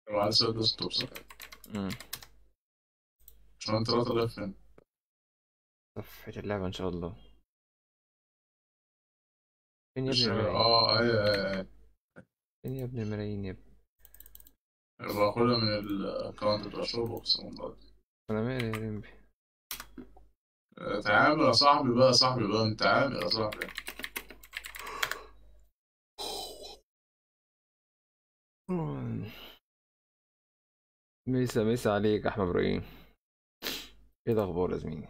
على سيد ديسكتوب صح امم عشان 3000 فين صفحة اللعبة ان شاء الله فين يا ابني مش الملايين اه اي اي اي فين يا ابني الملايين يا ابني باخدها من الاكونت بتاع شو بوكس انا مالي يا رمبي تعامل يا صاحبي بقى يا صاحبي بقى انت عامل يا صاحبي مسا مسا عليك يا احمد ابراهيم ايه الاخبار يا زميلي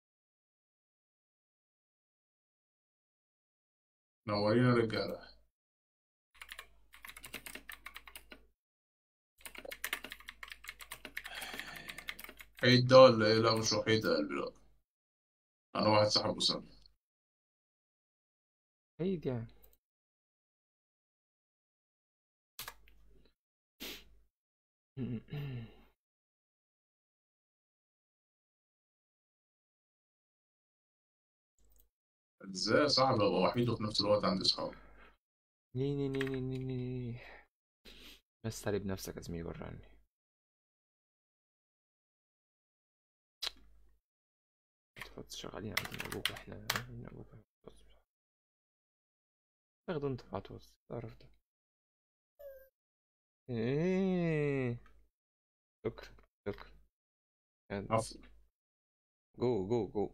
نورينا يا رجاله وحيد ده ولا ايه لا مش وحيد يا قلبي لا انا واحد صاحب اسامه عيد يعني ازاي يا صاحبي ابقى وحيد وفي نفس الوقت عندي صحاب ني ني ني ني ني ني ني بس تعالي بنفسك يا زميلي بره عني خلاص شغالين عندنا ابوك واحنا عندنا ابوك تاخدوا انت بعتوا بس تعرف ده ايه شكرا شكرا يعني عفوا جو جو جو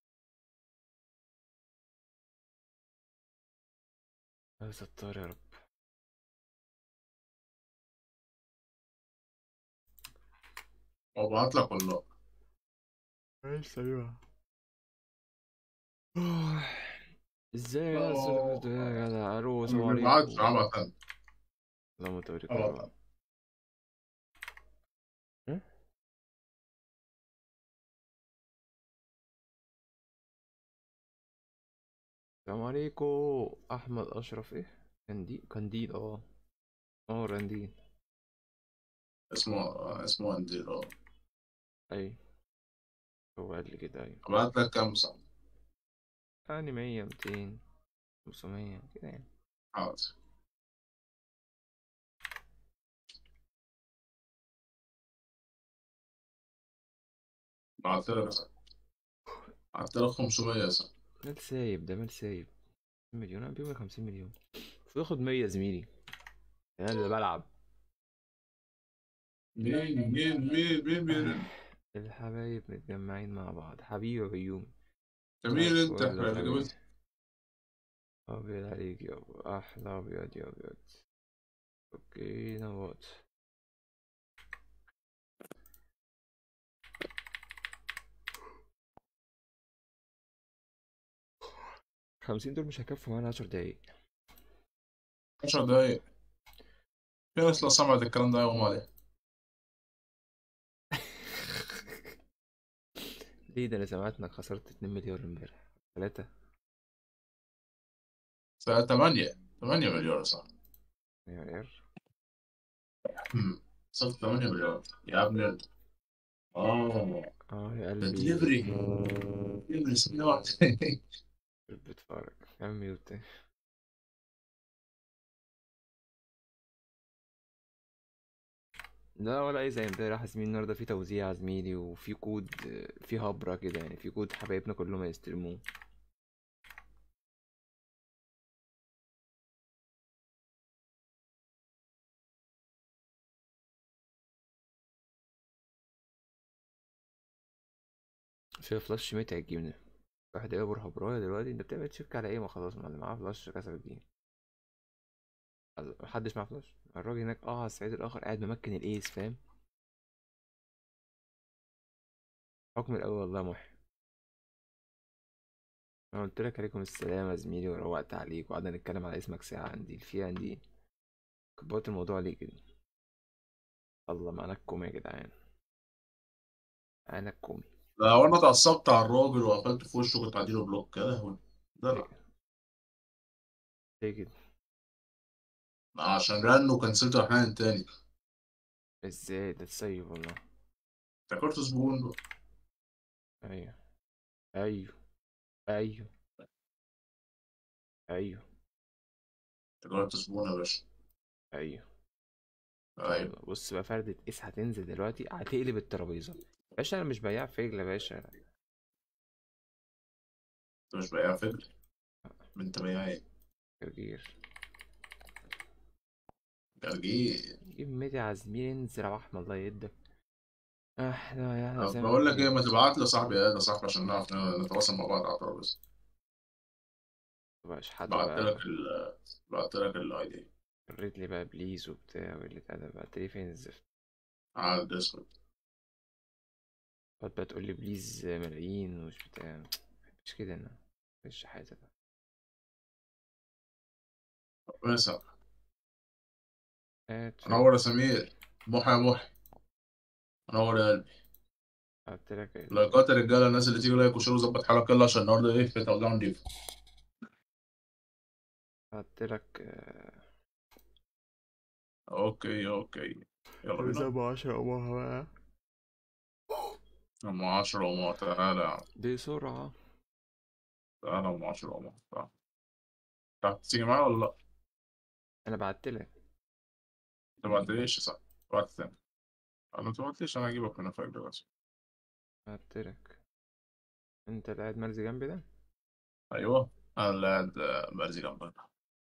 يا ستار يا رب ابعت لك ولا لسه ايوه ازاي آه. يا سلام يا جدع الو السلام ما بعتش عليكم ابعت انا اللهم تبارك ابعت الله انا السلام عليكم احمد اشرف ايه كنديل كنديل اه اه رنديل اسمه اسمه انديل اه اي هو قال لي كده ايوه ابعت لك كام صاحبي يعني مية ميتين خمسمية كده يعني حاضر بعت لك يا صاحبي بعت لك 500 يا صاحبي مال سايب ده مال سايب مليون انا بيومي خمسين مليون المفروض اخد مية يا زميلي انا اللي بلعب مين مين مين مين مين الحبايب متجمعين مع بعض حبيبي وبيومي جميل انت ولا احنا اللي حبيبي. جبت ابيض عليك يابا احلى ابيض يا ابيض اوكي نوات خمسين دول مش هيكفوا معانا عشر دقايق 10 دقايق في ناس لو سمعت الكلام ده يغمى عليها ليه ده انا سمعت انك خسرت اتنين مليار امبارح تلاتة ساعة 8 8 مليار يا صاحبي مليار أمم. صرت 8 مليار يا ابني انت اه اه يا ده قلبي دليفري دليفري سنة واحدة بتفرج اعمل ميوت تاني. لا ولا اي زي امبارح يا زميلي النهارده في توزيع يا زميلي وفي كود آه، في هبرة كده يعني في كود حبايبنا كلهم هيستلموه في فلاش ميت هيجيبنا واحد قال بروح برايا دلوقتي انت بتعمل تشيك على ايه ما خلاص ما اللي معاه فلاش كسب الجيم محدش معاه فلاش الراجل هناك اه على الصعيد الاخر قاعد ممكن الايس فاهم حكم الاول والله محي انا قلت لك عليكم السلام يا زميلي وروقت عليك وقعدنا نتكلم على اسمك ساعة عندي فيها عندي كبرت الموضوع ليه كده الله معناك كومي يا جدعان معناك كومي لو انا اتعصبت على الراجل وقفلت في وشه كنت هديله بلوك يا لهوي ده لا ليه كده عشان رن وكنسلت احيانا تاني ازاي ده تسيب والله افتكرت زبون بقى ايوه ايوه ايوه ايوه افتكرت زبون يا باشا ايوه ايوه بص بقى فردة اس هتنزل دلوقتي هتقلب الترابيزة باشا انا مش بياع فجل يا باشا انت مش بياع فكر انت بياع ايه جرجير جرجير جيب ميدي على زميلي انزل يا احمد الله يدك احنا يعني طب زي ما بقول لك انت ايه ما قلت. تبعت لي صاحبي يا صاحبي عشان نعرف نتواصل مع بعض على الترابيزه مبقاش حد بعت بقى لك ال بعت لك الاي دي ريت لي بقى بليز وبتاع واللي ادب بعت لي فين الزفت على الديسكورد تقعد بقى تقول لي بليز ملايين ومش بتاع مش كده انا مش حاجة ده ربنا يسامحك هات منور يا سمير محي يا محي منور يا قلبي بعت لك ال- لايكات يا رجاله الناس اللي تيجي لايك وشير وظبط حالك يلا عشان النهارده ايه في توزيع نضيف بعت لك آه، اوكي اوكي يلا بينا ابو عشرة أمها بقى ام 10 وما تعالى بسرعة تعالى ام 10 وما تعالى تعال تيجي معايا ولا لا؟ انا بعت لك انت ما بعتليش صح بعت تاني انا ما بعتليش انا هجيبك من فجر بس بعت لك انت اللي قاعد مرزي جنبي ده ايوه انا اللي قاعد آه، مرزي جنبنا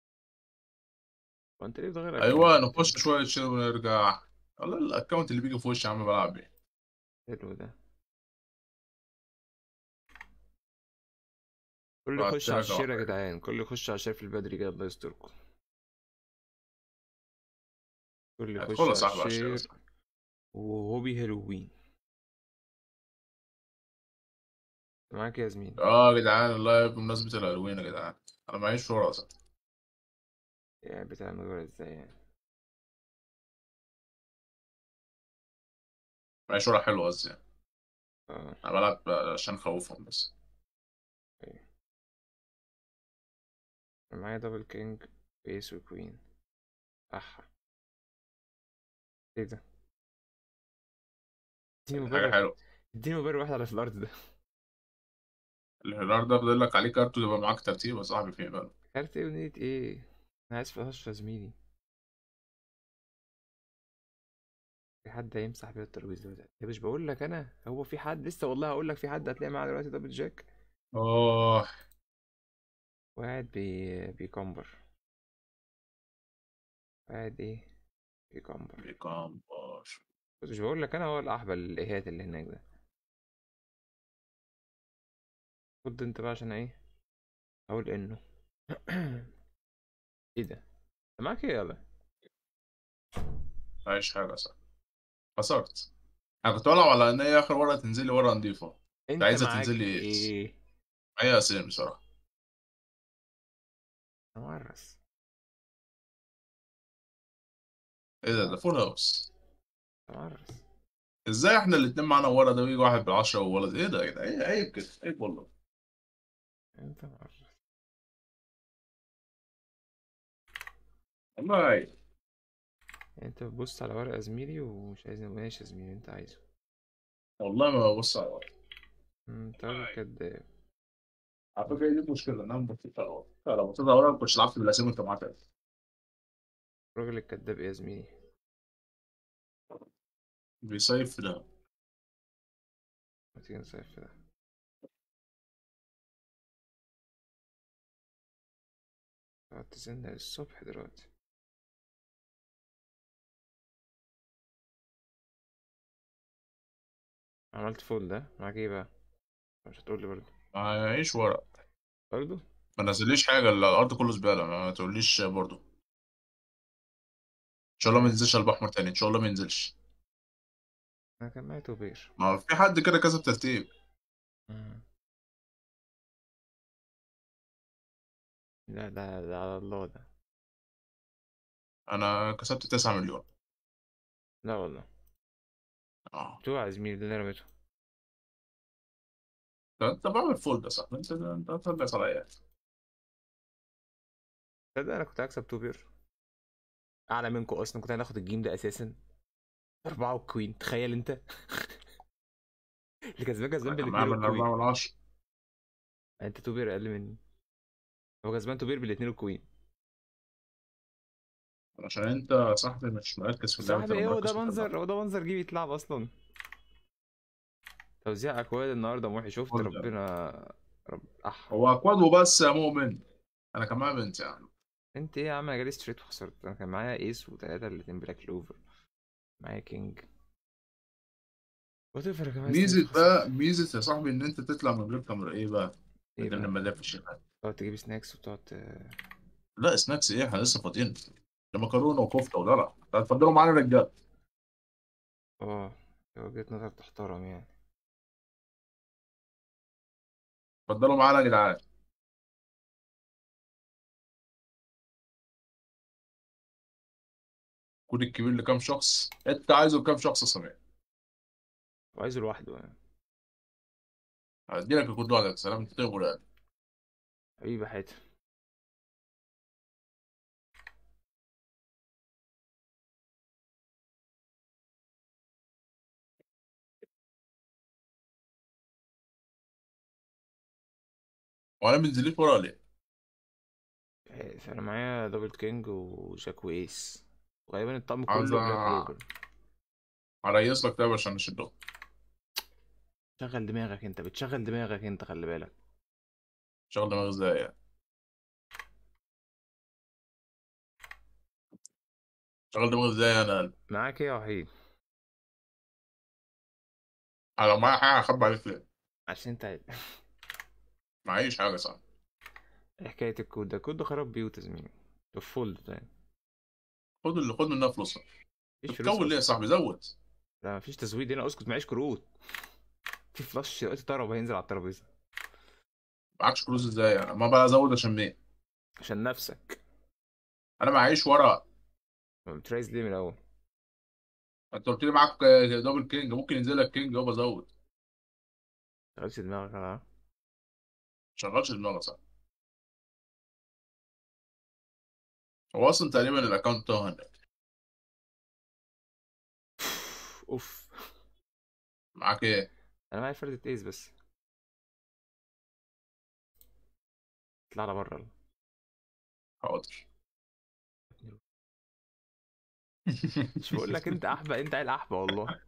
وانت ليه بتغير ايوه account؟ نخش شويه شير ونرجع والله الاكونت اللي بيجي في وشي يا عم بلعب بيه حلو ده كل بعت يخش على لك أهو. الشير يا جدعان كل يخش على الشير في البدري كده الله يستركم كل يخش ادخل يا على صاحبي على الشير الشير وهوبي هالوين معاك يا زميلي اه يا جدعان والله بمناسبة الهالوين يا جدعان انا معيش شهرة اصلا يا بتاع المجال ازاي يعني معيش شهرة حلوة قصدي يعني. اه انا بلعب عشان خوفهم بس أنا معايا دبل كينج بيس وكوين احا ايه ده اديني حاجة مبرر حلوة اديني مبرر واحد على في الارض ده الهلال ده فاضل لك عليه كارت ويبقى معاك ترتيب يا صاحبي في بقى كارت ايه ونيت ايه انا عايز فلاش يا زميلي في حد هيمسح بيها الترابيزه دلوقتي يا مش بقول لك انا هو في حد لسه والله هقول لك في حد هتلاقي معاه دلوقتي دبل جاك اه وقاعد بي... بيكمبر قاعد ايه بيكمبر بيكام باش بس مش بقول لك انا هو الاحبل الايهات اللي هناك ده خد انت بقى عشان ايه اقول انه ايه ده أنت معاك ايه يلا معيش حاجة صح خسرت انا كنت بلعب على ان هي اخر ورقة تنزل لي ورقة نضيفة انت عايزة معاك تنزل لي ايه هي اسامي بصراحة مورس ايه ده ده فول هاوس مورس ازاي احنا الاتنين معانا ورقة ده ويجي واحد بالعشرة وولد ايه ده يا جدعان ايه عيب كده عيب والله انت مورس والله عيب انت بتبص على ورقة زميلي ومش عايز ماشي يا زميلي انت عايزه والله ما ببص على الورقة انت راجل كداب على فكرة هي دي المشكلة ان انا ما ببصش على الورقة لو بصيت على الورقة ما كنتش لعبت بالاسامي وانت معاك الراجل الكداب ايه يا زميلي بيصيف في ده ما تيجي نصيف في ده تقعد تزن للصبح دلوقتي عملت فول ده معاك ايه بقى مش هتقولي برضه معيش ورق برضه ما نزليش حاجة الأرض كله زبالة ما تقوليش برضو إن شاء الله ما ينزلش قلب أحمر تاني إن شاء الله ما ينزلش انا كان معايا توبير ما في حد كده كسب ترتيب مم. لا ده ده على الله ده أنا كسبت تسعة مليون لا والله اه شو يا زميلي ده اللي رميته ده أنت بعمل فول ده صح أنت أنت هتلبس عليا تصدق انا كنت هكسب توبير اعلى منكم اصلا كنت هناخد الجيم ده اساسا أربعة وكوين تخيل انت اللي كسبان كسبان أنا كان بالاتنين بعمل والكوين أربعة من عشرة انت توبير اقل مني هو كسبان توبير بالاتنين والكوين عشان انت صاحبي مش مركز في اللعبه صاحبي انت ايه لو هو ده مركز في منظر اللعبة. هو ده منظر جيب يتلعب اصلا توزيع اكواد النهارده محي شفت قول ده. ربنا رب اح هو اكواد وبس يا مؤمن انا كمان بنت يعني انت ايه يا عم انا جالي ستريت وخسرت انا كان معايا ايس وتلاتة الاتنين بلاك كلوفر معايا كينج وات ايفر كمان ميزه بقى ميزه يا صاحبي ان انت تطلع من غير كاميرا ايه بقى؟ ايه من ضمن بقى الملاف الشغال تقعد تجيب سناكس وتقعد ت- لا سناكس ايه احنا لسه فاضيين ده مكرونه وكفته ولا لا هتفضلوا معانا رجاله اه دي وجهة نظر تحترم يعني اتفضلوا معانا يا جدعان كود الكبير لكام شخص انت عايزه لكام شخص يا سمير وعايزه لوحده يعني هدي لك الكود لوحدك سلام انت تغفر يعني حبيبي حياتي وانا بنزلت ورا ليه؟ فانا معايا دبل كينج وجاك وايس وغالبا الطقم عاوز كله بلاك أ- كلوفر هريس لك ده عشان نشده شغل دماغك انت بتشغل دماغك انت خلي بالك شغل دماغ ازاي يعني شغل دماغ ازاي انا معاك ايه يا وحيد انا لو معايا حاجه هخبي عليك ليه؟ عشان انت معيش حاجه صح إيه حكاية الكود ده الكود ده خرب بيوت يا زميلي ده فولد ده خد اللي خد منها فلوسها مفيش فلوس بتكون ليه يا أصلاً. صاحبي زود لا مفيش تزويد هنا اسكت معيش كروت في فلاش دلوقتي طرب هينزل على الترابيزة معكش فلوس ازاي يعني ما بقى ازود عشان مين؟ عشان نفسك انا معيش ورق ما بترايز ليه من الاول انت قلت لي معاك دبل كينج ممكن ينزل لك كينج يابا زود شغلش دماغك ها شغلش دماغك صح هو اصلا تقريبا الاكونت بتاعه هناك اوف معاك ايه؟ انا معايا فردة ايس بس اطلع على بره حاضر مش بقول لك انت احبى انت عيل احبى والله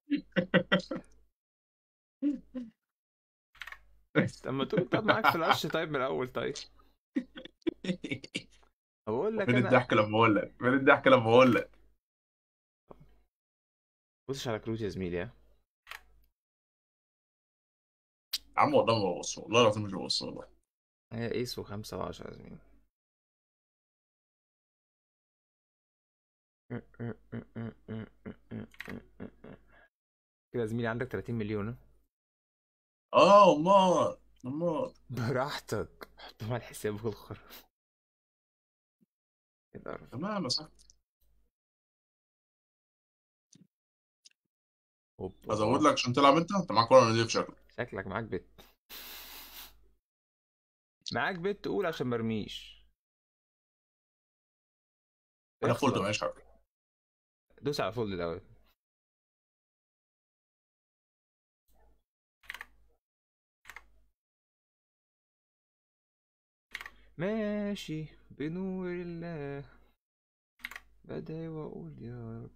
طب ما تقول طب معاك فلاش طيب من الاول طيب بقول لك فين انا الضحك لما اقول لك؟ فين الضحك لما اقول لك؟ بصش على كروت يا زميلي ها يا عم والله ما ببص والله العظيم مش ببص والله هي ايس وخمسة وعشرة يا زميلي كده يا زميلي عندك 30 مليون ها؟ اه امال امال براحتك حطهم على الحساب والخر ايه القرف ده؟ تمام يا صاحبي هوب ازود لك عشان تلعب انت انت معاك ولا نضيف شكلك شكلك معاك بت معاك بت تقول عشان مرميش انا فولد اخلص. معيش حاجه دوس على فولد الاول ماشي بنور الله بدعي واقول يا رب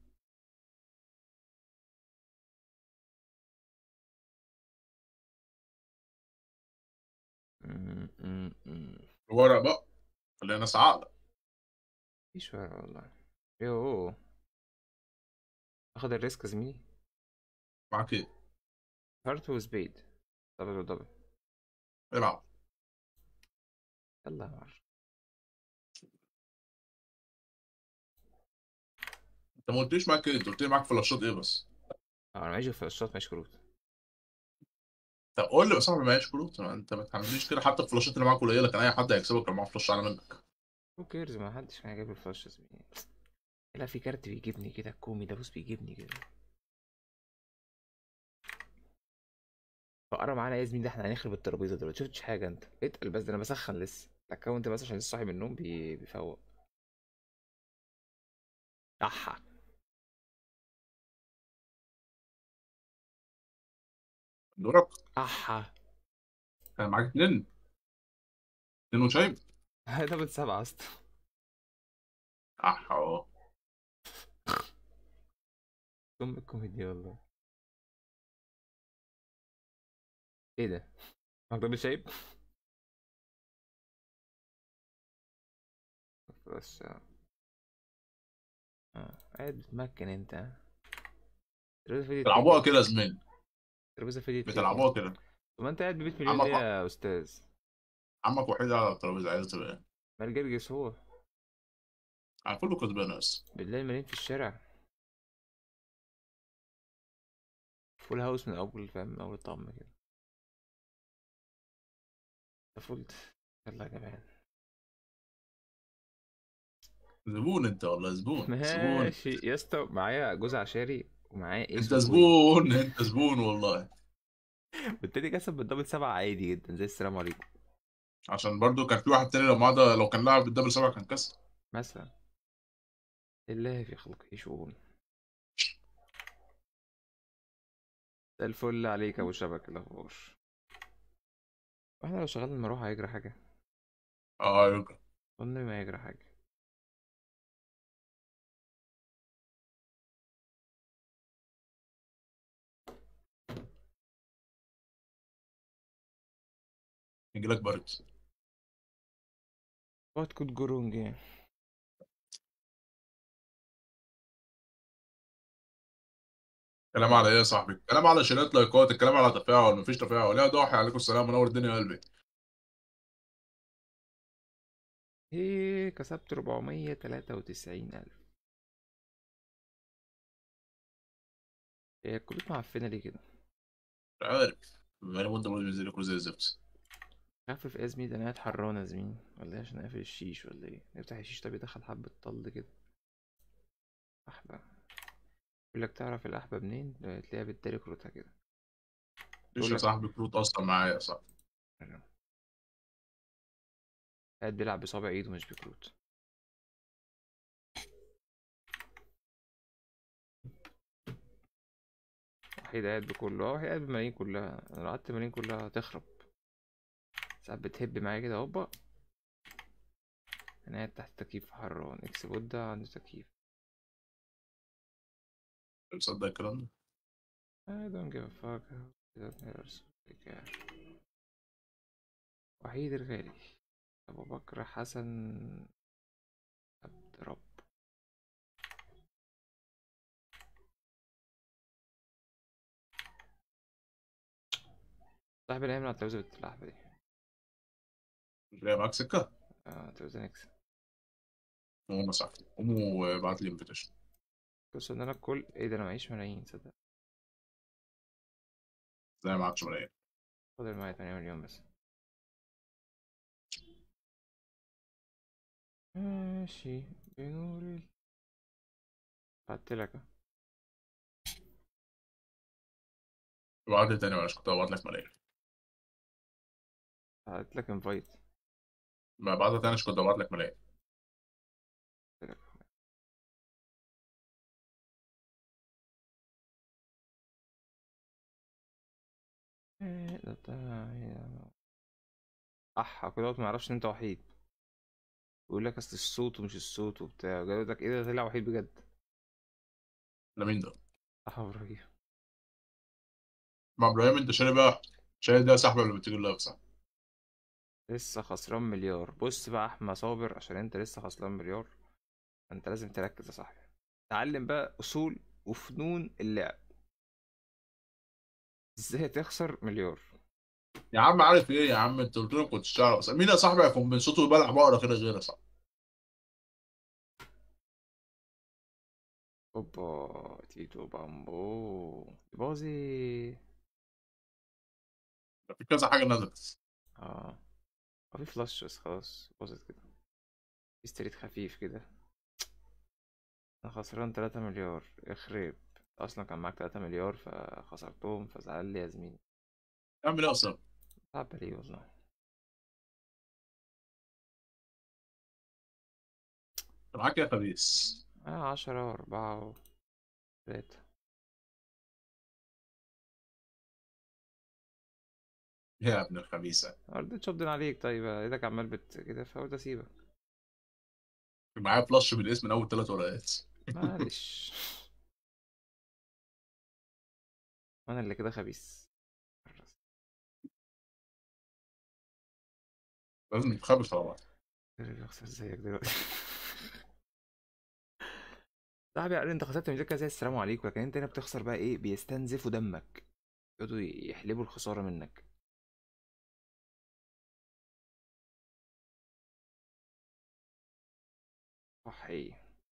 م- م- م. ورق بقى خلينا سعادة مفيش ورقة والله يوه اخد الريسك يا زميلي معاك ايه؟ هارت وسبيد دبل ودبل العب يلا يا معلم انت ما قلتليش معاك ايه؟ انت قلت لي معاك فلاشات ايه بس؟ اه انا معيش فلاشات معيش كروت طب قول لي يا صاحبي معيش كروت انت ما تعمليش كده حتى الفلاشات اللي معاك قليله كان اي حد هيكسبك لو معاه فلاش اعلى منك هو كيرز ما حدش كان جايب الفلاش يا زميلي لا في كارت بيجيبني كده الكومي ده بص بيجيبني كده فقرا معانا يا زميلي ده احنا هنخرب الترابيزه دلوقتي شفتش حاجه انت اتقل بس ده انا بسخن لسه الاكونت بس عشان لسه صاحي من النوم بي... بيفوق احا دورك احا كان معاك اتنين اتنين وشايب ده بتسبعة اصلا اح اهو ام الكوميديا والله ايه ده مكتوب شايب بس اه قاعد بتمكن انت ها؟ الترابيزه فضيت ليه بتلعبوها كده كده يا زميلي الترابيزه فضيت ليه كده بتلعبوها كده طب ما انت قاعد ببيت مليون عمك ليه يا استاذ عمك وحيد على الترابيزه عايز تبقى ايه ما الجرجس هو على كله كسبان بس بالليل مالين في الشارع فول هاوس من اول فاهم من اول طعم كده ده فول يلا يا جماعه زبون انت والله زبون زبون ماشي يا اسطى معايا جوز عشاري ومعايا ايس انت وكوين زبون انت زبون والله والتاني كسب بالدبل سبعة عادي جدا زي السلام عليكم عشان برضو كان في واحد تاني لو معاه ده- لو كان لاعب بالدبل سبعة كان كسب مثلا لله في خلقه شؤون زي الفل عليك يا ابو شبك الاخبار واحنا لو شغلنا المروحه هيجرى حاجه اه يوكا والله ما هيجرى حاجه يجي لك برد وات كود جو رونج يعني كلام على ايه يا صاحبي الكلام على شريط لايكات الكلام على تفاعل مفيش تفاعل يا ضاحي عليكم السلام منور الدنيا يا قلبي ايه كسبت 493 الف هي الكروت معفنه ليه كده مش عارف بما اني مده برضه بينزل لكم زي الزفت خفف ازمي ده انا قاعد حران يا زميلي ولا ايه عشان اقفل الشيش ولا ايه نفتح الشيش طب يدخل حبة طل كده احبة يقول لك تعرف الأحبة منين تلاقيها بتداري كروتها كده مفيش يقول يا لك صاحبي كروت اصلا معايا يا صاحبي قاعد بيلعب بصابع ايده مش بكروت وحيد قاعد بكله اه وحيد قاعد بملايين كلها انا لو قعدت ملايين كلها هتخرب ساعات بتهب معايا كده هوبا انا قاعد تحت تكييف حران اكس بودة عنده تكييف مصدق الكلام ده I don't give a fuck that matters care. وحيد الغالي أبو بكر حسن عبد رب صاحب الأيام على التلفزيون اللحظة دي مش جاي معاك سكه اه تلفزيون اكس قوم يا صاحبي قوم وابعت لي انفيتيشن بص ان انا كل ايه ده انا معيش ملايين صدق زي ما معكش ملايين فاضل معايا 8 مليون بس ماشي بنور ال بعتلك أهو. ابعت لي تاني معلش كنت هبعت لك ملايين بعتلك انفايت ما ابعت لك تاني عشان كنت هبعت لك ملايين ايه ده ده اح كل وقت ما يعرفش ان انت وحيد ويقول لك اصل الصوت ومش الصوت وبتاع جاي لك ايه ده طلع وحيد بجد ده مين ده؟ اح ابراهيم مع ابراهيم انت شاري بقى شاري ده صاحبي اللي بتيجي لك صح لسه خسران مليار بص بقى احمد صابر عشان انت لسه خسران مليار انت لازم تركز يا صاحبي تعلم بقى اصول وفنون اللعب ازاي تخسر مليار يا عم عارف ايه يا عم انت قلت لهم كنتش تعرف أصلاً. مين يا صاحبي هيكون بين صوته وبلع بقرة كده غير يا صاحبي اوبا تيتو بامبو باظي ده في كذا حاجة نزلت اه هو في فلاش بس خلاص باظت كده في ستريت خفيف كده انا خسران تلاتة مليار يخرب اصلا كان معاك تلاتة مليار فخسرتهم فزعل لي يا زميلي اعمل ايه اصلا؟ صعب ليه والله انت معاك إيه يا خبيث اه عشرة واربعة و تلاتة يا ابن الخبيثة ما رضيتش ابدن عليك طيب ايدك عمال بت كده فقلت اسيبك معايا فلاش بالاسم من اول ثلاث ورقات معلش انا اللي كده خبيث لازم نتخبط على بعض اللي بيخسر زيك دلوقتي صاحبي قال لي انت خسرت من كده زي السلام عليكم لكن انت هنا بتخسر بقى ايه بيستنزفوا دمك يقعدوا يحلبوا الخسارة منك صح ايه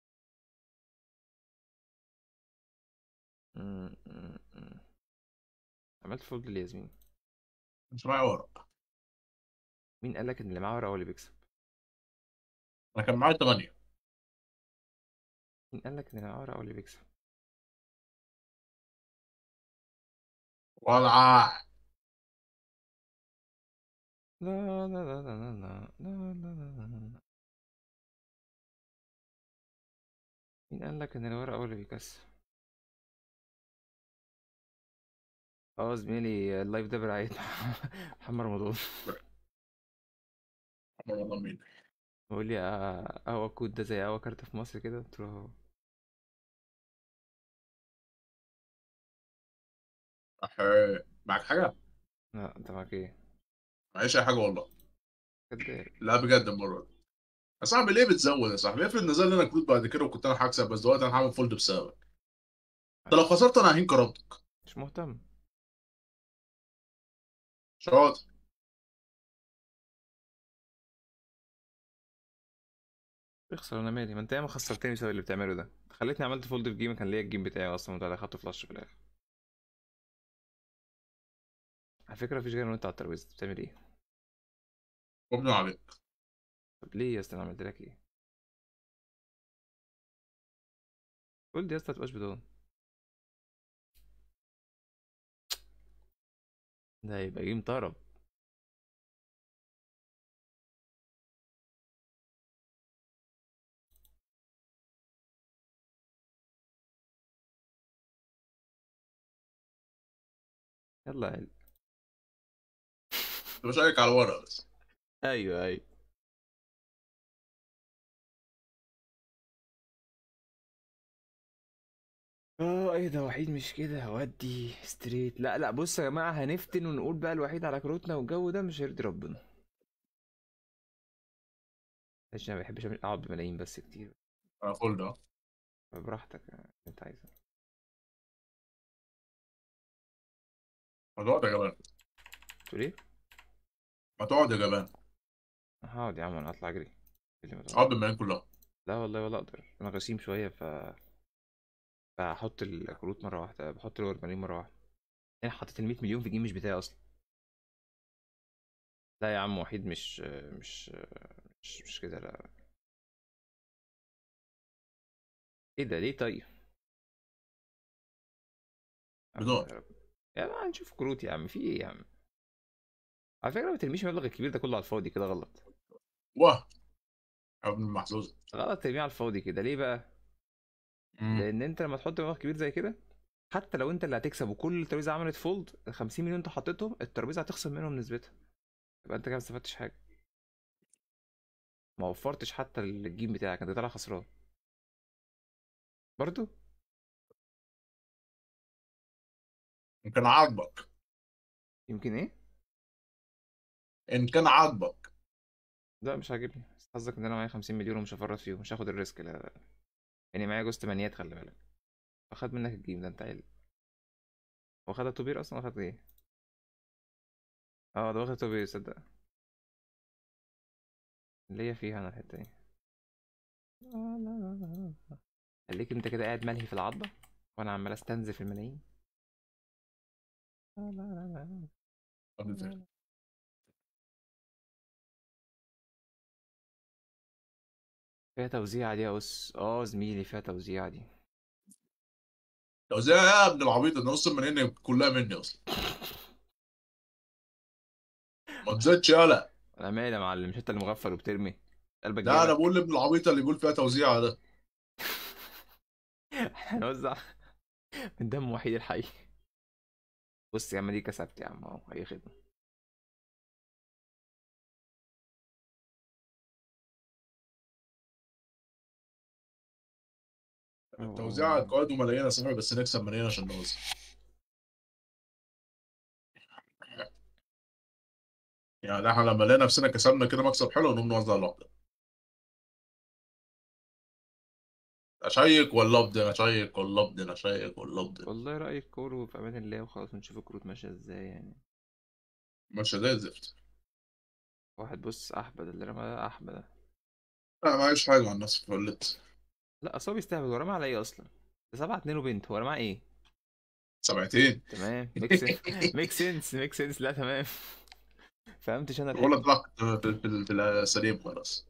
م- م- م. عملت فولد لياسمين مش معايا ورق مين قالك ان اللي معاه ورقة هو اللي بيكسب انا كان معايا ثمانية مين قالك ان اللي معاه ورقة هو اللي بيكسب وضع لا لا لا لا لا لا لا لا لا لا لا. مين قالك ان الورقة هو اللي بيكسب اه زميلي اللايف ده برعاية محمد رمضان والله مين بيقول لي آه، قهوة كود ده زي قهوة كارت في مصر كده قلت له اه. أح- معاك حاجة؟ لا انت معاك ايه معيش اي حاجة والله كداب لا بجد المرة دي يا صاحبي ليه بتزود يا صاحبي افرض نزل لنا كروت بعد كده وكنت انا هكسب بس دلوقتي انا هعمل فولد بسببك انت لو خسرت انا ههين كرامتك مش مهتم شاطر اخسر انا مالي ما انت ياما خسرتني بسبب اللي بتعمله ده خليتني عملت فولد في جيم كان ليا الجيم بتاعي اصلا وده اخدته فلاش في الاخر على فكرة مفيش غير وانت على الترابيزة بتعمل ايه وابني عليك طب ليه يا اسطى انا عملت لك ايه قول لي يا اسطى متبقاش بدون ده يبقى جيم طرب يلا يا قلبي كنت بشارك على الورق بس ايوه ايوه اه ايه ده وحيد مش كده هودي ستريت لا لا بص يا جماعه هنفتن ونقول بقى الوحيد على كروتنا والجو ده مش هيرضي ربنا عشان ما بحبش أعمل- اقعد بملايين بس كتير انا فولد اه براحتك يعني اللي انت عايزه ما تقعد يا جبان تقول ايه ما تقعد يا جبان هقعد يا عم انا هطلع اجري اللي ما اقعد تقعد. بالملايين كلها لا والله ولا اقدر انا غشيم شويه ف بحط الكروت مره واحده بحط الورمانين مره واحده انا حطيت ال 100 مليون في جيم مش بتاعي اصلا لا يا عم وحيد مش مش مش, مش كده لا ايه ده ليه طيب بدون. يا عم هنشوف كروت يا عم في ايه يا عم على فكره ما ترميش المبلغ الكبير ده كله على الفاضي كده غلط واه يا ابن المحظوظ غلط ترميه على الفاضي كده ليه بقى لان انت لما تحط مبلغ كبير زي كده حتى لو انت اللي هتكسب وكل الترابيزه عملت فولد ال 50 مليون انت حطيتهم الترابيزه هتخسر منهم نسبتها يبقى انت كده ما استفدتش حاجه ما وفرتش حتى الجيم بتاعك انت طالع خسران برضو ان كان عاجبك يمكن ايه ان كان عاجبك لا مش عاجبني بس حظك ان انا معايا 50 مليون ومش هفرط فيهم مش هاخد الريسك لا لا يعني معايا جوز تمانيات خلي بالك اخد منك الجيم ده انت عيل هو خدها توبير اصلا اخد ايه اه ده واخد توبير صدق ليا فيها انا الحته دي لا لا لا لا لا. خليك انت كده قاعد ملهي في العضة وانا عمال استنزف الملايين لا لا لا لا قبل تاني. فيها توزيعة دي يا اس اه زميلي فيها توزيعة دي لو زي يا ابن العبيط ده نص الملايين كلها مني اصلا ما تزيدش يالا انا مالي يا معلم مش انت اللي مغفل وبترمي قلبك لا انا جامد بقول لابن العبيط اللي بيقول فيها توزيع ده هنوزع من دم وحيد الحي بص يا عم دي كسبت يا عم اهو اي خدمة توزيع القواعد ملايين يا صاحبي بس نكسب ملايين عشان نوزع يعني احنا لما لقينا نفسنا كسبنا كده مكسب حلو نقوم نوزع لوحدنا اشيك ولا ابدن اشيك ولا ابدن اشيك ولا ابدن والله رأيك كورو في أمان الله وخلاص ونشوف الكروت ماشية ازاي يعني مش زي الزفت واحد بص أحمد اللي رمى ده أحمد ده لا معيش حاجه عن الناس فلت لا أصل هو بيستهبل هو رمى على إيه أصلا؟ ده سبعة اتنين وبنت هو رمى على إيه؟ سبعتين تمام ميك سنس ميك سنس ميك سنس لا تمام فهمتش أنا ولا الحتة طلع في في في السليم خلاص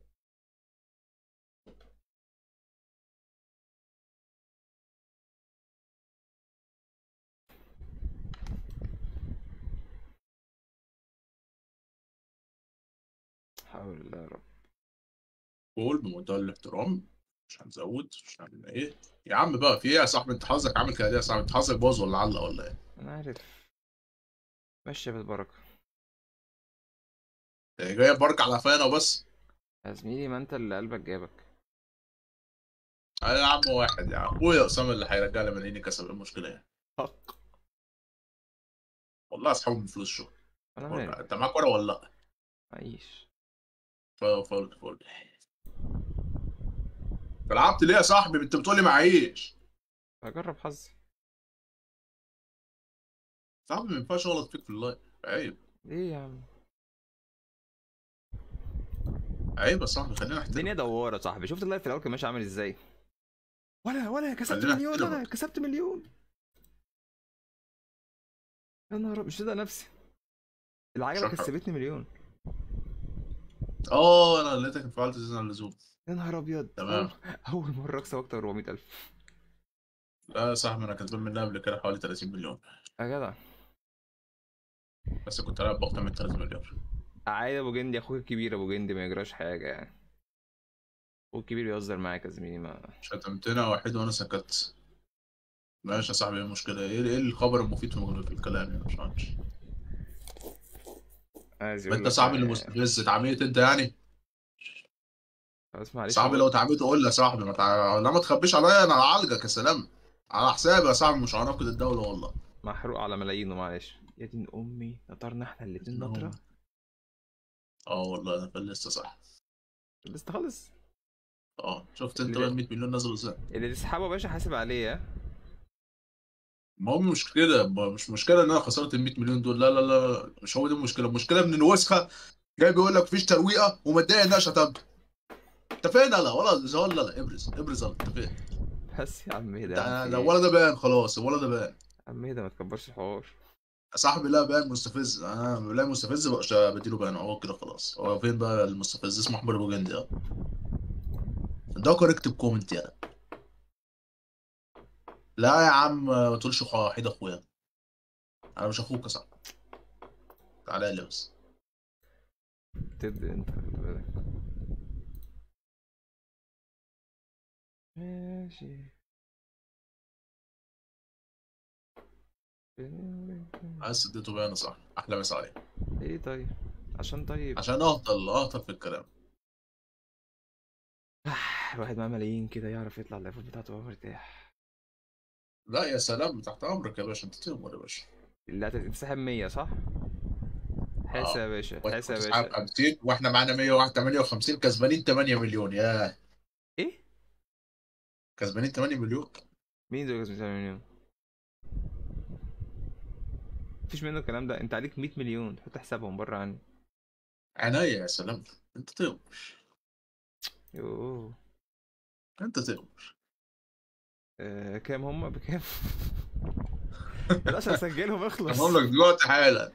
حول الله يا رب قول بمنتهى الاحترام مش هنزود مش هنعمل ايه يا عم بقى في ايه يا صاحبي انت حظك عامل كده ليه يا صاحبي انت حظك باظ ولا علق ولا ايه أنا عارف ماشية بالبركة إيه جاي برك على فانا وبس يا زميلي ما أنت اللي قلبك جابك آه يا عم واحد يا عم اخويا اسامه اللي هيرجع لي ملايين كسب إيه المشكله يعني حق والله اسحبهم من فلوس الشغل أنا مالي انت معاك ورقه ولا لا عيش فول فول فول لعبت ليه يا صاحبي انت بتقولي معيش هجرب حظي صاحبي ما ينفعش اغلط فيك في اللايف عيب ليه يا عم عيب يا صاحبي خلينا الدنيا نحترم دوارة يا صاحبي شفت اللايف في الأول كان ماشي عامل ازاي ولا ولا كسبت خلينا مليون نحترم. ولا كسبت مليون يا نهار أبيض، مش مصدق نفسي العجلة شكرا. كسبتني مليون اه انا لقيتك فعلت زيادة عن اللزوم يا نهار ابيض تمام. أول- اول مره اكسب اكتر 400000 لا يا صاحبي انا كسبان منها قبل كده حوالي 30 مليون يا جدع بس كنت لاعب باكتر من 3 مليون عادي ابو جندي اخوك الكبير ابو جندي ما يجراش حاجه يعني اخوك الكبير بيهزر معاك يا زميلي ما شتمتنا واحد وانا سكت ماشي يا صاحبي ايه المشكله ايه ايه الخبر المفيد في في الكلام يعني مش عارف عايز ما يقول انت لك صاحبي اللي آه، مستفز اتعميت انت يعني خلاص معلش صاحبي هو- لو اتعميت قول لي يا صاحبي ما تع... لا ما تخبيش عليا انا هعالجك يا سلام على حسابي يا صاحبي مش هناقض الدوله والله محروق على ملايين ومعلش يا دين امي نطرنا احنا الاتنين نطره اه والله انا فلست صح لسه خالص اه شفت انت اللي- بقى ال 100 مليون نزلوا ازاي اللي تسحبه يا باشا حاسب عليه ها ما هو مش كده ما- مش مشكله ان انا خسرت ال 100 مليون دول لا لا لا مش هو دي المشكله المشكله ان الوسخه جاي بيقول لك مفيش ترويقه ومتضايق انها شتمت انت فين يلا ولا ولا لا ابرز ابرز يلا انت فين بس يا عم ايه ده يا ده عم ده في إيه؟ ولا ده بان خلاص ولا ده بان يا عم ايه ده ما تكبرش الحوار يا صاحبي لا بان مستفز انا لا مستفز بقى بديله بان هو كده خلاص هو فين بقى المستفز اسمه احمد ابو جندي اه ده اكتب كومنت يلا لا يا عم ما تقولش أخو- وحيد اخويا انا مش اخوك يا صاحبي تعالى لي بس تبدا انت خلي بالك ماشي بس اديته بان يا صاحبي احلى مسا عليك ايه طيب عشان طيب عشان اهطل اهطل في الكلام الواحد معاه ملايين كده يعرف يطلع اللايفات بتاعته وهو مرتاح لا يا سلام تحت امرك يا باشا انت تؤمر يا باشا اللي هتتسحب 100 صح؟ حاسة يا باشا وانت حاسة يا بتسحب باشا 50 واحنا معانا 158 كسبانين 8 مليون ياه ايه؟ كسبانين 8 مليون مين دول كسبان مليون؟ مفيش منه الكلام ده انت عليك 100 مليون حط حسابهم بره عني عناية يا سلام انت تؤمر يوه انت تؤمر آه كام هم بكام؟ بلاش اسجلهم اخلص هقول لك دلوقتي حالا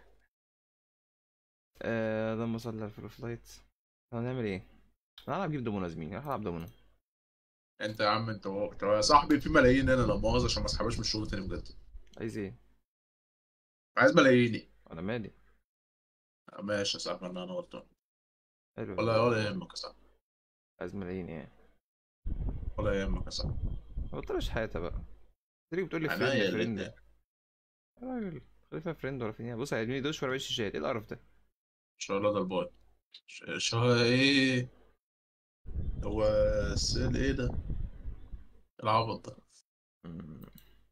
آه اللهم صل على الفلو فلايت هنعمل ايه؟ انا هلعب جيب دومونا يا زميلي راح العب دومونا انت يا عم انت انت يا صاحبي في ملايين هنا لا مؤاخذه عشان ما اسحبهاش من الشغل تاني بجد عايز ايه؟ عايز ملاييني انا مالي ماشي يا صاحبي انا انا غلطان حلو ولا ولا يهمك يا صاحبي عايز ملايين ايه؟ ولا يهمك يا صاحبي ما قلتلهاش حياتها بقى تيجي بتقول لي عناية فريند اللي فريند انت- يا راجل خلي فيها فريند ولا فيها بص يا ابني دوش ولا بيش شات ايه القرف ده؟ شو ده الباي ش- شو ايه هو السيل ايه ده العبط ده مم.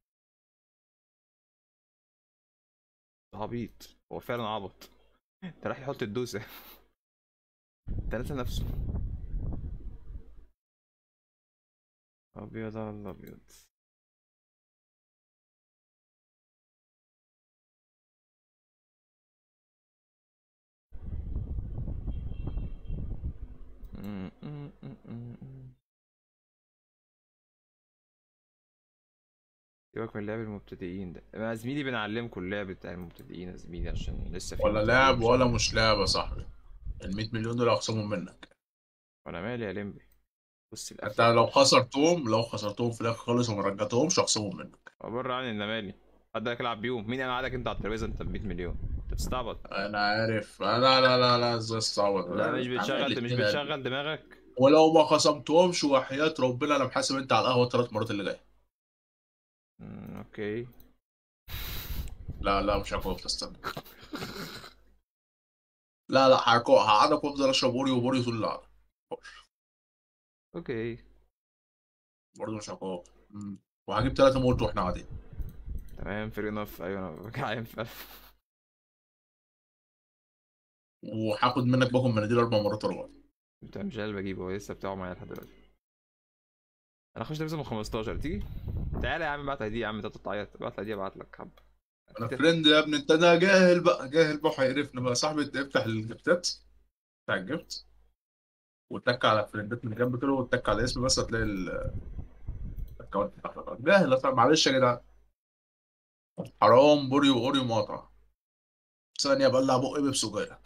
عبيط هو فعلا عبط انت راح يحط الدوسة تلاتة نفسه ابيض على الابيض م- م- م- م- م. سيبك من لعب المبتدئين ده يا زميلي بنعلمكم اللعب بتاع المبتدئين يا زميلي عشان لسه في ولا مبتدئين لاعب مش ولا عارف. مش لاعب يا صاحبي ال 100 مليون دول هخصمهم منك وانا مالي يا لمبي بص انت القفله لو خسرتهم لو خسرتهم في الاخر خالص وما رجعتهمش هخصمهم منك بره عني انا مالي حد لك العب بيهم مين انا قاعدك انت على الترابيزه انت ب 100 مليون انت بتستعبط انا عارف لا لا لا لا ازاي استعوض لا مش بتشغل انت مش بتشغل دماغك ولو ما خصمتهمش وحياة ربنا انا محاسب انت على القهوه ثلاث مرات اللي جايه مم، اوكي لا لا مش هعرف استنى لا لا هعكو- هقعدك وافضل اشرب اوريو وبوريو طول القعده اوكي برضه مش هعقاب وهجيب ثلاثه مولت واحنا قاعدين تمام فير انف ايوه انا جعان فعلا وهاخد منك باكل مناديل اربع مرات ورا بعض بتاع مش اللي بجيبه هو لسه بتاعه معايا لحد دلوقتي انا اخش ترابيزه من 15 تيجي تعالى يا عم ابعت هديه يا عم انت بتعيط ابعت هديه ابعت لك حبه انا فريند يا ابني انت ده جاهل بقى جاهل بقى هيقرفنا بقى صاحبي انت افتح الجفتات بتاع الجفت وتك على فريندات من جنب كده وتك على اسم بس هتلاقي ال- الاكونت بتاعك جاهل أصلاً، معلش يا جدعان حرام بوريو اوريو مقاطعة ثانية بلع بقي بيبسي وجايلك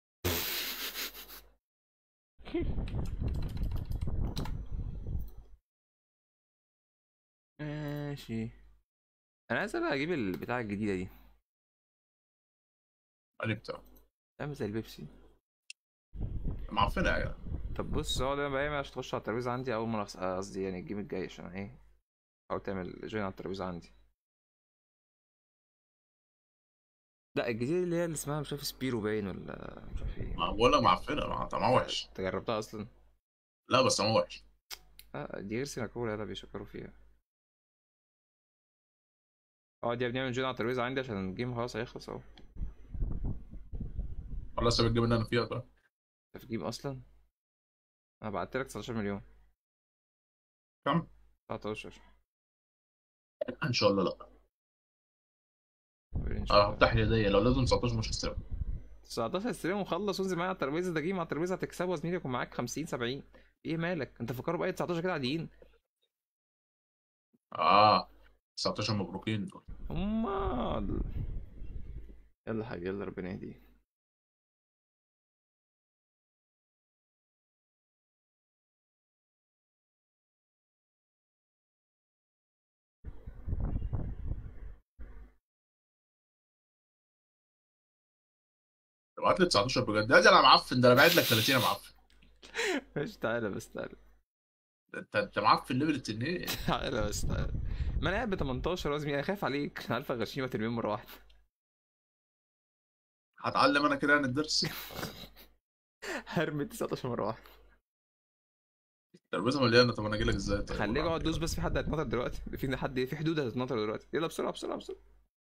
ماشي انا عايز ابقى اجيب البتاع الجديده دي قال بتاعه تعمل زي البيبسي معفنة يا جدع طب بص هو ده بقى عشان تخش على الترابيزه عندي اول مره أخس- قصدي يعني الجيم الجاي عشان ايه حاول تعمل جوين على الترابيزه عندي لا الجديده اللي هي اللي اسمها مش عارف سبيرو باين ولا مش عارف ايه ما بقول لك معفنة ما طعمها وحش انت جربتها اصلا لا بس طعمها وحش لا دي غير سيناكورا يلا بيشكروا فيها اه دي بنعمل جوين على الترابيزه عندي عشان الجيم خلاص هيخلص اهو خلاص بتجيب اللي انا فيها طيب انت في جيم اصلا انا بعت لك 19 مليون كم؟ 19 ان شاء الله لا ان شاء انا الله هفتح يدي لو لازم 19 مش هستلم 19 استلم وخلص وانزل معايا على الترابيزه ده جيم على الترابيزه هتكسبه يا زميلي يكون معاك 50 70 ايه مالك انت فكروا بقى 19 كده عاديين اه 19 مبروكين دول امال يلا يا حاج يلا ربنا يهديه ابعت لي 19 بجد ده انا معفن ده انا بعت لك 30 يا معفن ماشي تعالى بس تعالى ده انت انت معفن ليفل التنين تعالى بس تعالى ما انا قاعد ب 18 يا زميلي انا خايف عليك انا عارف اغشيمه ترميهم مره واحده هتعلم انا كده عن الدرس هرمي 19 مره واحده الترابيزه مليانه طب انا اجي لك ازاي طيب خليك اقعد دوس بس في حد هيتنطر دلوقتي في حد في حدود هتتنطر دلوقتي يلا بسرعه بسرعه بسرعه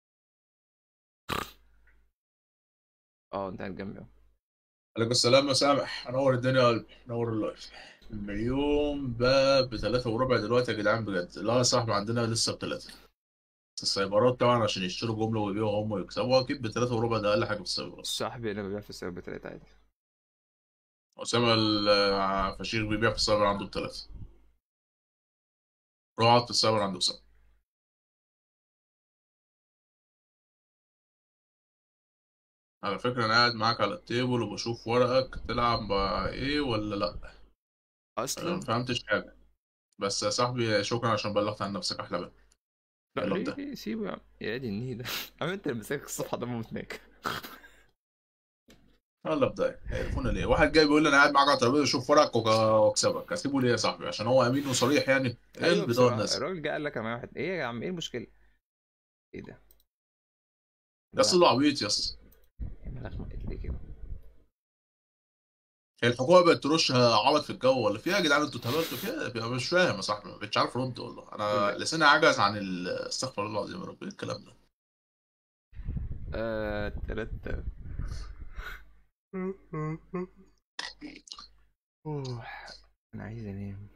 اه انت قاعد جنبي اهو عليكم السلام يا سامح نور الدنيا يا قلبي نور اللايف المليون باب بثلاثة وربع دلوقتي يا جدعان بجد لا يا صاحبي عندنا لسه بثلاثة بس السايبرات طبعا عشان يشتروا جملة ويبيعوا هم ويكسبوا اكيد بثلاثة وربع ده اقل حاجة في السايبرات صاحبي انا ببيع في السبب بتلاتة عادي اسامة الفشيخ بيبيع في السايبر عنده بثلاثة روح اقعد في السايبر عند اسامة على فكرة انا قاعد معاك على التيبل وبشوف ورقك تلعب مع ايه ولا لا انا اصلا ما فهمتش حاجة بس يا صاحبي شكرا عشان بلغت عن نفسك احلى بقى لا يلا ليه ابدأ. ليه سيبه يا عم يا دي النيل عم انت اللي مساك الصفحه ده موتناك يلا بداية هيعرفونا ليه واحد جاي بيقول لي انا قاعد معاك على الترابيزه اشوف ورقك وك- واكسبك اسيبه ليه يا صاحبي عشان هو امين وصريح يعني ايه ايوه البدايه بصراحه الناس الراجل جه قال لك يا واحد ايه يا عم ايه المشكله ايه ده يا اسطى ده عبيط يا اسطى مالك مقت ليه كده هي الحكومه بقت ترش عبط في الجو ولا في ايه يا جدعان انتوا اتهبلتوا فيها بيبقى مش فاهم يا صاحبي ما بقتش عارف ارد والله انا لا. لساني عجز عن ال- استغفر الله العظيم يا رب إيه الكلام ده آه تلاتة أوه، انا عايز انام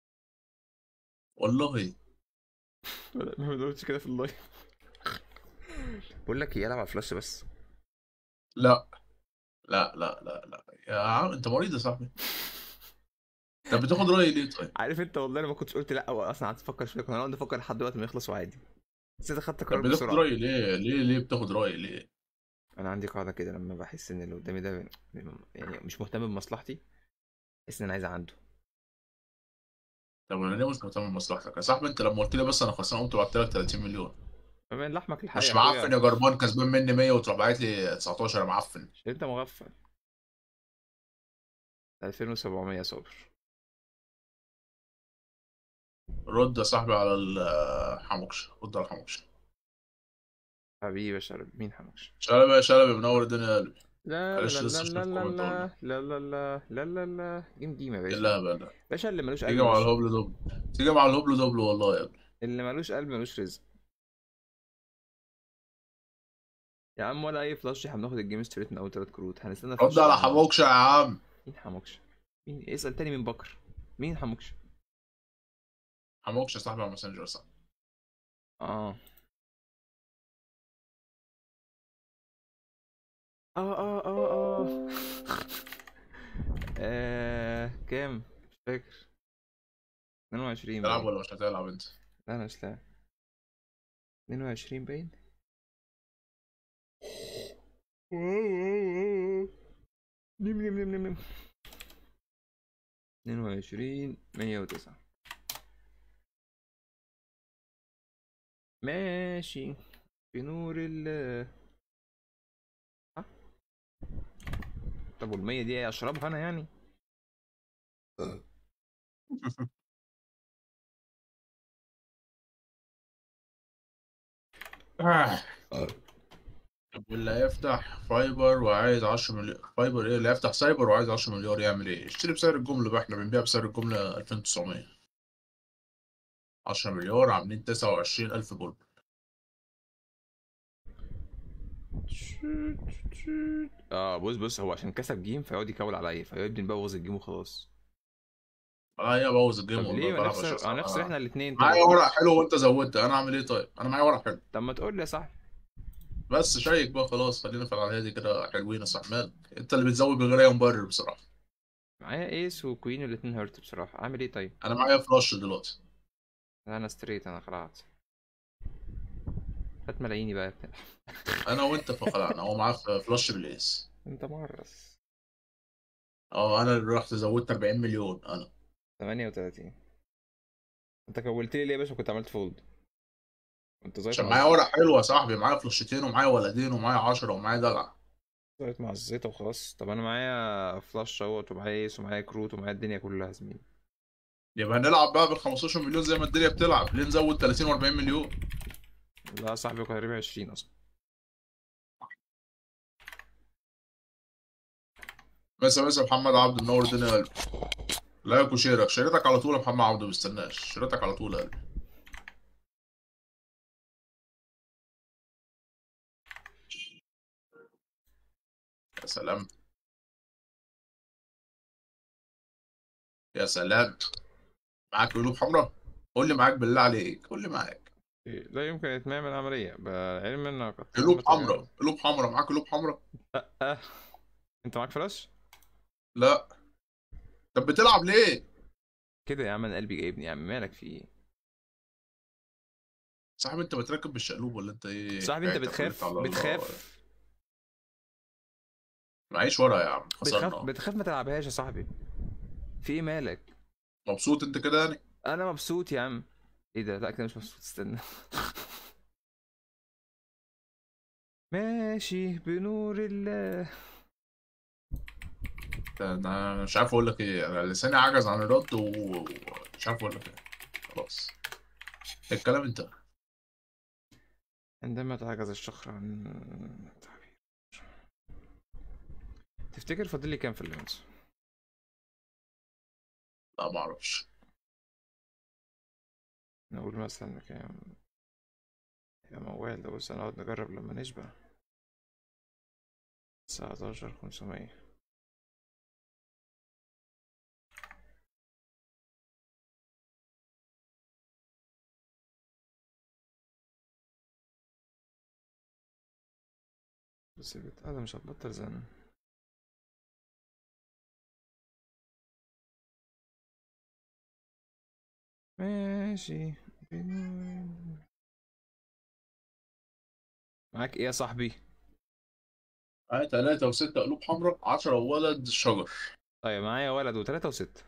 والله لا ما بنقولش كده في اللايف بقول لك ايه العب على فلاش بس لا لا لا لا لا يا عم انت مريض يا صاحبي طب بتاخد رايي ليه طيب عارف انت والله انا ما كنتش قلت لا اصلا قعدت افكر شويه كنا هنقعد نفكر لحد وقت ما يخلص وعادي بس انت خدت طب قرار بتاخد بسرعه رايي ليه ليه ليه بتاخد رايي ليه انا عندي قاعده كده لما بحس ان اللي قدامي ده يعني مش مهتم بمصلحتي بحس ان انا عايز عنده طب انا ليه مش مهتم بمصلحتك يا صاحبي انت لما قلت لي بس انا خسران قمت بعت لك 30 مليون من لحمك الحقيقي مش يا معفن أخويا. يا جربان كسبان مني 100 وتروح باعت لي 19 يا معفن عشان انت مغفل 2700 صابر رد يا صاحبي على الحموكش رد على الحموكش حبيبي يا شرب مين حمكش شلبي يا شلبي منور الدنيا يا قلبي لا لا معلش لا لسه لا شايف لا كومنت لا والله. لا لا لا لا لا لا جيم جيم يا ايه باشا اللهبل ده باشا اللي ملوش قلب تيجي مع ملوش الهبل دبل تيجي مع الهبل دبل والله يا ابني اللي ملوش قلب ملوش رزق يا عم ولا اي فلاش احنا بناخد الجيم ستريت من اول ثلاث كروت هنستنى رد فلاش على ولا- حموكش يا عم مين حموكش مين اسال تاني مين بكر مين حموكش حموكش يا صاحبي على الماسنجر صح اه اه اه اه اه آه، كام مش فاكر 22 تلعب باين ولا مش هتلعب انت لا انا مش لاعب 22 باين نم نم نم نم نم 22 109 ماشي بنور الله ها؟ طب والمية دي اشربها انا يعني آه. طب واللي هيفتح فايبر وعايز 10 مليون فايبر ايه اللي هيفتح سايبر وعايز 10 مليار يعمل ايه؟ اشتري بسعر الجملة بقى احنا بنبيع بسعر الجملة 2900 10 مليار عاملين 29000 بول اه بص بص هو عشان كسب جيم فيقعد يكول عليا فيبدي نبوظ الجيم وخلاص اه يا بوظ الجيم طب والله ليه ما بلعب نخسر عشان اه نخسر أنا- احنا الاثنين معايا ورق حلو وانت زودت انا اعمل ايه طيب؟ انا معايا ورق حلو طب ما تقول لي يا صاحبي بس شيك بقى خلاص خلينا في العادية دي كده حلوين يا صاحبي مالك انت اللي بتزود من غير اي مبرر بصراحة معايا ايس وكوين الاثنين هيرت بصراحه اعمل ايه طيب انا معايا فلاش دلوقتي لا انا ستريت انا خلعت هات ملاييني بقى يا ابني انا وانت فخلعنا هو معاه فلاش بالايس انت مهرس اه انا اللي رحت زودت 40 مليون انا 38 انت كولت لي ليه يا باشا كنت عملت فولد كنت زيت عشان مع معايا الزيت- ورق حلو يا صاحبي معايا فلاشتين ومعايا ولدين ومعايا 10 ومعايا دلع زيت مع الزيت وخلاص طب انا معايا فلاش اهوت ومعايا ايس ومعايا كروت ومعايا الدنيا كلها يا زميلي يبقى هنلعب بقى بال 15 مليون زي ما الدنيا بتلعب ليه نزود 30 و40 مليون لا يا صاحبي كان تقريبا 20 اصلا مسا مسا محمد عبد منور الدنيا يا قلبي لايك وشيرك شيرتك على طول يا محمد عبد ما بستناش شيرتك على طول يا قلبي يا سلام يا سلام معاك قلوب حمراء قول لي معاك بالله عليك قول لي معاك إيه، لا يمكن يتمام العملية بعلم انك قد قلوب تمت حمراء العملية. قلوب حمراء معاك قلوب حمراء أه. انت معاك فلاش؟ لا طب بتلعب ليه كده يا عم انا قلبي جايبني يا عم مالك في ايه؟ صاحبي انت بتركب بالشقلوب ولا انت ايه صاحبي انت حكايتك؟ بتخاف قلت على الله. بتخاف معيش ورقه يا عم بتخاف خسرنا بتخاف ما تلعبهاش يا صاحبي في ايه مالك؟ مبسوط انت كده يعني انا مبسوط يا عم ايه ده لا كده مش مبسوط استنى ماشي بنور الله انا مش عارف اقول لك ايه انا لساني عجز عن الرد ومش عارف اقول لك ايه خلاص الكلام انت عندما تعجز الشخر عن تعبير تفتكر فاضل لي كام في اللينس لا ما اعرفش نقول مثلا كام يا موال ده بص هنقعد نجرب لما نشبع تسعتاشر خمسمية بس البتاع ده مش هتبطل زن ماشي بنوين. معاك ايه يا صاحبي معايا ثلاثة وستة قلوب حمراء 10 ولد شجر طيب معايا ولد وتلاتة وستة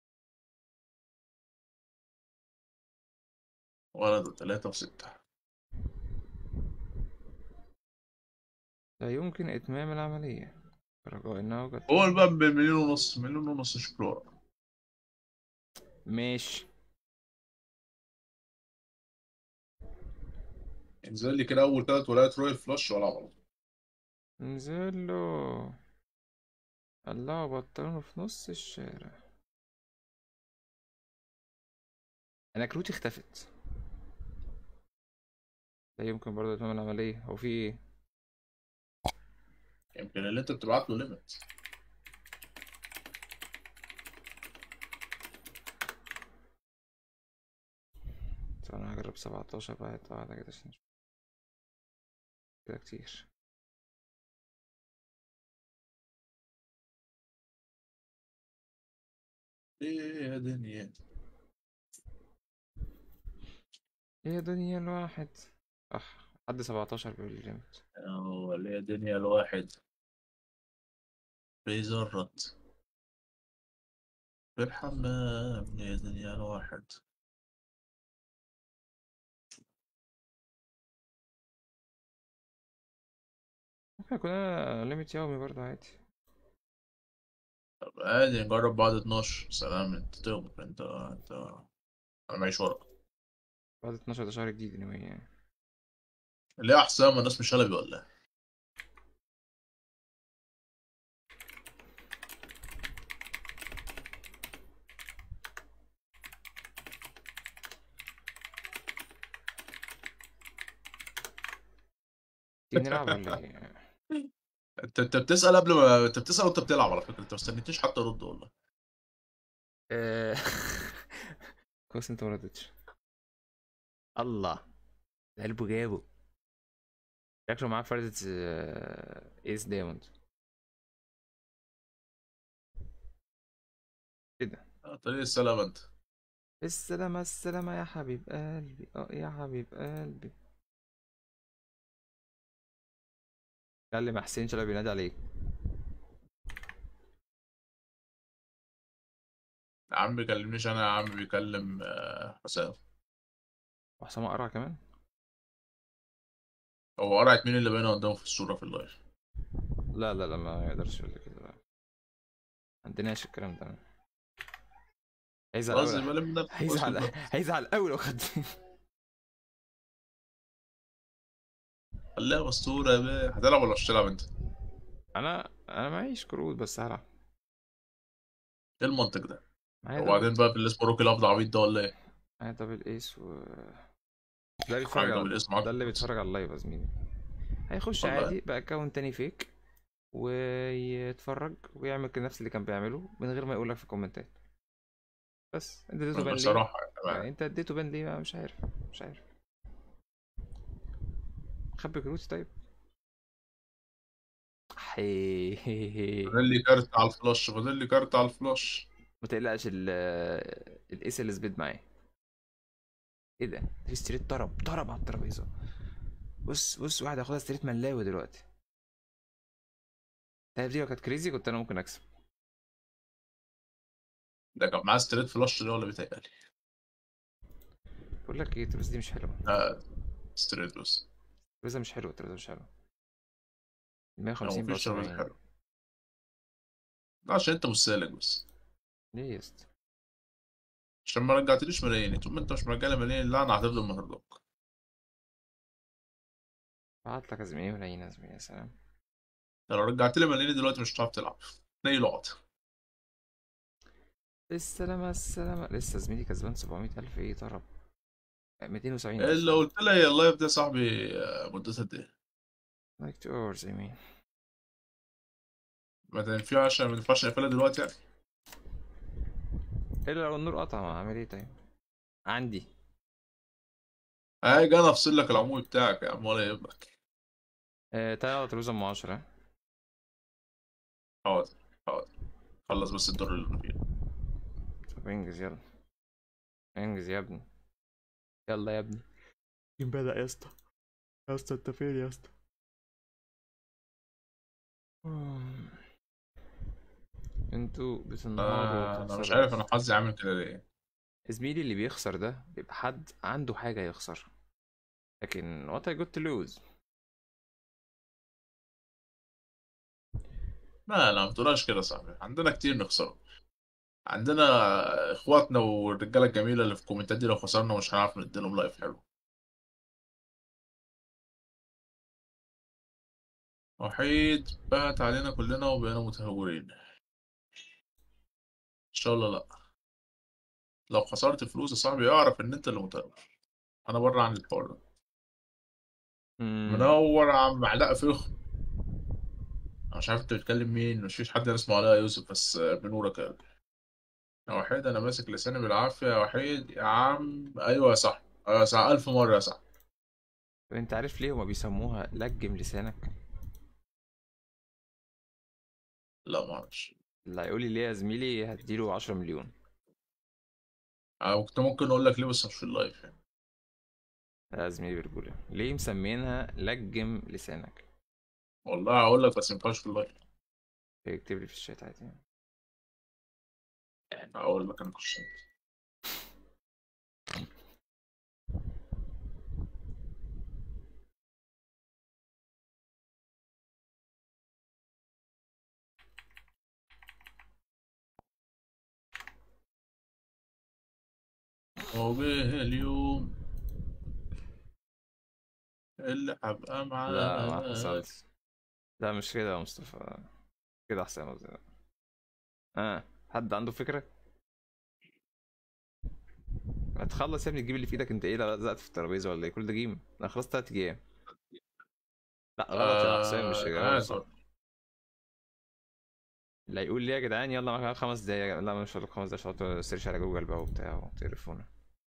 ولد وثلاثة وستة لا يمكن إتمام العملية رجاء إنه قد هو الباب بمليون ونص مليون ونص شكرا ماشي انزل لي كده اول ثلاث ولايات رويال فلاش ولا عمره نزل له الله بطلونه في نص الشارع انا كروتي اختفت لا يمكن برضه اتمام العملية هو في ايه يمكن اللي انت بتبعت له ليميت طب انا هجرب سبعتاشر بقى حتة واحدة كده عشان نشوف. كده كتير ايه يا دنيا ايه يا دنيا الواحد اح حد سبعتاشر بيقول لي ليميت هو اللي هي دنيا الواحد بيزرط في الحمام يا دنيا الواحد ممكن يكون انا ليميت يومي برضه عادي طب عادي نجرب بعد 12 سلام انت تغلط انت انت انا معيش ورق بعد 12 ده شهر جديد anyway يعني ليه احسن ما الناس مش شلبي ولا ايه؟ تيجي نلعب ولا ايه انت انت بتسال قبل ما انت بتسال وانت بتلعب على فكره انت ما استنيتنيش حتى ارد والله آه، كويس انت ما ردتش الله ده قلبه جابه شكله معاه فردة آه، ايس دايموند ايه ده آه، طريق السلامه انت السلامة السلامة يا حبيب قلبي اه يا حبيب قلبي كلم حسين شلبي بينادي عليك يا عم بيكلمنيش انا يا عم بيكلم آه، حسام وحسام اقرع كمان هو قرعت مين اللي باينه قدامه في الصوره في اللايف لا لا لا ما يقدرش يقول لي كده لا عندناش الكلام ده هيزعل خلاص أوي يبقى لم نفسك هيزعل واسكت بقى. هيزعل قوي لو خد خليها اسطوره يا بيه هتلعب ولا مش هتلعب انت؟ انا انا معيش كروت بس هلعب ايه المنطق ده؟ معايا وبعدين دبل بقى في اللي اسمه روكي الافضل عبيط ده ولا ايه؟ معايا دبل ايس و ده اللي بيتفرج حاجه على بالاسم معاك ده اللي بيتفرج على اللايف يا زميلي هيخش والله. عادي باكونت تاني فيك ويتفرج ويعمل كده نفس اللي كان بيعمله من غير ما يقول لك في الكومنتات بس انت اديته بان ليه بصراحه يعني يعني انت اديته بان ليه بقى مش عارف مش عارف خبي كروتي طيب حي فاضل لي كارت على الفلاش فاضل لي كارت على الفلاش ما تقلقش ال الايس اللي سبيد معايا ايه ده في ستريت طرب طرب على الترابيزه بص بص واحد هياخدها ستريت ملاوي دلوقتي طيب دي لو كانت كريزي كنت انا ممكن اكسب ده كان معاه ستريت فلاش ده ولا بيتهيألي؟ بقول لك ايه الترابيزه دي مش حلوه لا ستريت بس الترابيزه مش حلوه الترابيزه مش حلوه هو 150 مفيش بلس ترابيزة 40 حلوة لا عشان انت مش سالك بس ليه يا اسطى عشان ما رجعتليش ملايين طول ما انت مش مرجع لي ملايين اللعنه هتفضل مهرجاك بعت لك يا زميلي ملايين يا زميلي يا سلام انت لو رجعت لي ملايين دلوقتي مش هتعرف تلعب نيل اقعد السلامة السلامة لسه زميلي كسبان 700 ألف ايه طرب 270 اللي قلت لها يا اللايف ده يا صاحبي آه، مدته قد ايه؟ like two hours I mean ما تنفعش عشان ما ينفعش نقفلها دلوقتي يعني الا لو النور قطع ما اعمل ايه طيب عندي هاجي انا افصل لك العمود بتاعك يا عم ولا يهمك آه تعالى على تلوزة ام 10 حاضر حاضر خلص بس الدور اللي فيه طب انجز يلا انجز يا ابني يلا يا ابني مين بدأ يا اسطى يا اسطى انت فين يا اسطى انتوا بتنهاروا آه، انا مش وتخسروا عارف انا حظي عامل كده ليه زميلي اللي بيخسر ده بيبقى حد عنده حاجة يخسر لكن what I got to lose لا لا ما تقولهاش كده يا صاحبي عندنا كتير نخسره عندنا اخواتنا والرجاله الجميله اللي في الكومنتات دي لو خسرنا مش هنعرف نديلهم لايف حلو وحيد بات علينا كلنا وبقينا متهورين ان شاء الله لا لو خسرت فلوس يا صاحبي اعرف ان انت اللي متهور انا بره عن الحوار ده مم. منور عم علاء فخم أنا مش عارف انت بتتكلم مين مش فيش حد اسمه علاء يوسف بس بنورك يا قلبي. يا وحيد انا ماسك لساني بالعافيه يا وحيد يا عم ايوه يا صاحبي ايوه يا صاحبي الف مره يا صاحبي طب انت عارف ليه هما بيسموها لجم لسانك لا ما اعرفش اللي هيقول لي ليه يا زميلي هديله 10 مليون أنا كنت ممكن اقول لك ليه بس مش في اللايف يعني لا يا زميلي برجولة ليه مسمينها لجم لسانك والله هقول لك بس ما ينفعش في اللايف اكتب لي في الشات عادي يعني. هقول لك انا كنت وجه اليوم اللي هبقى معاه لا ما حصلش لا مش كده يا مصطفى كده احسن قصدي لا. اه حد عنده فكرة؟ ما تخلص يا ابني تجيب اللي في ايدك انت ايه لا لزقت في الترابيزة ولا ايه كل ده جيم انا خلاص تلات جيم لا غلط يا حسين مش آه، اجابة آه، صح اللي هيقول لي يا جدعان يلا معاك خمس دقايق لا مش هقول خمس دقايق عشان سيرش على جوجل بقى وبتاع وتليفونه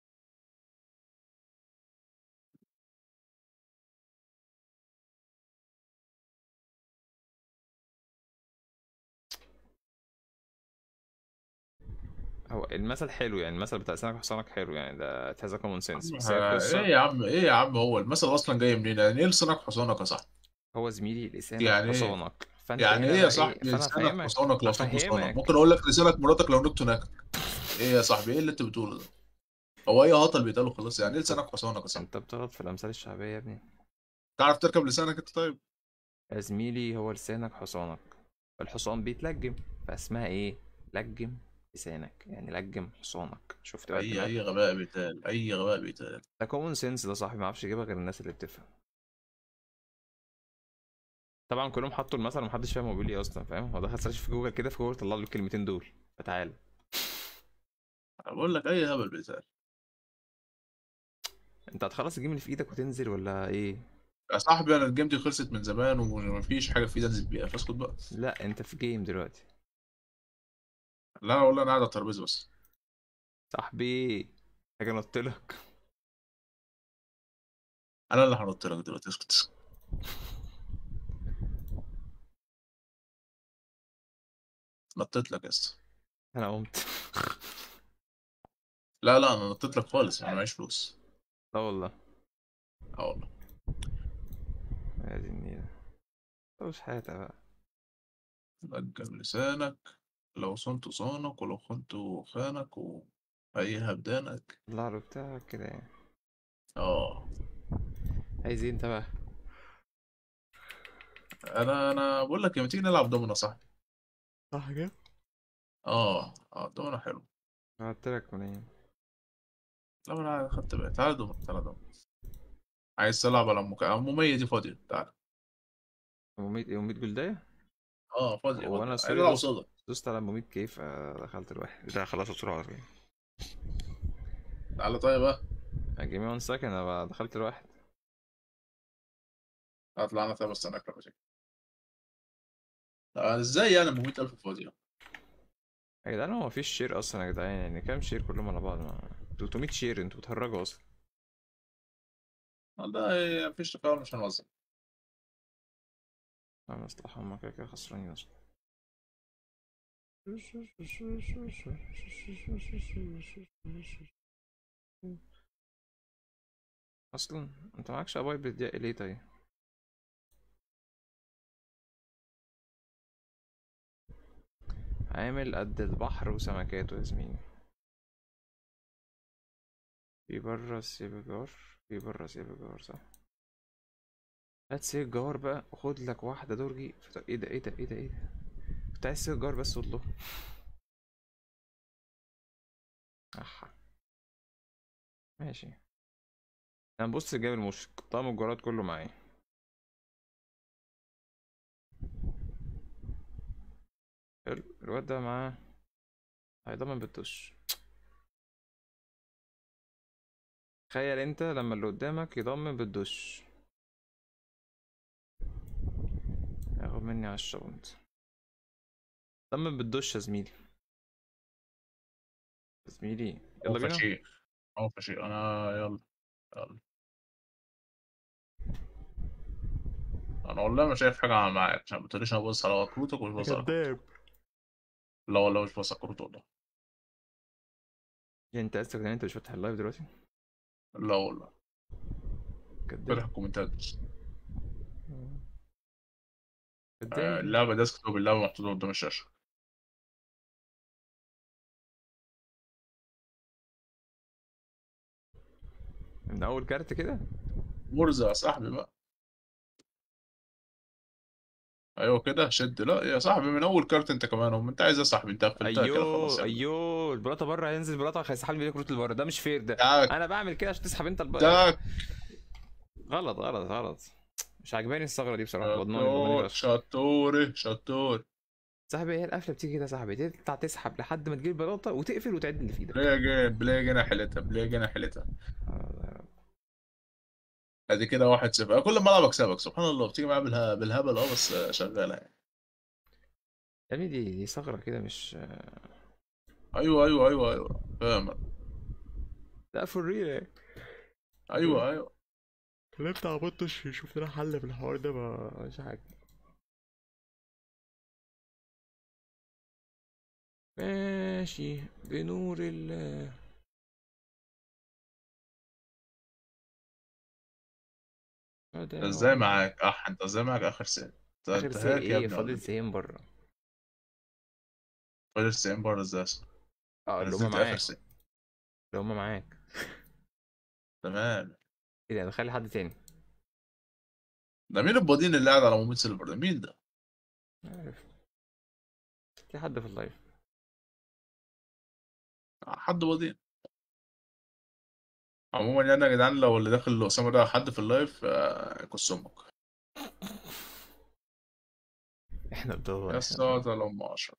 هو المثل حلو يعني المثل بتاع لسانك وحصانك حلو يعني ده it has a common sense بس هي آه، القصة ايه يا عم ايه يا عم هو المثل اصلا جاي منين يعني ايه لسانك حصانك يا صاحبي هو زميلي لسانك يعني إيه؟ حصانك فانت يعني هنا ايه يا بقى صاحبي فانا لسانك فاهمك حصانك لو صوت أفهمك. حصانك ممكن اقول لك لسانك مراتك لو نكته نكت ايه يا صاحبي ايه اللي انت بتقوله ده هو اي هطل بيتقاله خلاص يعني ايه لسانك حصانك يا صاحبي انت بتغلط في الامثال الشعبيه يا ابني تعرف تركب لسانك انت طيب يا زميلي هو لسانك حصانك الحصان بيتلجم فاسمها ايه لجم لسانك يعني لجم حصانك شفت بقى اي الدماغ؟ اي غباء بيتقال اي غباء بيتقال ده كومون سنس ده صاحبي ما اعرفش يجيبها غير الناس اللي بتفهم طبعا كلهم حطوا المثل ومحدش فاهم هو بيقول ايه اصلا فاهم هو دخل سيرش في جوجل كده في جوجل طلع له الكلمتين دول فتعالى أنا بقول لك اي هبل بيتقال انت هتخلص الجيم اللي في ايدك وتنزل ولا ايه يا صاحبي انا الجيم دي خلصت من زمان ومفيش حاجه في ايدي انزل بيها فاسكت بقى لا انت في جيم دلوقتي لا والله انا قاعد على الترابيزه بس صاحبي حاجه نط لك انا اللي هنط لك دلوقتي اسكت نطيت لك يا اسطى انا قمت لا لا انا نطيت لك خالص انا معيش فلوس لا والله اه والله يا دي النيلة مش حياتها بقى لجم لسانك لو صنت صانك ولو خنت خانك وأي هبدانك طلع له بتاعك كده يعني اه عايز ايه انت بقى انا انا بقول لك لما تيجي نلعب دومنا صح صح كده اه اه دومنا حلو قلت لك منين لا ما انا خدت بالي تعالى دومنا تعالى دومنا عايز تلعب على أم أم مية دي فاضية تعالى يومية يومية جلدية اه فاضية هو فاضية. أنا عايز سوري ألعب بص- قصادك دوست على مميت كيف دخلت الواحد ده خلاص بسرعة على طول تعالى طيب ها جيمي وان سكند انا دخلت الواحد هطلع انا طيب استناك لما تيجي آه، ازاي يعني 100000 فاضية يا جدعان هو مفيش شير اصلا يا جدعان يعني كام شير كلهم على بعض ما 300 شير انتوا بتهرجوا اصلا والله مفيش تفاعل مش هنوزع لا مصلحة هما كده كده خسرانين اصلا اصلا انت معكش ابايب بتضايق ليه طيب عامل قد البحر وسمكاته يا زميلي في برا السيبجار في برا السيبجار صح هات سيجار بقى وخد لك واحدة درجي فت- ايه ده ايه ده ايه ده ايه ده كنت عايز سيجار بس والله اح ماشي انا بص جايب المشرق طقم الجراد كله معايا حلو الواد ده معاه هيضمن بالدش تخيل انت لما اللي قدامك يضمن بالدش ياخد مني عشرة بونت ضمن بالدش يا زميلي يا زميلي يلا هو بينا فشيخ هو فشيخ انا يلا يلا انا والله ما شايف حاجة معاك عشان ما تقوليش انا ببص على كروتك ومش ببص على كروتك. كداب لا والله مش ببص على كروت والله يعني انت قصدك ان انت مش فاتح اللايف دلوقتي لا والله كداب فتح الكومنتات بس آه، كداب اللعبة ديسكتوب اللعبة محطوطة قدام الشاشة من اول كارت كده مرزق يا صاحبي بقى ايوه كده شد لا يا صاحبي من اول كارت انت كمان هم انت عايز إيه يا صاحبي انت قفلتها كده خلاص ايوه يلا. ايوه البلاطه بره هينزل البلاطه هيسحب لي كروت لبره ده مش فير ده داك انا بعمل كده عشان تسحب انت الب... داك غلط غلط غلط مش عاجباني الثغره دي بصراحه بضناني بضناني شطور فشخ شطوري شطور صاحبي هي القفله بتيجي كده يا صاحبي تطلع تسحب لحد ما تجيب البلاطه وتقفل وتعد اللي في ايدك بلاي جين بلاي جين حلتها بلاي جين حلتها آه، ادي كده واحد صفر أنا كل ما العب اكسبك سبحان الله بتيجي معايا بالها- بالهبل اه بس شغاله يعني يا ابني دي دي ثغره كده مش ايوه ايوه ايوه ايوه فاهم لا فور ريل ايوه ايوه لا بتاع بطش يشوف لنا حل في الحوار ده ما مش حاجه ماشي بنور الله انت ازاي معاك اح انت ازاي معاك اخر سنه انت اخر انت سي هاك يا ايه ابني فاضل ولا سيين بره فاضل سنين بره ازاي اصلا اه انا اللي هم نزلت اخر معاك سنه اللي هم معاك تمام ايه ده نخلي حد تاني ده مين البودين اللي قاعد على مومنت سيلفر ده مين ده عارف في حد في اللايف حد بودين عموما يعني يا جدعان لو اللي داخل اسامه ده حد في اللايف آه، كس امك احنا بضوء يا احنا ساتر لهم 10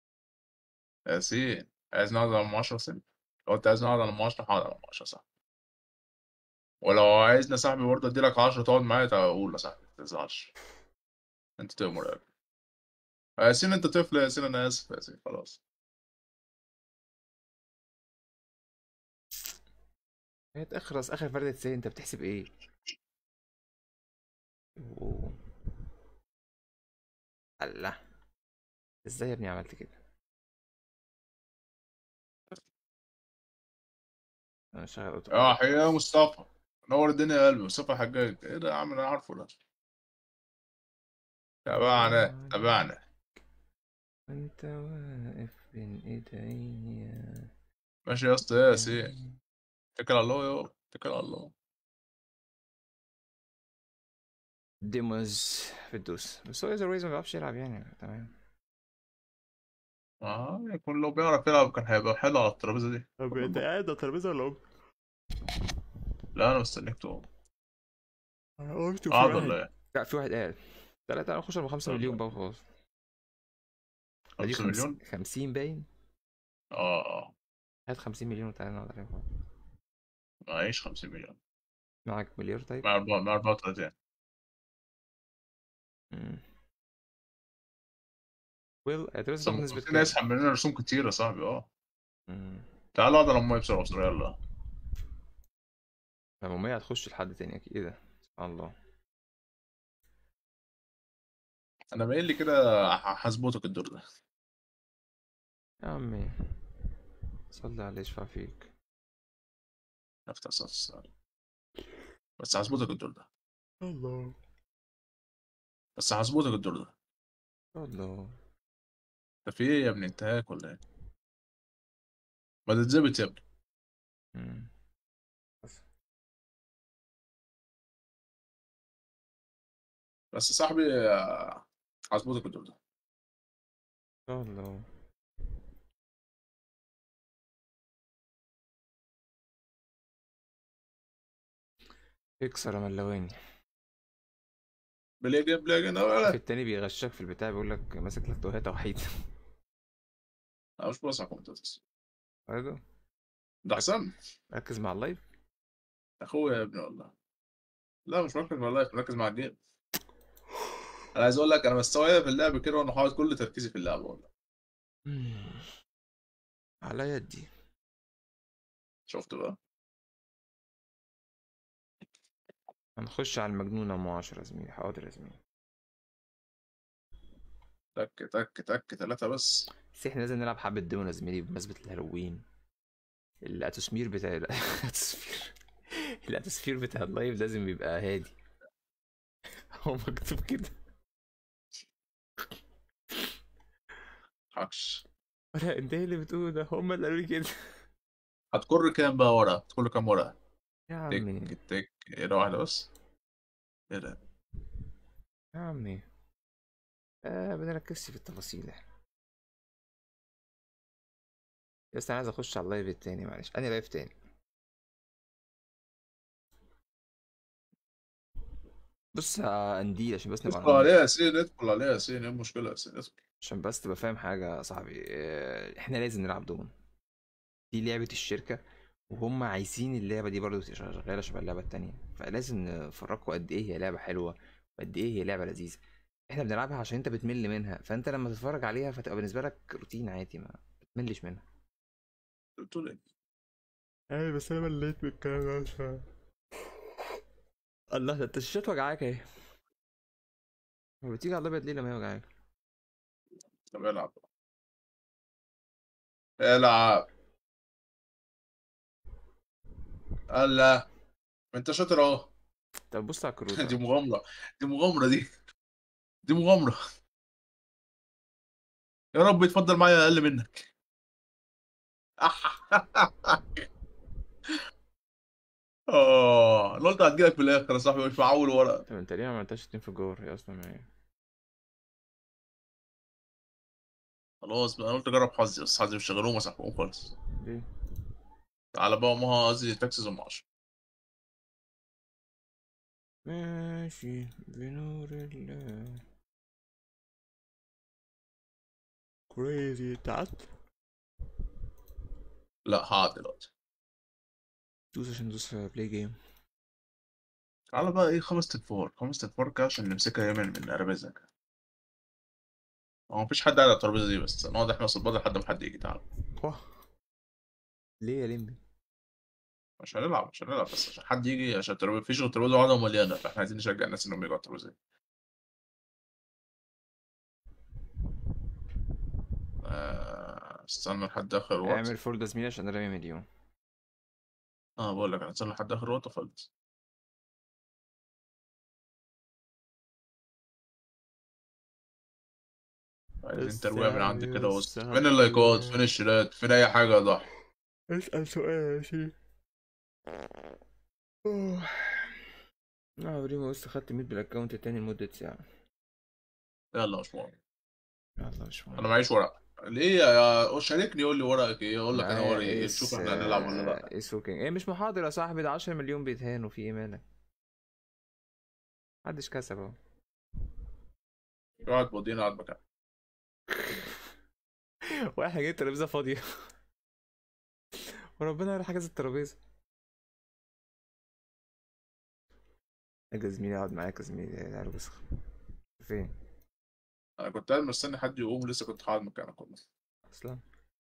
ياسين عايز نقعد على ام 10 سنة لو انت عايز نقعد على ام 10 هقعد على ام 10 صح ولو عايزني يا صاحبي برضه اديلك 10 تقعد معايا تعال قول يا صاحبي ما تزعلش انت تأمر يا ابني ياسين انت طفل يا ياسين انا اسف يا ياسين خلاص هي تخلص اخر فردة سي انت بتحسب ايه أوه. الله ازاي يا ابني عملت كده انا شغال اوتو اه حقيقة يا مصطفى نور الدنيا يا قلبي مصطفى حجاج ايه ده يا عم انا عارفه ده تابعنا تابعنا انت واقف بين ايديا ماشي يا اسطى يا ياسين اتكل على الله يا اتكل على الله ديموز في الدوس بس هو اذا ما بيعرفش يلعب يعني تمام اه يكون لو بيعرف يلعب كان هيبقى حلو على الترابيزة دي طب انت قاعد على الترابيزه ولا قمت؟ لا انا مستنيك تقوم انا قمت قاعد ولا ايه؟ لا في واحد قاعد لا لا تعالى نخش ب 5 طب مليون بقى وخلاص دي 5 خمس- مليون 50 باين اه اه هات 50 مليون وتعالى نقعد عليهم معيش 50 مليون معاك مليار طيب مع أربعة- مع 34 مم. ويل ادرس بس بنسبة في ناس كام؟ حملنا رسوم كتير يا صاحبي اه مم. تعال اقعد على المايه بسرعه بسرعه يلا لما مية هتخش لحد تاني اكيد ايه ده سبحان الله انا مايل لي كده هظبطك الدور ده يا عمي صلي عليه يشفع فيك نفتح اساس بس هظبطك الدور ده الله بس هظبطك الدور ده الله انت في ايه يا ابني انت هاك ولا ايه ما تتظبط يا ابني مم. بس. بس يا صاحبي آه، هظبطك الدور ده الله اكسر يا ملواني بلاقي بلاقي انا في ولا التاني بيغشك في البتاع بيقول لك ماسك لك توهات توحيد انا مش بصحى كومنتات برضه ده احسن ركز مع اللايف اخويا يا ابني والله لا مش مركز مع اللايف مركز مع الجيم انا عايز اقول لك انا مستواي في اللعب كده وانا حاطط كل تركيزي في اللعب والله مم. على يدي شفت بقى هنخش على المجنونة ام 10 يا زميلي حاضر يا زميلي تك تك تك ثلاثة بس بس احنا لازم نلعب حبة دون يا زميلي بمناسبة الهالوين الاتوسمير بتاع الاتوسفير الاتوسفير بتاع اللايف لازم يبقى هادي هو مكتوب كده حكش ولا انت ايه اللي بتقوله ده هم اللي قالوا لي كده هتكر كام بقى ورقة هتكر كام ورقة يا عمي تك تك ايه ده واحدة بس ايه ده يا عمي آه بنركزش في التفاصيل احنا بس انا عايز اخش على اللايف التاني معلش انهي لايف تاني بص يا انديل عشان بس نبقى ادخل عليها يا سين ادخل عليها يا سين ايه المشكلة يا سين ادخل عشان بس تبقى فاهم حاجة يا صاحبي آه، احنا لازم نلعب دون دي لعبة الشركة وهم عايزين اللعبة دي برضه تبقى شغالة شبه اللعبة التانية فلازم نفرجكوا قد ايه هي لعبة حلوة وقد ايه هي لعبة لذيذة احنا بنلعبها عشان انت بتمل منها فانت لما تتفرج عليها فتبقى بالنسبة لك روتين عادي ما بتملش منها بتقول ايه ايوه بس انا مليت من الكلام ده شوية الله ده انت الشاشات وجعاك اهي لما بتيجي على الابيض ليه لما هي وجعاك طب العب بقى. العب الله ما انت شاطر اهو طب بص على الكروت دي بقى. مغامرة دي مغامرة دي دي مغامرة يا رب يتفضل معايا اقل منك اه انا قلت هتجيلك في الاخر يا صاحبي مش معول ورقة طب انت ليه ما عملتهاش اتنين في الجور هي اصلا ما هي خلاص بقى انا قلت اجرب حظي بس حظي مش شغلهم مسحبهم خالص ليه على بقى ما قصدي تاكسيز ام 10 ماشي بنور الله كريزي تعبت لا هقعد دلوقتي دوس عشان ندوس في بلاي جيم تعالى بقى ايه خمس تنفور خمس تنفور كده عشان نمسكها يمين من قرابيزها كده هو مفيش حد قاعد على الترابيزه دي بس نقعد احنا قصاد بعض لحد ما حد يجي تعالى واه ليه يا لمبي مش هنلعب مش هنلعب بس عشان حد يجي عشان الترابيزه مفيش غير الترابيزه واحده مليانه فاحنا عايزين نشجع الناس انهم يجوا على الترابيزه دي. آه، استنى لحد اخر وقت اعمل فولد زميلي عشان رامي مليون اه بقول لك انا استنى لحد اخر وقت وخلص عايزين ترويع من عندك كده وسط فين اللايكات فين الشيرات فين اي حاجه يا ضحى اسأل سؤال يا شيخ اه ريما بس خدت ميت بالاكونت التاني لمدة ساعة يلا مش مهم يلا مش مهم انا معيش ورق ليه يا شاركني قول لي ورقك ايه اقول لك انا معايا ورقي ايه إيس- تشوف احنا هنلعب ولا لا ايس وكينج ايه مش محاضر يا صاحبي ده 10 مليون بيتهانوا في ايه مالك محدش كسب اهو قاعد فاضيين قاعد مكان واحد جايب ترابيزه فاضيه وربنا يروح حاجز الترابيزه اجي يا زميلي اقعد معاك يا زميلي تعالى بس فين انا كنت قاعد مستني حد يقوم لسه كنت قاعد مكانك والله اصلا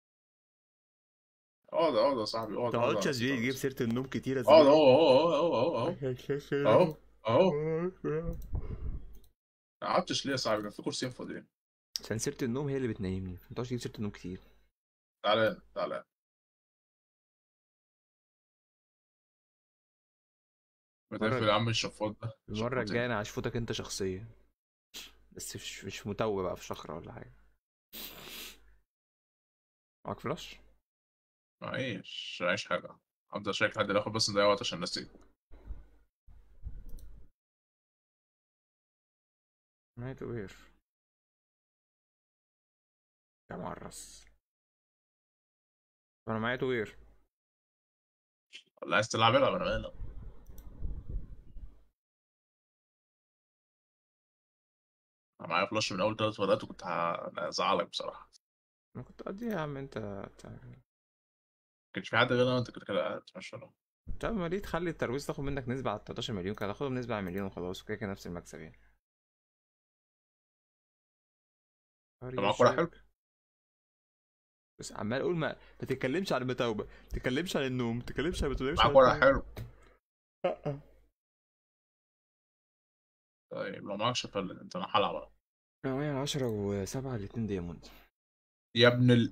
اقعد اقعد يا صاحبي اقعد ما اقعد تقعدش يا على زميلي الترابيزة. تجيب سيره النوم كتير يا اقعد زميلي اهو اهو اهو اهو اهو اهو اهو ما قعدتش ليه يا صاحبي كان في كرسيين فاضيين عشان سيره النوم هي اللي بتنيمني ما تقعدش تجيب سيره النوم كتير تعالى هنا تعالى هنا. ما مرة- تقفل يا عم الشفاط ده المره شفاطين. الجايه انا هشفطك انت شخصيا بس مش مش متوه بقى في شخره ولا حاجه معاك فلاش معيش معيش حاجة هفضل شايك لحد الاخر بس نضيع وقت عشان الناس تيجي نايت وير يا معرس انا معايا توير ولا عايز تلعب العب انا مالي انا معايا فلاش من اول ثلاث ورقات وكنت هزعلك بصراحة انا كنت قضيها يا عم انت بتاع- كانش في حد غير انا وانت كده كده قاعد ما شاء الله طب ما ليه تخلي الترويج تاخد منك نسبة على 13 مليون كان تاخدهم نسبة على مليون وخلاص وكده كده نفس المكسب يعني طب معاك ورق حلو بس عمال اقول ما ما تتكلمش عن المتوبة ما تتكلمش عن النوم ما تتكلمش عن ما تتكلمش عن معاك ورق النوم. حلو طيب لو معكش فل انت انا هلعب بقى. انا معايا 10 و7 الاتنين دياموند يا ابن ال...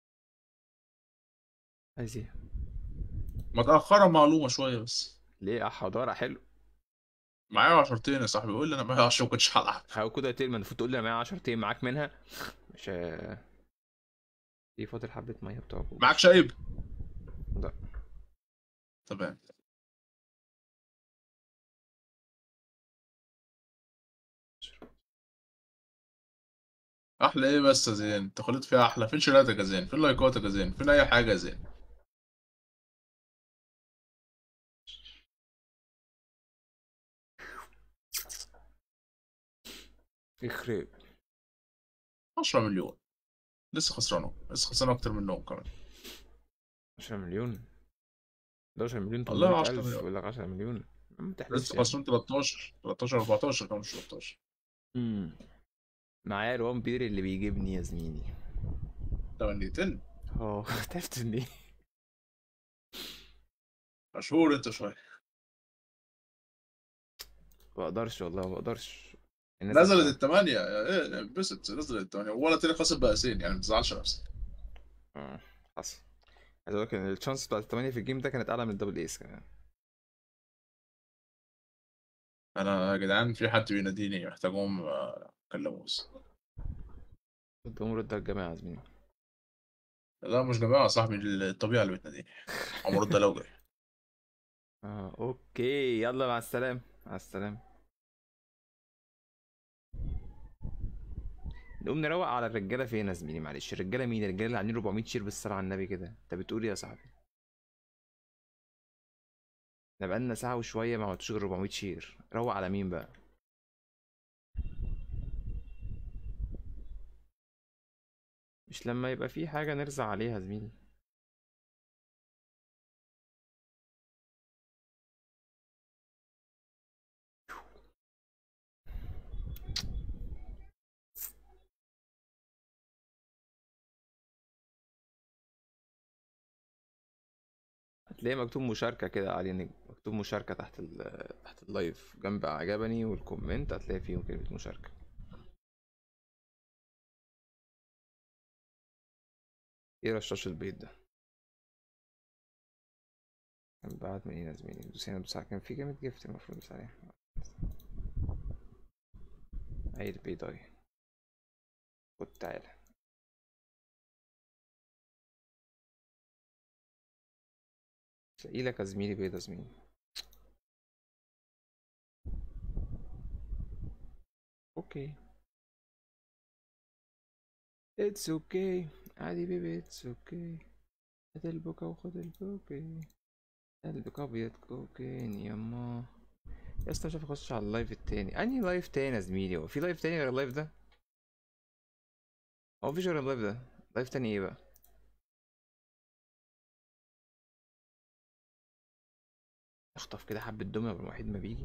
عايز ايه؟ متأخرة معلومة شوية بس ليه حضارة حلو معايا عشرتين يا صاحبي قول لي انا معايا عشرة ما كنتش هلعب هاو كده تيل ما المفروض تقول لي انا معايا 10 تيم معاك منها مش ه- في فاضل حبة مية بتوع أبوك. معاك شايب لا. تمام احلى ايه بس يا زين انت خليت فيها احلى فين شرياتك يا زين فين لايكاتك يا زين فين اي حاجه يا زين يخرب 10 مليون لسه خسرانه لسه خسران اكتر منهم كمان 10 مليون 11 مليون والله 800 10 ألف مليون. يقول لك 10 مليون ما تحلفش لسه يعني. خسران 13 13 14 كمان مش 13 امم معايا الوان بير اللي بيجيبني يا زميلي تمنيتين اه عرفت منين مشهور انت شويه ما بقدرش والله ما بقدرش الناس نزلت بتاع- الثمانية ايه انبسط نزلت الثمانية ولا تاني خسر بقاسين يعني ما تزعلش نفسك اه حصل عايز اقول لك ان الشانس بتاعت الثمانية في الجيم ده كانت اعلى من الدبل ايس كمان انا يا جدعان في حد بيناديني محتاجهم آه، اكلمه بس قدام رد الجماعة يا زميلي لا مش جماعة صاحبي الطبيعة اللي بتناديني عمر ده لو جاي اه اوكي يلا مع السلامة مع السلامة نقوم نروق على الرجالة فين يا زميلي معلش الرجالة مين الرجالة اللي عاملين 400 شير بالصلاة على النبي كده انت بتقول ايه يا صاحبي احنا بقالنا ساعة وشوية ما عملتوش غير 400 شير روق على مين بقى مش لما يبقى في حاجة نرزع عليها يا زميلي هتلاقي مكتوب مشاركة كده عليه نجم مكتوب مشاركة تحت ال تحت اللايف جنب عجبني والكومنت هتلاقي فيهم كلمة مشاركة ايه رشاش البيض ده كان بعت منين يا زميلي دوس هنا دوس على- كان في جامد جيفت المفروض دوس عليه اهي البيض اهي خد تعالى تلاقي لك يا زميلي بيض يا زميلي اوكي اتس اوكي عادي بيبي اتس اوكي هات البوكا وخد البوكي قلبك ابيض كوكين يما يا اسطى مش عارف اخش على اللايف التاني انهي لايف تاني يا زميلي هو في لايف تاني غير اللايف ده هو مفيش غير اللايف ده لايف تاني ايه بقى اخطف كده حبة دمية قبل ما الوحيد ما بيجي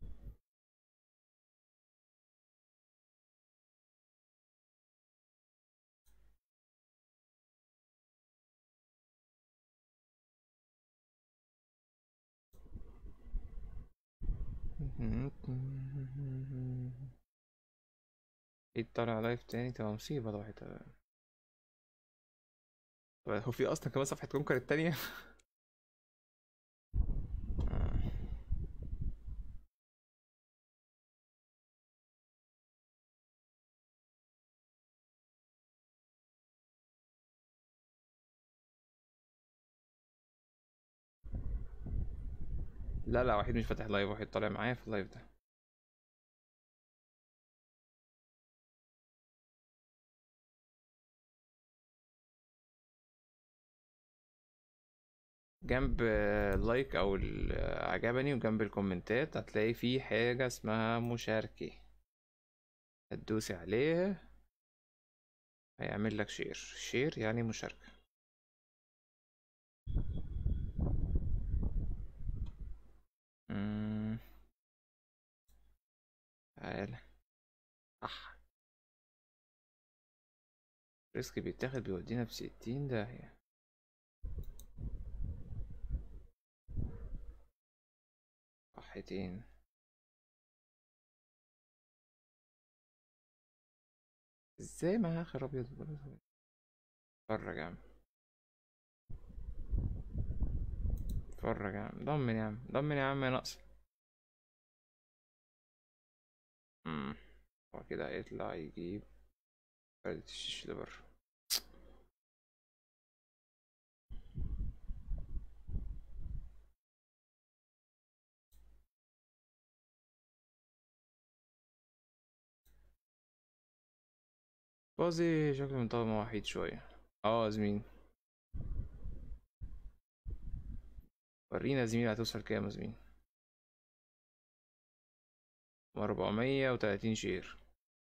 ايه طالع لايف تاني تبقى مصيبة لو حتى طب هو في اصلا كمان صفحة كونكر التانية آه. لا لا وحيد مش فاتح لايف وحيد طالع معايا في اللايف ده جنب اللايك او ال- عجبني وجنب الكومنتات هتلاقي في حاجة اسمها مشاركة هتدوسي عليها هيعمل لك شير شير يعني مشاركة مم. تعالى صح ريسك بيتاخد بيودينا في ستين داهية صحتين ازاي معاها اخر ابيض اتفرج يا عم اتفرج يا عم ضمن يا عم ضمن يا عم يا ناقص امم هو كده هيطلع يجيب فردة الشيش اللي بره بازي شكله من طبع وحيد شوية اه يا زميلي ورينا يا زميلي هتوصل كام يا زميلي أربعمية وتلاتين شير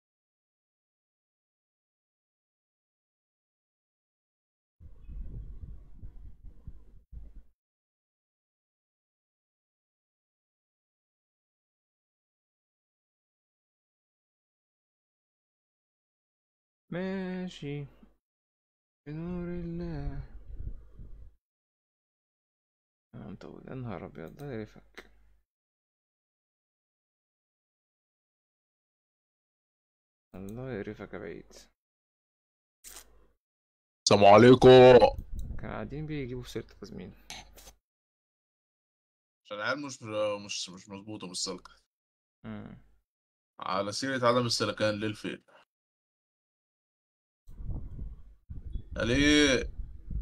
ماشي بنور الله آه، انت يا نهار ابيض ده يقرفك الله يقرفك يا بعيد السلام عليكم كانوا قاعدين بيجيبوا في سيرتك يا زميلي عشان العيال مش مش مش مظبوطه مش سالكه مم. على سيرة عدم السلكان ليه الفين ليه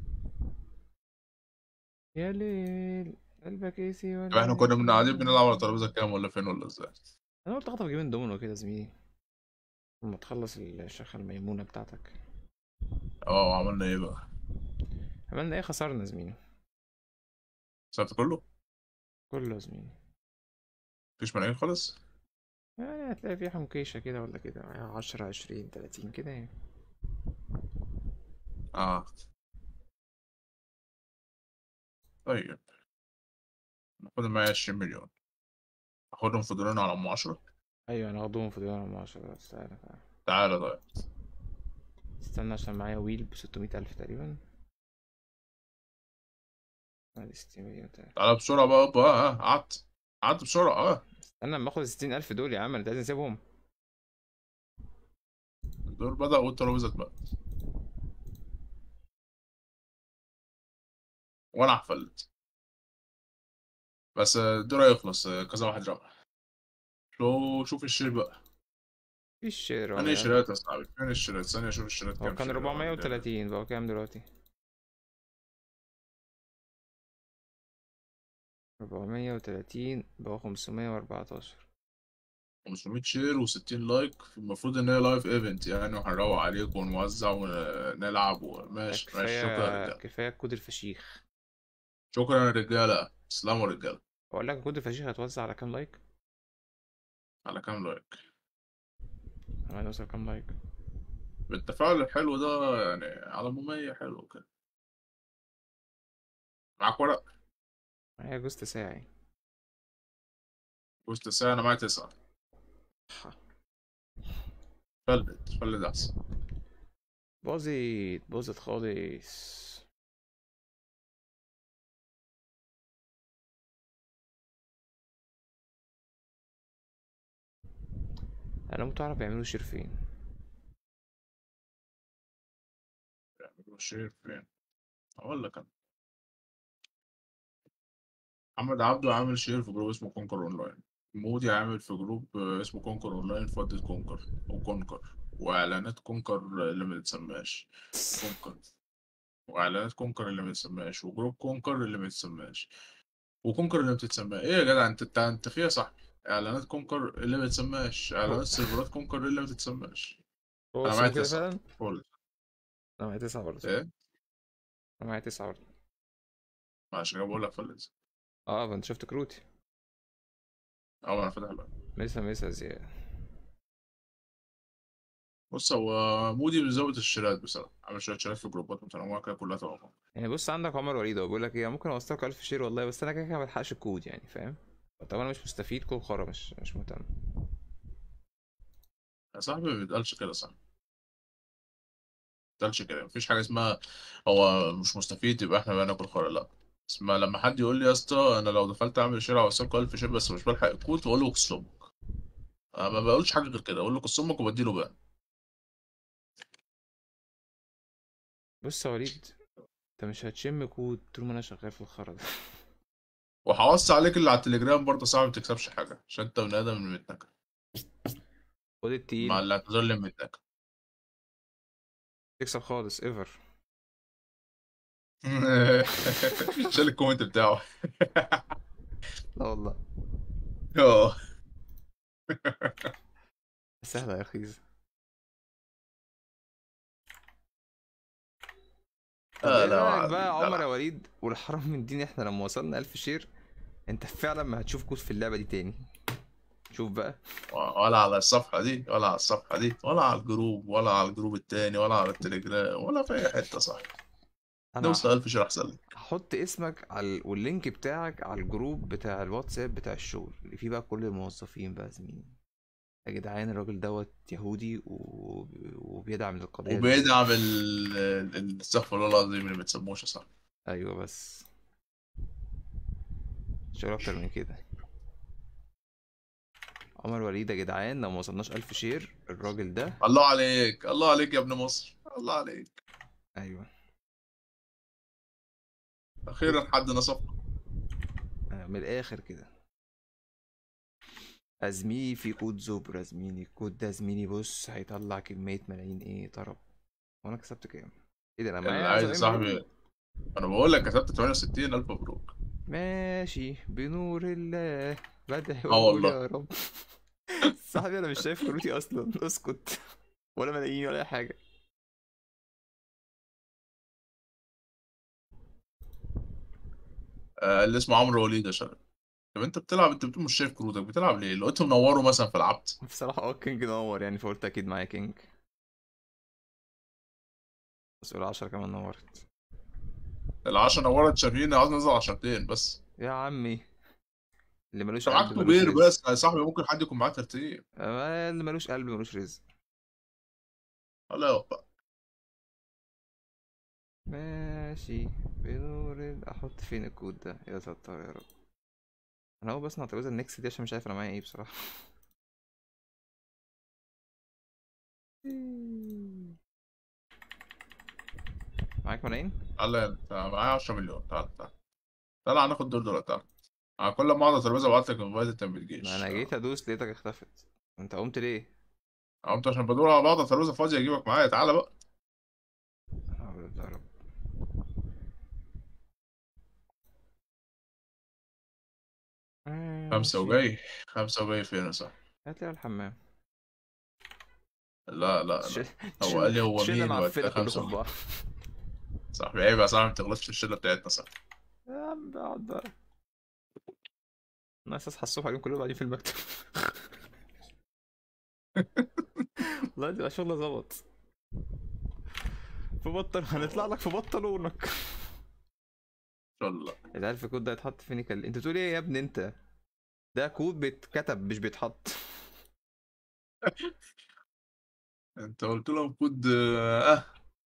يا ليل قلبك ايسي ولا طب احنا كنا من قاعدين إيه؟ بنلعب على ترابيزه كام ولا فين ولا ازاي انا قلت اخطف جيمين دومينو كده يا زميلي لما تخلص الشيخة الميمونة بتاعتك اه عملنا ايه بقى عملنا ايه خسرنا يا زميلي سالت كله كله يا زميلي مفيش ملايين خالص يعني هتلاقي في حمكيشة كده ولا كده عشرة عشرين تلاتين كده يعني اه طيب ناخد معايا 20 مليون اخدهم في دولار على ام 10 ايوه انا هاخدهم في دولار ما عشرة بس تعالى تعالى تعالى طيب استنى عشان معايا ويل بستمية ألف تقريبا ادي ستين مليون تعالى تعالى بسرعه بقى بقى اه قعدت قعدت بسرعه اه استنى اما اخد الستين ألف دول يا عم انت لازم اسيبهم الدور بدأ والترابيزه اتبقى وانا حفلت بس الدور هيخلص كذا واحد رمى لو شوف الشير بقى في الشير انا شيرات يا صاحبي فين الشيرات ثانيه اشوف الشيرات هو كام كان شير ربعمية وتلاتين بقى كام دلوقتي ربعمية وتلاتين بقى خمسمية وأربعتاشر 500 شير و60 لايك المفروض ان هي لايف ايفنت يعني وهنروق عليك ونوزع ونلعب وماشي ماشي شكرا يا كفاية رجاله كفاية كود الفشيخ شكرا يا رجاله تسلموا يا رجاله بقول لك كود الفشيخ هتوزع على كام لايك؟ على كام لايك عمال نوصل كام لايك؟ بالتفاعل الحلو ده يعني على ممية حلو كده معاك ورق معايا جوز ساعي وسط الساعة أنا معايا تسعة فلت فلت أحسن باظت باظت خالص انا متعرف يعملوا شير فين شير فين أقول لك أنا محمد عبده عامل شير في جروب اسمه كونكر أونلاين مودي عامل في جروب اسمه كونكر أونلاين فضة كونكر وكونكر وإعلانات كونكر اللي ما تتسماش كونكر وإعلانات كونكر اللي ما تتسماش وجروب كونكر اللي ما تتسماش وكونكر اللي ما بتتسماش إيه يا جدع أنت أنت أنت فيها صح إعلانات كونكر اللي ما تتسماش إعلانات سيرفرات كونكر اللي ما تتسماش هو أنا اسمه معايا كده تسعة فعلا فول انا معايا تسعة برضه إيه انا معايا تسعة برضه عشان كده بقول لك فلت اه فانت شفت كروتي أه أنا فاتح لك مسا مسا زيادة بص هو مودي بيزود الشيرات بصراحة عامل شوية شيرات في جروبات متنوعة كده كلها تبع يعني بص عندك عمر وليد هو بيقول لك ايه ممكن اوصلك 1000 شير والله بس انا كده كده ما بلحقش الكود يعني فاهم طب انا مش مستفيد كود خرا مش مش مهتم يا صاحبي ما بيتقالش كده صح ما بيتقالش كده مفيش حاجة اسمها هو مش مستفيد يبقى احنا بقى ناكل خير لا اسمها لما حد يقول لي يا اسطى انا لو دخلت اعمل شير اوصلكوا 1000 شير بس مش بلحق الكود بقول له كس امك أنا ما بقولش حاجة غير كده اقول له كس امك وبديله بقى بص يا وليد انت مش هتشم كود طول ما انا شغال في الخرا ده وهوصي عليك اللي على التليجرام برضه صعب ما تكسبش حاجة عشان انت بني ادم من متنكر خد التقيل مع الاعتذار للمتنكر تكسب خالص ايفر شال الكومنت بتاعه لا والله اه سهلة يا رخيص طب لا ايه لا رأيك بقى يا لا، عمر لا. يا وليد والحرام من دين احنا لما وصلنا 1000 شير انت فعلا ما هتشوف كود في اللعبة دي تاني شوف بقى ولا على الصفحة دي ولا على الصفحة دي ولا على الجروب ولا على الجروب التاني ولا على التليجرام ولا في أي حتة صح انا نوصل ألف شير أحسن لك هحط اسمك على واللينك بتاعك على الجروب بتاع الواتساب بتاع الشغل اللي فيه بقى كل الموظفين بقى زميلي يا جدعان الراجل دوت يهودي و... وبيدعم القضية دي. وبيدعم ال- ال- استغفر الله العظيم اللي ما تسموش صح ايوه بس شغل اكتر من كده عمر وليد يا جدعان لو ما وصلناش ألف شير الراجل ده الله عليك الله عليك يا ابن مصر الله عليك ايوه أخيرا حد نصف آه، من الاخر كده ازميلي في كود زوبر زميلي الكود ده زميلي بص هيطلع كمية ملايين ايه طرب وانا كسبت كام ايه ده انا اللي معايا عايز يا 70 مليون. صاحبي أنا بقول لك كسبت 68 ألف مبروك ماشي بنور الله بدعي آه واقول والله. يا رب صاحبي انا مش شايف كروتي اصلا اسكت ولا ملايين ولا اي حاجه آه اللي اسمه عمرو وليد يا شباب طب أنت بتلعب أنت بتقول مش شايف كروتك بتلعب ليه؟ لو أنت منوره مثلا في العبد بصراحه اه كينج نور يعني فقلت اكيد معايا كينج بس قول 10 كمان نورت العشرة نورت شارين عاوز ننزل عشرتين بس يا عمي اللي ملوش انت معاك قلب ملوش كوبير رزق بس يا صاحبي ممكن حد يكون معاه ترتيب آه، اللي ملوش قلب ملوش رزق الله يوفقك ماشي بنور ال- احط فين الكود ده يا ستار يا رب انا اول بسمع تلوزة النكس دي عشان مش عارف انا معايا ايه بصراحة معاك ملايين؟ تعالى انت معايا 10 مليون تعال تعال تعال هناخد دول دول تعال انا كل ما اقعد على الترابيزه ابعت لك الموبايل انت ما بتجيش ما انا جيت ادوس لقيتك اختفت انت قمت ليه؟ قمت عشان بدور على بعض على الترابيزه فاضيه اجيبك معايا تعالى بقى حول يا رب خمسة ماشي. وجاي خمسة وجاي فين يا صاحبي هات لي على الحمام لا لا ش- لا ش- هو قال لي هو شلة مين وقت معفنة خمسة كلكم في بعض صاحبي عيب يا صاحبي ما تغلطش في الشله بتاعتنا صاحبي يا عم اقعد بقى انا اساس الصبح عليهم كلهم قاعدين في المكتب والله تبقى شغل ظبط في بطل هنطلع لك في بطلونك ان شاء الله انت عارف الكود ده يتحط فين يكل... انت بتقول ايه يا ابني انت ده كود بيتكتب مش بيتحط انت قلت لهم كود اه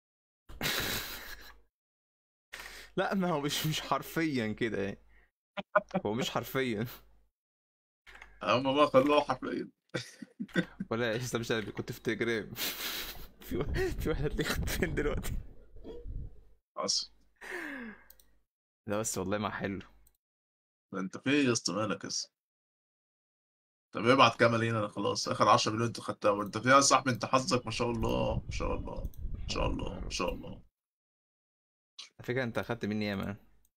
لا ما هو مش مش حرفيا كده يعني هو مش حرفيا هم بقى خلوها حرفيا ولا ايش مش عارف كنت في تليجرام في و... في واحد اللي كنت فين دلوقتي اصلا لا بس والله ما حلو ده انت في يا اسطى مالك يا اسطى طب ابعت كام لينا انا خلاص اخر 10 مليون انت خدتها وانت فيها يا صاحبي انت حظك ما شاء الله ما شاء الله ما شاء الله ما شاء الله على فكره انت اخدت مني ياما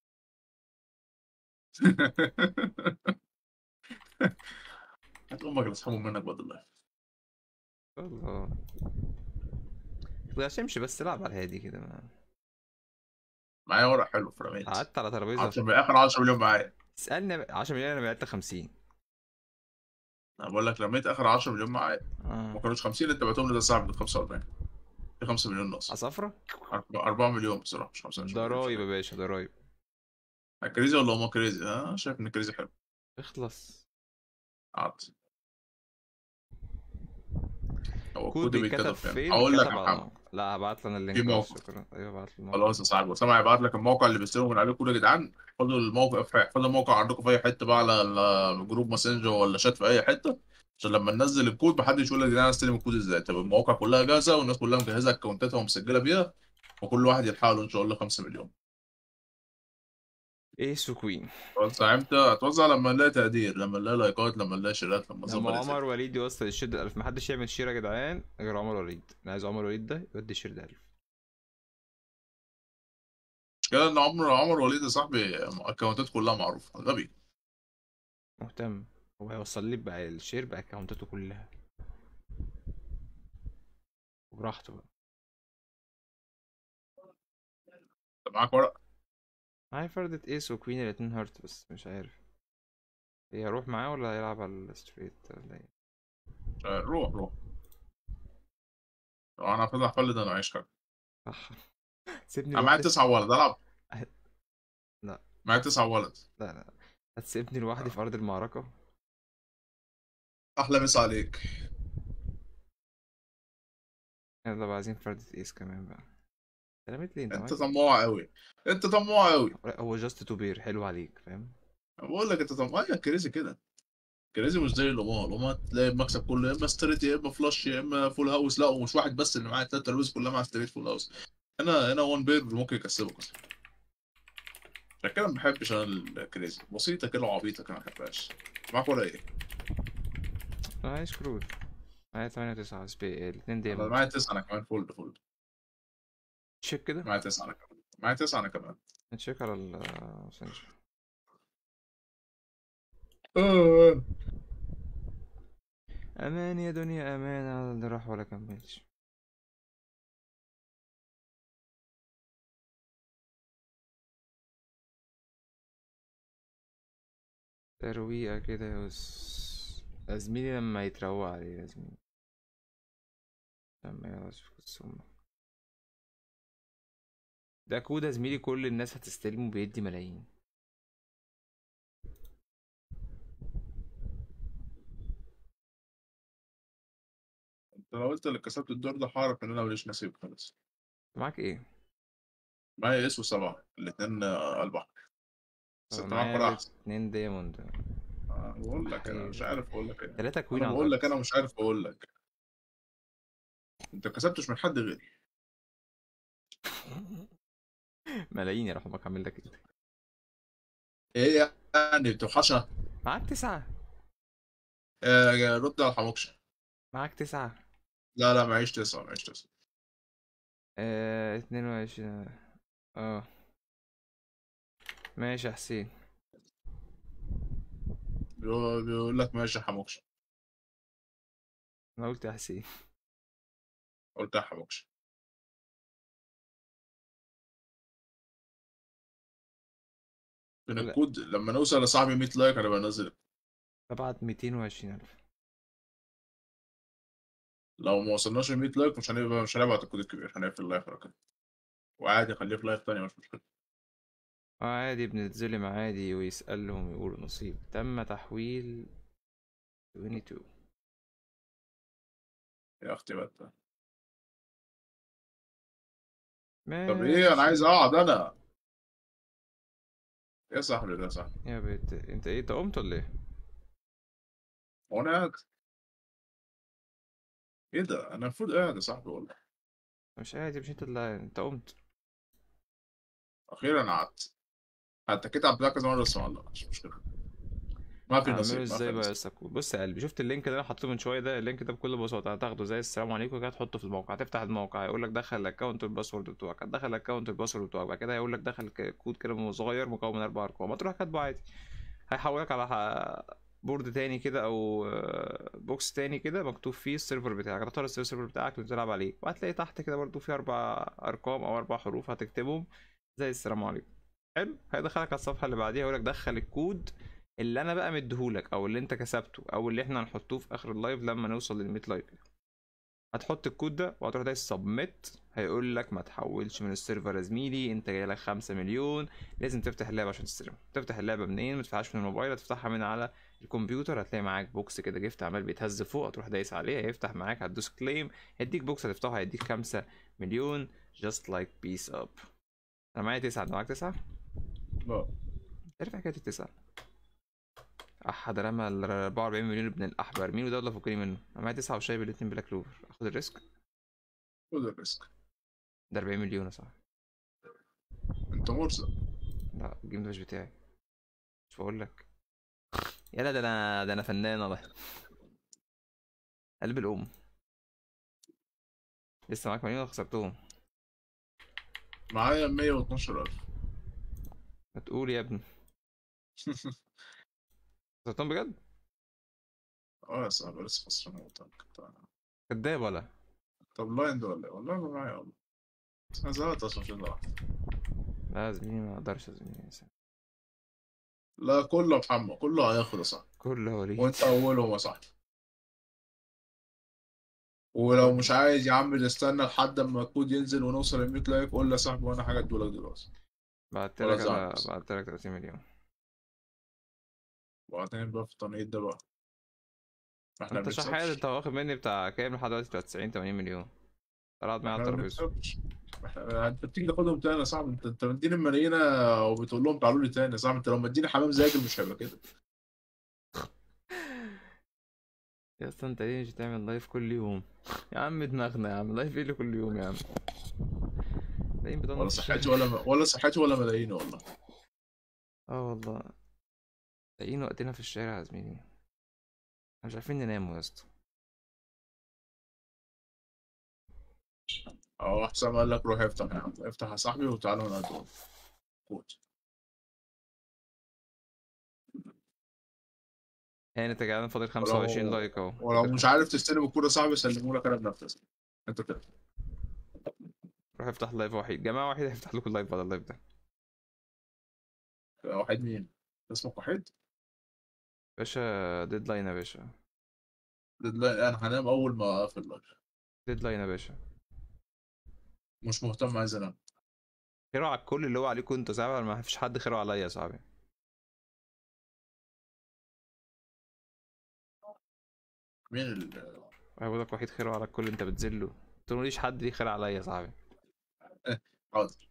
هات امك اللي اسحبهم منك بدل الله الله بس امشي بس العب على الهادي كده ما معايا ورق حلو في رميت قعدت على ترابيزه 10 مليون- اخر 10 مليون معايا تسالني 10 مليون انا بعت لك 50 انا بقول لك رميت اخر 10 مليون معايا ما اه كانوش 50 انت بعتهم لي ده صاحبي 45 في 5 مليون ناقص عصفرة 4 مليون بصراحه مش 5 مش ضرايب يا باشا ضرايب كريزي ولا هما كريزي؟ اه شايف ان كريزي حلو اخلص عاد هو كود الكود بيتكتب بيتكتب فين؟ فين هقول لك بيتكتب يا على- محمد لا هبعت لنا اللينك في بس موقع. شكرا ايوه هبعت لي الموقع خلاص يا صاحبي اسامه هيبعت لك الموقع اللي بيستلموا من عليه كود يا جدعان خدوا الموقع خدوا الموقع عندكم في اي حته بقى على ال- جروب ماسنجر ولا شات في اي حته عشان لما ننزل الكود محدش يقول لك يا جدعان استلم الكود ازاي طب المواقع كلها جاهزه والناس كلها مجهزه اكونتاتها ومسجله بيها وكل واحد يلحق له ان شاء الله 5 مليون ايه سكوين توزع امتى؟ هتوزع لما نلاقي تقدير لما نلاقي لايكات لما نلاقي شيرات لما لما نظبط عمر وليد يوصل الشير ده 1000 محدش يعمل شير يا جدعان غير عمر وليد انا عايز عمر وليد ده يودي الشير ده 1000 المشكله ان عمر عمر وليد يا صاحبي اكونتات كلها معروفه غبي مهتم هو هيوصل لي بقى الشير باكونتاته كلها وبراحته بقى انت معاك ورق معايا فردة ايس وكوين الاتنين هارت بس مش عارف هي هروح معاه ولا هيلعب على الستريت ولا ايه آه، روح روح لو انا فاتح فل ده انا عايش كده صح سيبني انا معايا لوحدي تسعة ولد العب لا. معايا تسعة ولد لا لا هتسيبني لوحدي في ارض المعركة احلى مسا عليك يلا بقى عايزين فردة ايس كمان بقى سلامت لي انت انت معاك طماع قوي انت طماع قوي هو جاست تو بير حلو عليك فاهم بقول لك انت طماع يا كريزي كده كريزي مش زي الامار الامار تلاقي المكسب كله يا اما ستريت يا اما فلاش يا اما فول هاوس لا ومش واحد بس اللي معايا التلات ترابيز كلها مع ستريت فول هاوس هنا هنا وان بير ممكن يكسبك اصلا عشان كده ما بحبش انا الكريزي بسيطه كده وعبيطه كده ما بحبهاش معاك ولا ايه؟ انا عايز كروت معايا 8 9 سبي الاتنين انا دايما معايا تسعه انا كمان فولد فولد تشيك كده معايا تسعه انا كمان معايا تسعه انا كمان نتشيك على الماسنجر امان يا دنيا امان على اللي راح ولا كملش ترويقة كده يا أس يا زميلي لما يتروق عليه يا زميلي لما يعرف السم ده كود يا زميلي كل الناس هتستلمه بيدي ملايين انت لو قلت اللي كسبت الدور ده هعرف ان انا ماليش نصيب خالص معاك ايه؟ معايا اس وسبعه الاثنين قلب احمر بس آه، انت معاك معايا ورقه احسن اتنين دياموند آه، بقول لك انا مش عارف اقول لك ايه تلاتة كوين انا على بقول لك الأرض. انا مش عارف اقول لك انت كسبتش من حد غيري ملايين يا رحمك عامل لك ايه ايه يعني بتوحشها معاك تسعة آه، رد على حموكشه معاك تسعة لا لا معيش تسعه معيش تسعه اه اتنين وعشرين اه ماشي يا حسين بيقول بيقول لك ماشي يا حموكشه انا قلت يا حسين قلت يا حموكشه من لا. الكود لما نوصل لصاحبي 100 لايك انا بنزل تبعت ميتين وعشرين ألف لو ما وصلناش ل 100 لايك مش هنبقى مش هنبعت الكود الكبير هنقفل اللايك كده وعادي خليه في لايف تاني مش مشكله اه عادي بنتظلم عادي ويسألهم يقولوا نصيب تم تحويل 22 يا اختي بقى طب ماشي ايه انا عايز اقعد انا يا صاحبي ده صاحبي يا بنت انت ايه انت قمت ولا ايه؟ هو انا قاعد ايه ده انا المفروض قاعد يا صاحبي والله مش قاعد مش انت اللي انت قمت اخيرا قعدت اتكيت على البلاك كذا مره بس والله مش مشكله ما في نصيب اعمله ما ازاي في بقى يا نصيب اسطى بص يا قلبي شفت اللينك اللي انا حطيته من شويه ده اللينك ده بكل بساطه هتاخده زي السلام عليكم كده تحطه في الموقع هتفتح الموقع هيقول لك دخل الاكونت والباسورد بتوعك هتدخل الاكونت والباسورد بتوعك بعد كده هيقول لك دخل ك- كود كده صغير مكون من اربع ارقام هتروح كاتبه عادي هيحولك على ح- بورد تاني كده او آه، بوكس تاني كده مكتوب فيه السيرفر بتاعك هتختار السيرفر بتاعك اللي بتلعب عليه وهتلاقي تحت كده برضو في اربع ارقام او اربع حروف هتكتبهم زي السلام عليكم حلو هيدخلك على الصفحه اللي بعديها يقول لك دخل الكود اللي انا بقى مديهولك او اللي انت كسبته او اللي احنا هنحطوه في اخر اللايف لما نوصل لل 100 لايك هتحط الكود ده وهتروح دايس سبميت هيقول لك ما تحولش من السيرفر يا زميلي انت جاي لك 5 مليون لازم تفتح اللعبه عشان تستلم تفتح اللعبه منين ما تفتحهاش من الموبايل هتفتحها من على الكمبيوتر هتلاقي معاك بوكس كده جفت عمال بيتهز فوق هتروح دايس عليه هيفتح معاك هتدوس كليم هيديك بوكس هتفتحه هيديك 5 مليون just like peace up انا معايا تسعة انت معاك تسعة؟ لا عارف حكاية التسعة أحد رمى ال 44 مليون ابن الأحبر مين وده ولا فكني منه أنا معايا تسعة وشايب الاتنين بلاك كلوفر آخد الريسك خد الريسك ده 40 مليون يا صاحبي انت مرزق لا الجيم ده مش بتاعي مش بقول لك يلا ده أنا ده أنا فنان والله قلب الأم لسه معاك مليون ولا خسرتهم معايا 112000 ما تقول يا ابني خسرتهم بجد اه يا صاحبي لسه خسران موتك كداب ولا طب لاين ده ولا ايه؟ والله ما معايا والله انا زهقت اصلا في اللعبة لا يا زميلي ما اقدرش يا زميلي لا كله محمد كله هياخد يا صاحبي كله هو ليه وانت اولهم يا صاحبي ولو مش عايز يا عم نستنى لحد اما الكود ينزل ونوصل ل 100 لايك قول لي يا صاحبي وانا حاجه ادولك دلوقتي بعت ولا لك زعل. أنا- بعت لك 30 مليون وبعدين بقى في التنقيط ده بقى احنا انت بنكسبش. شحات انت واخد مني بتاع كام لحد دلوقتي بتاع 90 80 مليون طلعت معايا على احنا ما الترابيزه بنكسبش. احنا- انت بتيجي تاخدهم تاني يا صاحبي انت انت مديني الملايين وبتقول لهم تعالوا لي تاني يا صاحبي انت لو مديني حمام زاجل مش هيبقى كده يا اسطى انت ليه مش هتعمل لايف كل يوم يا عم دماغنا يا عم لايف ايه اللي كل يوم يا عم باين ولا بضل صحتي ولا ولا صحتي ولا ملاييني والله اه والله لاقيين وقتنا في الشارع يا زميلي احنا مش عارفين نناموا يا اسطى اه حسام قال لك روح افتح يا عم افتح يا صاحبي وتعالوا نقعد كود يعني انت قاعد فاضل 25 ولو- لايك اهو ولو مش عارف تستلم الكود يا صاحبي سلمه لك انا بنفسي انت كده روح افتح لايف وحيد جماعة وحيد هيفتح لكم اللايف بعد اللايف ده واحد مين اسمك وحيد باشا ديدلاين يا باشا ديدلاين انا هنام اول ما اقفل اللايف ديدلاين يا باشا مش مهتم عايز انام خيره على الكل اللي هو عليكم انتوا صعب ما فيش حد خيره عليا يا صاحبي مين ال... بقول لك وحيد خيره على الكل انت بتذله تقوليش حد ليه خير عليا يا صاحبي حاضر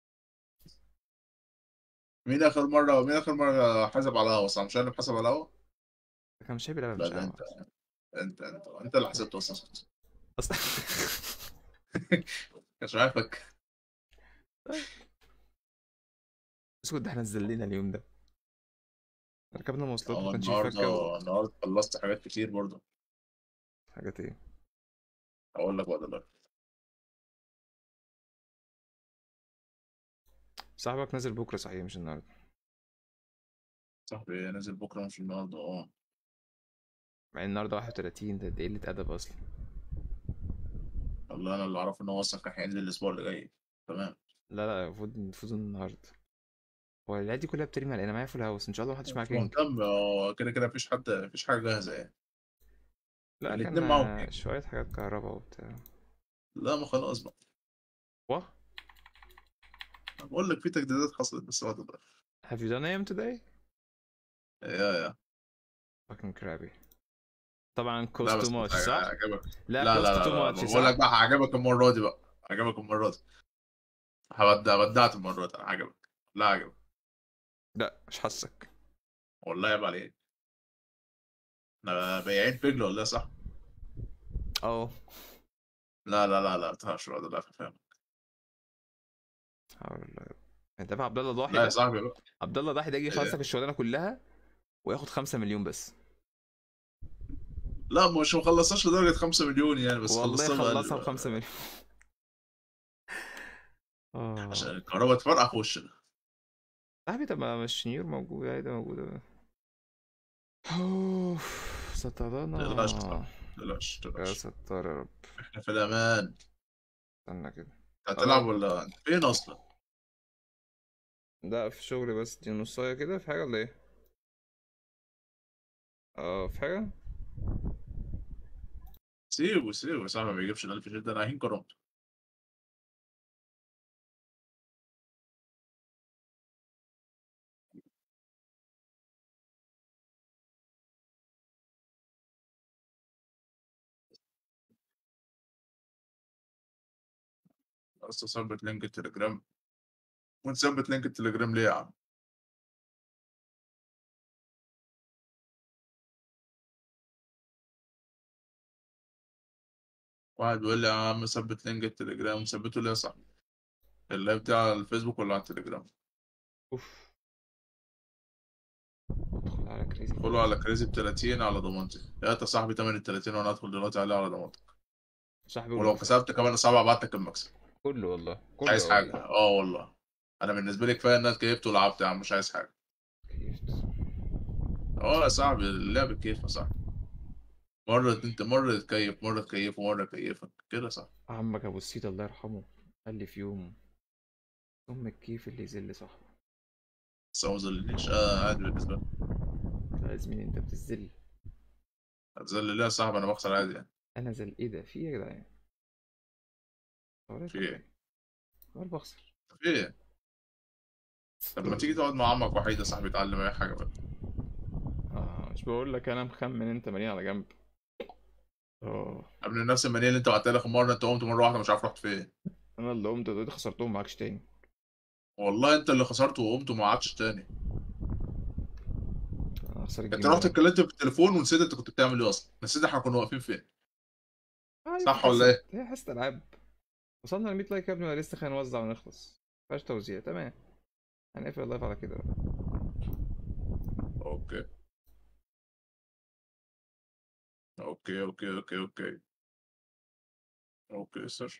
مين اخر مره مين اخر مره حسب على الهوا صح مش انا اللي بحسب على الهوا كان مش شايف لعبه لا مش ده عارف انت انت انت انت اللي حسبت اصلا اصلا مش عارفك اسكت ده احنا نزلنا اليوم ده ركبنا مواصلات ما اه كانش في فكه النهارده النهارده خلصت حاجات كتير برضه حاجات ايه هقول لك بعد اللايف صاحبك نازل بكره صحيح مش النهارده صاحبي نازل بكره مش النهارده اه مع ان النهارده 31 ده ده قله ادب اصلا والله انا اللي اعرفه ان هو اصلا كان هينزل الاسبوع اللي جاي تمام لا لا المفروض المفروض النهارده هو العيال دي كلها بترمي على انا معايا فول هاوس ان شاء الله محدش معاه مش كينج مهتم اه كده كده مفيش حد مفيش حاجه جاهزه يعني لا الاتنين كان معاهم كينج. شويه حاجات كهرباء وبتاع لا ما خلاص بقى واه بقول لك في تجديدات حصلت بس ما تقدر Have you done AM today? يا يا Fucking crabby طبعا لا cost بس too much عجبك صح؟ لا لا لا cost لا, too لا. much بقول لك صح؟ بقى عجبك المره دي بقى عجبك المره دي هبدع بدعت المره دي عجبك لا عجبك لا مش حاسك والله يبقى عليك احنا بايعين فجل ولا إيه صح؟ اه لا لا لا لا تهاش لا لا فاهم حول الله يا رب. انت عارف عبد الله ضاحي لا يا ده صاحبي بقى عبد الله ضاحي ده يجي يخلص إيه؟ لك الشغلانه كلها وياخد 5 مليون بس لا مش مخلصاش لدرجه 5 مليون يعني بس والله خلصتها بأقل خلصها ب بقى. 5 مليون اه عشان الكهرباء تفرقع في وشنا صاحبي طب ما مش نيور موجود عادي موجودة اوف سترنا تقلقش طبعا. تقلقش يا تقلقش ستار يا رب احنا في الامان استنى كده أنت هتلعب ولا انت فين اصلا؟ لا في شغلي بس دي نصاية كده في حاجة ولا ايه؟ اه في حاجة؟ سيبه سيبه يا صاحبي ما بيجيبش ال 1000 جنيه ده انا هين كرامته اصلا ثبت لينك التليجرام ونثبت لينك التليجرام ليه يا عم؟ واحد بيقول لي يا عم ثبت لينك التليجرام ثبته ليه يا صاحبي؟ اللايف بتاع على الفيسبوك ولا على التليجرام؟ اوف ادخل على كريزي فولو على كريزي ب 30 على ضمانتي يا يا صاحبي تمن ال 30 وانا ادخل دلوقتي عليه على ضمانتك صاحبي ولو كسبت كمان صعب ابعت لك المكسب كله والله مش كله عايز حاجه والله. اه والله انا بالنسبه لي كفايه ان انا كيفت ولعبت يا عم مش عايز حاجه كيفت. اه يا صاحبي اللعب كيف يا صاحبي مرة انت مرة تكيف مرة تكيف ومرة تكيفك كده صح عمك ابو السيد الله يرحمه قال لي في يوم ام الكيف اللي يذل صاحبه بس هو مظلنيش اه عادي بالنسبة لي لا يا زميلي انت بتذل هتذل ليه يا صاحبي انا بخسر عادي يعني انا زل ايه ده في ايه يا جدعان في ايه؟ عمال بخسر في ايه؟ طب ما تيجي تقعد مع عمك وحيد يا صاحبي اتعلم اي حاجة بقى اه مش بقول لك انا مخمن انت مليان على جنب اه قبل نفس المنيه اللي انت بعتها لي اخر مرة انت قمت مرة واحدة مش عارف رحت فين انا اللي قمت دلوقتي خسرتهم معاكش تاني والله انت اللي خسرت وقمت وما عادش تاني انا هخسر انت الجيم رحت ده. اتكلمت في التليفون ونسيت انت كنت بتعمل ايه اصلا نسيت احنا كنا واقفين فين آه، صح يبقى ولا حصة- هي حصة العاب وصلنا ل 100 لايك يا ابني ولا لسه خلينا نوزع ونخلص مفيهاش توزيع تمام هنقفل اللايف على كده بقى. اوكي اوكي اوكي اوكي اوكي اوكي سر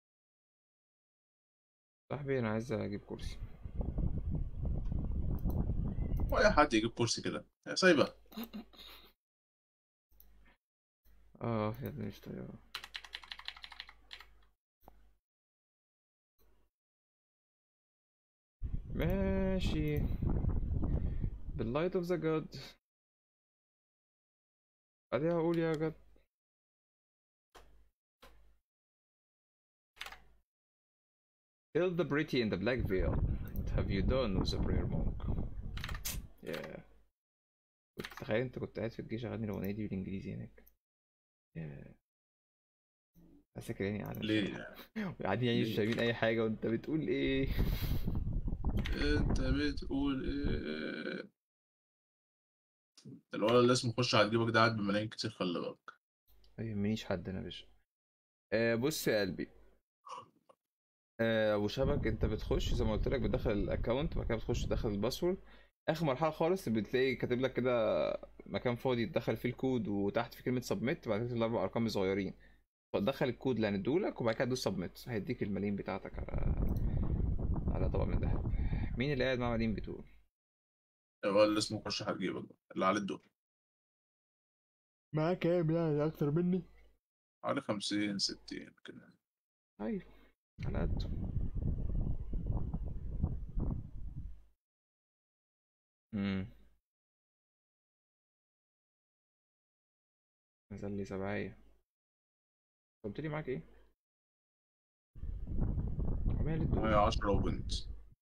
صاحبي انا عايز اجيب كرسي واي حد يجيب كرسي كده يا سايبه اه يا ابني مش طيارة ماشي باللايت اوف ذا جاد ادي هقول يا جد Kill the pretty in the black veil. What have you done with the prayer monk? Yeah. كنت تخيل انت كنت قاعد في الجيش اغني الاغنية دي بالانجليزي هناك. Yeah. فاكر يعني على ليه قاعدين يعني مش ليه؟ فاهمين اي حاجة وانت بتقول ايه؟ انت بتقول ايه الولد اللي اسمه خش على جيبك ده قاعد بملايين كتير خلي بالك ما يهمنيش حد انا يا باشا آه بص يا قلبي آه ابو شبك انت بتخش زي ما قلت لك بتدخل الاكونت بعد كده بتخش تدخل الباسورد اخر مرحله خالص بتلاقي كاتب لك كده مكان فاضي تدخل فيه الكود وتحت في كلمه سبميت بعد كده تكتب الاربع ارقام صغيرين فتدخل الكود اللي هنديهولك وبعد كده تدوس سبميت هيديك الملايين بتاعتك على على طبق من ذهب مين اللي قاعد مع ملايين بتقول الولد اللي اسمه خش على جيبك ده، اللي على الدور معاه كام يعني اكتر مني على 50 60 كده طيب على قد امم نزل لي سبعية قلت لي معاك ايه؟ عمال هي 10 وبنت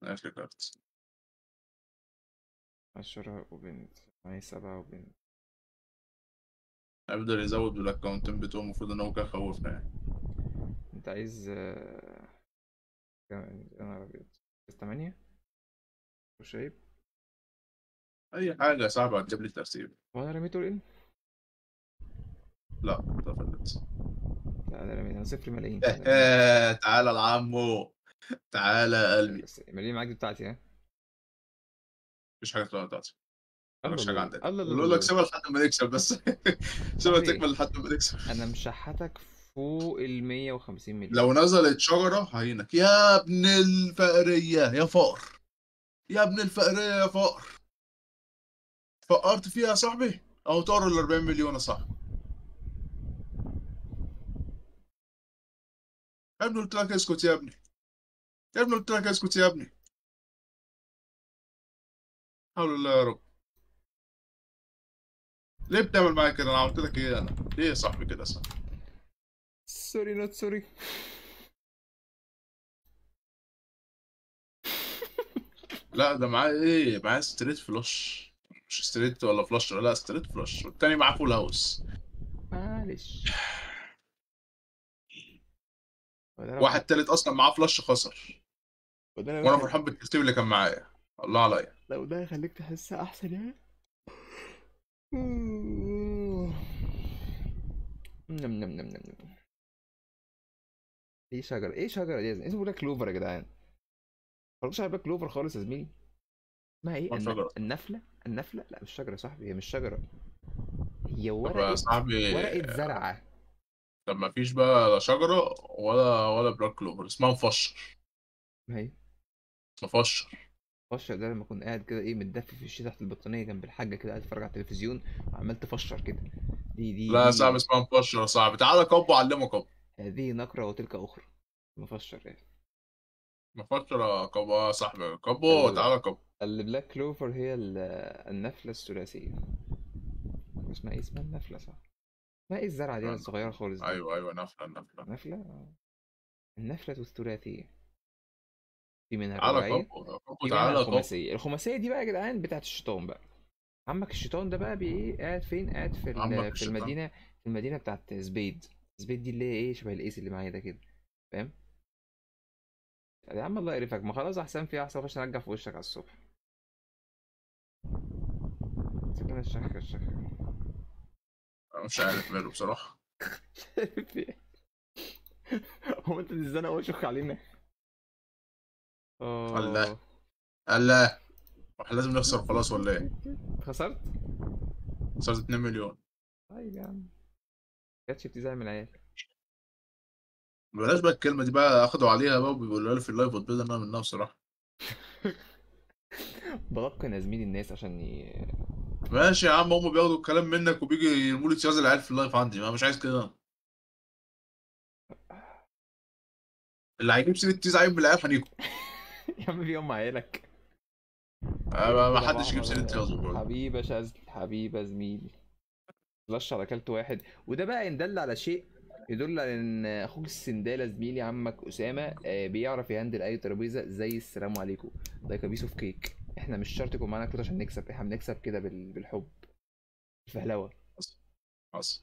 ماشي كارت 10 وبنت معايا سبعة وبنت هيفضل يزود بالاكونتين بتوعه المفروض ان هو كده خوفنا يعني انت عايز آه، كام يا نهار ابيض عايز تمانية وشايب اي حاجه صعبه هتجيب لي ترتيب وانا رميته الان لا ده فلت لا انا رميت انا صفر ملايين تعالى لعمو تعالى يا قلبي بس الملايين معاك دي بتاعتي ها مفيش حاجه طلعت بتاعتي الله مفيش حاجه الله عندنا الله بقول الله لك سيبها لحد ما نكسب بس سيبها صاحبي. تكمل لحد ما نكسب انا مشحتك فوق ال 150 مليون لو نزلت شجره هينك يا ابن الفقريه يا فقر يا ابن الفقريه يا فقر فقرت فيها يا صاحبي او طاروا ال 40 مليون يا صاحبي يا ابني قلت لك اسكت يا ابني يا ابني قلت لك اسكت يا ابني حول الله يا رب ليه بتعمل معايا كده انا عملت لك ايه انا ليه يا صاحبي كده يا صاحبي سوري نوت سوري لا ده معاه ايه معاه ستريت فلاش مش ستريت ولا فلاش لا ستريت فلاش والتاني معاه فول هاوس معلش وده لو واحد تالت اصلا معاه فلاش خسر وده لو وانا يخل- فرحان بالترتيب اللي كان معايا الله عليا لو ده يخليك تحسها احسن يعني نم نم نم نم نم ايه شجرة ايه شجرة دي يا زلمة؟ اسمه بلاك كلوفر يا جدعان مفكرتش على بلاك كلوفر خالص يا زميلي اسمها ايه ما الن- شجرة. النفلة النفلة لا مش شجرة يا صاحبي هي مش شجرة هي طب يا ورقة صاحبي ورقة زرعة طب ما فيش بقى لا شجرة ولا ولا بلاك كلوفر اسمها مفشر ما هي مفشر فشر ده لما كنت قاعد كده ايه متدفي في الشتاء تحت البطانية جنب الحاجة كده قاعد اتفرج على التلفزيون وعمال تفشر كده دي دي لا يا دي- صاحبي اسمها مفشر يا صاحبي تعالى كبو علمه كبو هذه نقرة وتلك أخرى مفشر يعني مفشر يا كبو يا صاحبي كبو ال- تعالى كبو البلاك كلوفر هي ال- النفلة الثلاثية اسمها ايه اسمها النفلة صح اسمها ايه الزرعة دي آه. الصغيرة خالص دي ايوه ايوه نفلة نفلة نفلة آه. النفلة الثلاثية في منها تعالى الرباعية كبو كبو في منها تعالى كبو الخماسية الخماسية دي بقى يا جدعان بتاعت الشيطان بقى عمك الشيطان ده بقى بي ايه قاعد فين قاعد في ال- عمك في الشيطان. المدينة في المدينة بتاعت زبيد زبيد دي اللي هي ايه شبه الايس اللي معايا ده كده فاهم يا عم الله يقرفك ما خلاص احسن في احسن خش نرجع في وشك على الصبح سيبنا الشخ الشخ أنا مش عارف ماله بصراحة هو انت الزنقه وشك علينا الله. اه الله احنا لازم نخسر خلاص ولا ايه؟ خسرت خسرت 2 مليون طيب يا عم جاتش ابتزاز من العيال بلاش بقى الكلمة دي بقى اخدوا عليها بقى وبيقولوا لي في اللايف واتبدل انا منها بصراحة بلقن يا زميلي الناس عشان ي... ماشي يا عم هم بياخدوا الكلام منك وبيجي يرموا لي سياز العيال في اللايف عندي ما مش عايز كده اللي هيجيب سيرة تيز عيب من العيال هنيجوا يا عم في يوم عيالك ما ما حدش يجيب سيرة تيز برضه حبيبة شاذلي حبيبة زميلي فلاش على اكلت واحد وده بقى ان دل على شيء يدل على ان اخوك السندالة زميلي عمك اسامة آه، بيعرف يهندل اي ترابيزة زي السلام عليكم لايك بيس اوف كيك احنا مش شرط يكون معانا كروت عشان نكسب احنا بنكسب كده بال- بالحب الفهلوة حصل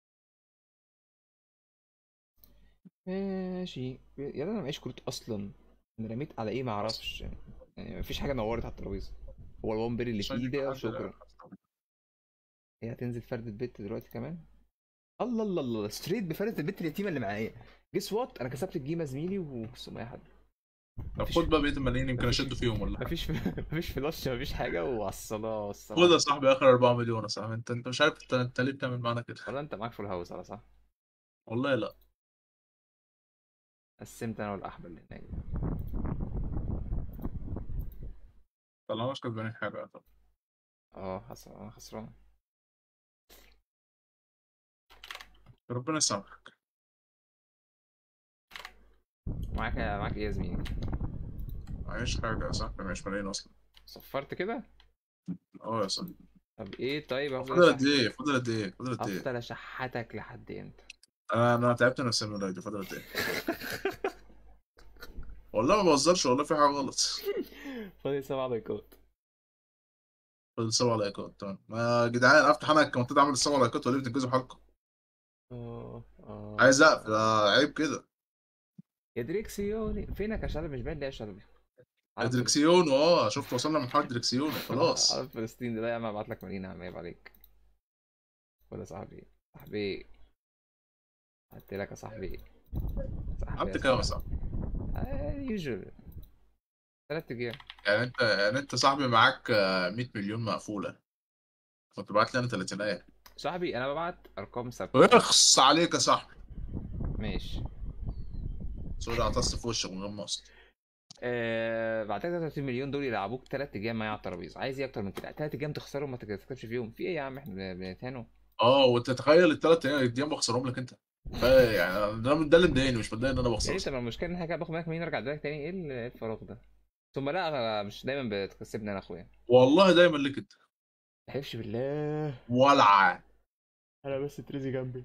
ماشي يا ده انا معيش كروت اصلا انا رميت على ايه ما اعرفش يعني مفيش حاجه نورت على الترابيزه هو الوان بيري اللي في عشان ايدي يبقى شكرا حد- هي هتنزل فردة بيت دلوقتي كمان الله الله الله ستريت بفردة البيت اليتيمه اللي معايا جيس وات انا كسبت الجيمه زميلي وبصوا اي حد طب خد بقى بقية الملايين يمكن اشد فيهم ولا حاجة مفيش مفيش فلاش مفيش حاجه وعلى الصلاه خد والسلام يا صاحبي اخر 4 مليون يا صاحبي انت انت مش عارف انت, انت ليه بتعمل معانا كده ولا انت معاك فول هاوس على صح والله لا قسمت انا والاحبل اللي هناك طلعناش كسبانين حاجة طب اه حصل انا خسران ربنا يسامحك معاك معاك ايه يا زميلي معيش حاجة يا صاحبي مش ملايين اصلا صفرت كده اه يا صاحبي طب ايه طيب افضل فاضل قد أشح- ايه فاضل قد ايه فاضل قد ايه افضل اشحتك لحد امتى انا انا تعبت نفسي من اللايف فاضل قد ايه والله ما بهزرش والله في حاجه غلط فاضل سبع لايكات فاضل سبع لايكات تمام ما يا جدعان افتح انا الكونتات اعمل السبع لايكات ولا بتنجزوا حالكم اه اه عايز اقفل آه، عيب كده يا دريكسيوني فينك يا شلبي مش باين ليه يا شلبي عارف دريكسيون اه شفت وصلنا من حرب دريكسيون خلاص عارف فلسطين ده لا يا عم ابعت لك مدينة عم عيب عليك ولا صاحبي صاحبي بعت لك يا صاحبي صاحبي عملت كام يا صاحبي يوجوال ثلاث ايام يعني انت يعني انت صاحبي معاك آه، 100 مليون مقفوله كنت بعت لي انا 30 ايه صاحبي انا ببعت ارقام ثابته اخص عليك يا صاحبي ماشي سوري عطست في وشك من غير ما اقصد آه بعد 33 مليون دول يلعبوك ثلاث ايام معايا على الترابيزه عايز ايه اكتر من كده ثلاث ايام تخسرهم ما تكسبش فيهم في ايه يا عم احنا بنتهانوا اه وانت تخيل الثلاث ايام بخسرهم لك انت فا- يعني ده ده اللي مضايقني مش متضايق ان انا يعني بخسر انت لو المشكله ان احنا كده باخد منك مين ارجع اديلك تاني ايه ال- إيه الفراغ ده ثم لا مش دايما بتكسبني انا اخويا والله دايما ليك انت ما تحلفش بالله ولع انا بس تريزي جنبي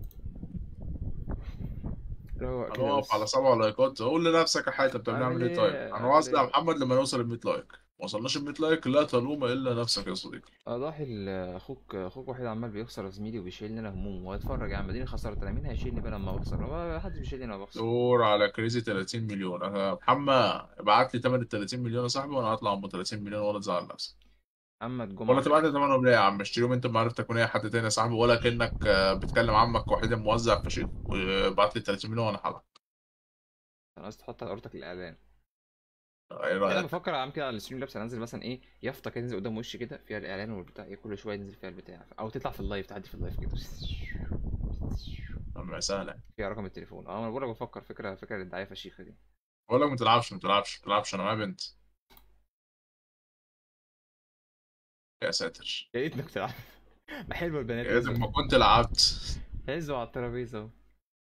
روق كده هنقف بس. على سبع لايكات قول لنفسك يا حاتم انت بنعمل أعمل ايه طيب؟ إيه؟ هنوصل يا أعمل إيه؟ محمد لما نوصل ال 100 لايك ما وصلناش ال 100 لايك لا تلوم الا نفسك يا صديقي اضاحي ال- اخوك اخوك واحد عمال بيخسر يا زميلي وبيشيلني انا هموم واتفرج يا عم اديني خسرت انا مين هيشيلني بقى لما بخسر ما حدش بيشيلني لما بخسر دور على كريزي 30 مليون أنا محمد ابعت لي ثمن ال 30 مليون يا صاحبي وانا هطلع ام 30 مليون ولا تزعل نفسك محمد جمعه ولا تبعت لي ثمنهم ليه يا عم اشتريهم انت بمعرفتك من اي حد تاني يا صاحبي ولا كانك آه، بتكلم عمك وحيد موزع في شيء وابعت لي 30 مليون وانا حلق انا عايز تحط على قرطك الاعلان ايه انا رايك؟ بفكر اعمل كده على الستريم لابس انزل مثلا ايه يافطه كده تنزل قدام وشي كده فيها الاعلان والبتاع ايه كل شويه ينزل فيها البتاع او تطلع في اللايف تعدي في اللايف كده طب سهله فيها رقم التليفون اه انا بقول لك بفكر فكره فكره الدعايه فشيخه دي بقول لك ما تلعبش ما تلعبش ما تلعبش انا معايا بنت يا ساتر يا ريتك تلعب ما حلوه البنات يا ريتك ما كنت لعبت هزوا على الترابيزه اهو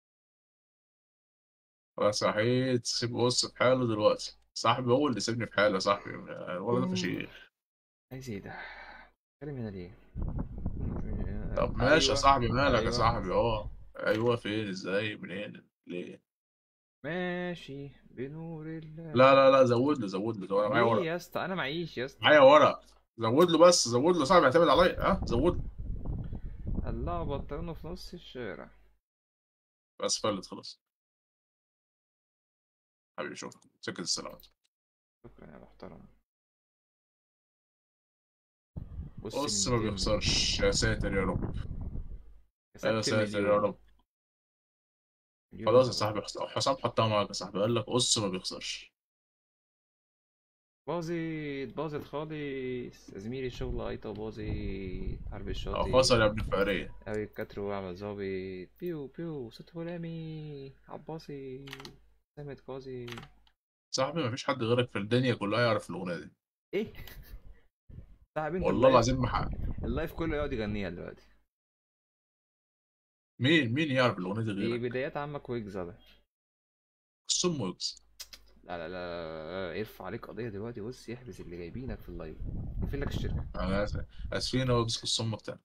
خلاص صحيت سيب بص في حاله دلوقتي صاحبي هو اللي سيبني في حالي يا صاحبي ولا ده فشيخ عايز ايه ده كلام هنا ليه طب ماشي يا أيوة. صاحبي مالك أيوة. يا صاحبي اه ايوه فين ازاي منين ليه ماشي بنور الله لا لا لا زود له زود له انا معايا ليه ورق يا اسطى انا معيش يا اسطى معايا ورق زود له بس زود له صاحبي اعتمد عليا ها زود له الله بطلنا في نص الشارع بس فلت خلاص حبيبي شوف سكت السلامات شكرا يا محترم بص بص ال ما 200 بيخسرش يا ساتر يا رب يا كسبت ساتر يا مليون. رب مليون خلاص يا طبعا. صاحبي حسام حطها معاك يا صاحبي قال لك قص ما بيخسرش باظت باظت خالص يا زميلي الشغل قايطة باظت حرب او الشاطئ فصل يا ابن الفقريه أوي الكتر وأعمل ظابط بيو بيو صوت هلامي عباسي سامت قاضي صاحبي ما فيش حد غيرك في الدنيا كلها يعرف الاغنيه دي ايه صاحب انت والله اللايف- العظيم ما حق. اللايف كله يقعد يغنيها دلوقتي مين مين يعرف الاغنيه دي دي غيرك بدايات عمك ويجز ده الصم ويكس لا لا لا, لا, لا يرفع عليك قضية دلوقتي بص يحبس اللي جايبينك في اللايف يقفل لك الشركة انا آسف. اسفين يا ويكس الصم بتاعنا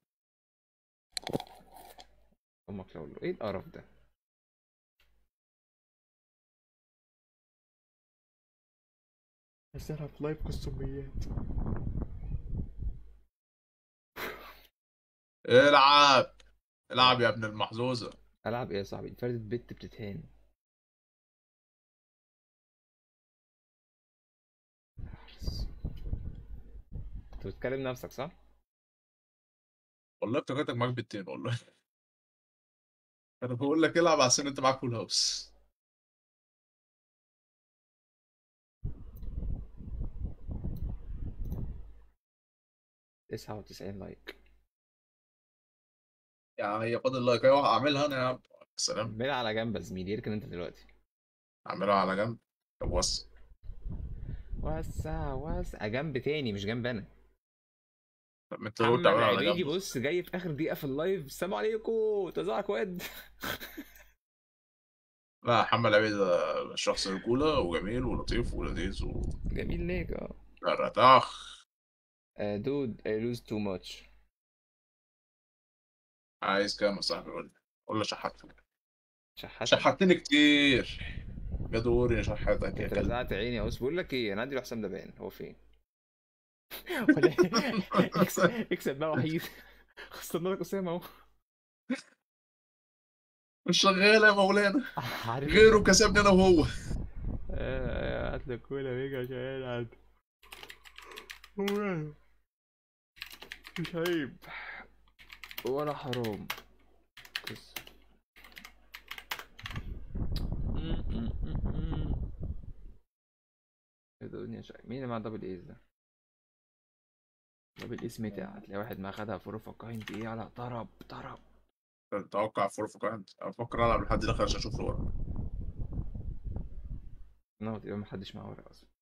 امك لو ايه القرف ده بس العب لايف قسطميات العب العب يا ابن المحظوظه العب ايه يا صاحبي فردة بت بتتهان انت بتكلم نفسك صح؟ والله افتكرتك معاك بنتين والله انا بقول لك العب عشان انت معاك فول هاوس تسعة وتسعين لايك يعني هي فاضل لايك ايوه اعملها انا يا عم سلام اعملها على جنب يا زميلي اركن انت دلوقتي اعملها على جنب طب بص وسع وسع جنب تاني مش جنب انا طب انت لو تعملها على بيجي جنب بص جاي في اخر دقيقة في اللايف السلام عليكم تزعك واد لا محمد عبيد ده شخص رجوله وجميل ولطيف ولذيذ و جميل ليك اه رتاخ دود I lose too much عايز كام يا صاحبي قول لي قول لي شحتك شحات شحتني كتير جدوري يا شحاتك يا انت كلب رزعت عيني يا بص بقول لك ايه انا عندي له حسام لبان هو فين؟ ولا اكسب اكسب بقى وحيد خسرنا لك اسامه اهو مش شغال يا مولانا عارف غيره كسبني انا وهو آه، هات لك كولا ميجا عشان عاد مش عيب ولا حرام بس م- م- م- م. ايه ده الدنيا شا- مين اللي مع دبل ايس ده؟ دبل ايس متى هتلاقي واحد ما خدها في رفع قايم ايه على طرب طرب توقع فور في كوينت افكر العب لحد الاخر عشان اشوف الورق لا تقريبا محدش معاه ورق اصلا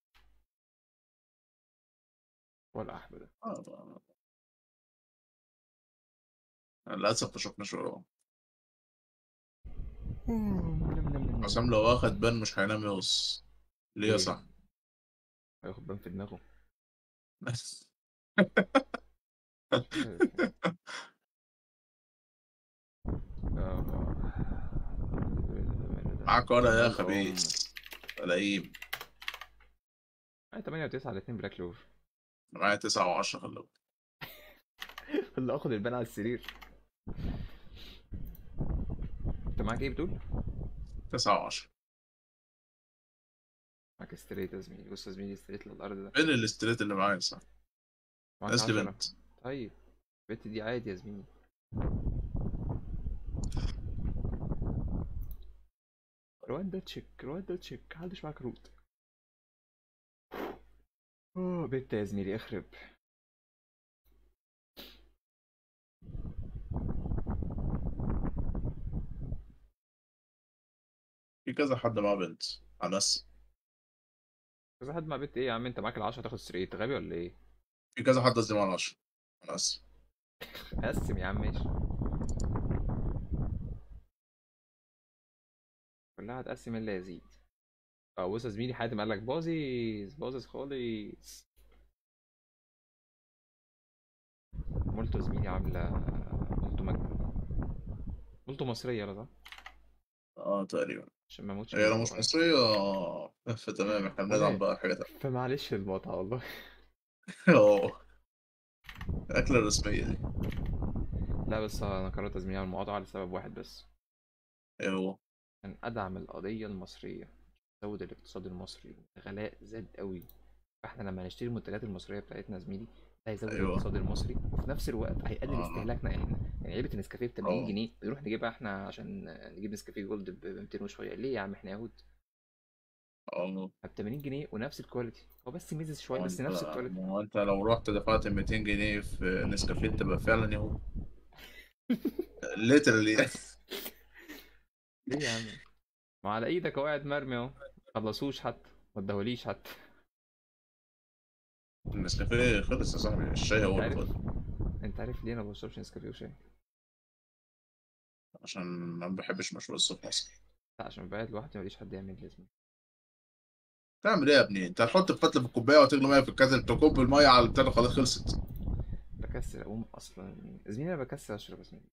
ولا احمد آه، للاسف ما شفناش ورق حسام لو واخد بان مش هينام يوص ليه يا صاحبي هياخد بان في دماغه معاك ورق يا خبيث لئيم انا 8 و9 الاثنين بلاك لوف معايا تسعة وعشرة خلي بالك اللي اخد البان على السرير انت معاك ايه بتقول؟ تسعة وعشرة معاك ستريت يا زميلي بص يا زميلي ستريت للارض ده فين الاستريت اللي معايا صح معاك ناس لي 10. بنت طيب البت دي عادي يا زميلي رواد ده تشيك رواد ده تشيك محدش معاك روت اوه بت يا زميلي اخرب في كذا حد معاه بنت على ناس كذا حد مع بت ايه يا عم انت معاك العشرة تاخد ستريت غبي ولا ايه؟ في كذا حد قصدي معاه عشرة على ناس قسم يا عم ماشي كلها هتقسم الا يزيد اه بص يا زميلي حاتم قال لك باظظ باظظ خالص مولتو يا زميلي عاملة مولتو مجد مولتو مصرية لا صح؟ اه تقريبا عشان ما اموتش هي لو من مش الجوع. مصرية آه، فتمام احنا بنلعب بقى حاجة تانية فمعلش المقطع والله اه الأكلة الرسمية دي لا بس انا قررت يا زميلي اعمل مقاطعة لسبب واحد بس ايه هو عشان ادعم القضية المصرية زود الاقتصاد المصري الغلاء زاد قوي فاحنا لما نشتري المنتجات المصرية بتاعتنا يا زميلي ده هيزود أيوة. الاقتصاد المصري وفي نفس الوقت هيقلل آه. استهلاكنا احنا يعني علبة النسكافيه ب 80 آه. جنيه نروح نجيبها احنا عشان نجيب نسكافيه جولد ب 200 وشوية ليه يا عم احنا يهود اه ب 80 جنيه ونفس الكواليتي هو بس ميزز شوية بس ما نفس أنت- الكواليتي ما هو انت لو رحت دفعت 200 جنيه في نسكافيه تبقى فعلا يهو ليترالي ليه يا عم ما على ايدك هو قاعد مرمي اهو خلصوش حتى ما اداهوليش حتى النسكافيه خلص يا صاحبي الشاي هو انت اللي عارف خلص انت عارف ليه انا ما بشربش نسكافيه وشاي عشان ما بحبش مشروب الصبح اصلا لا عشان قاعد لوحدي ماليش حد يعمل لي لازمه تعمل ايه يا ابني انت هتحط الفتله في الكوبايه وتغلي ميه في الكاتل تكب الميه على البتاع خلاص خلصت بكسل اقوم اصلا زميلي انا بكسل اشرب يا زميلي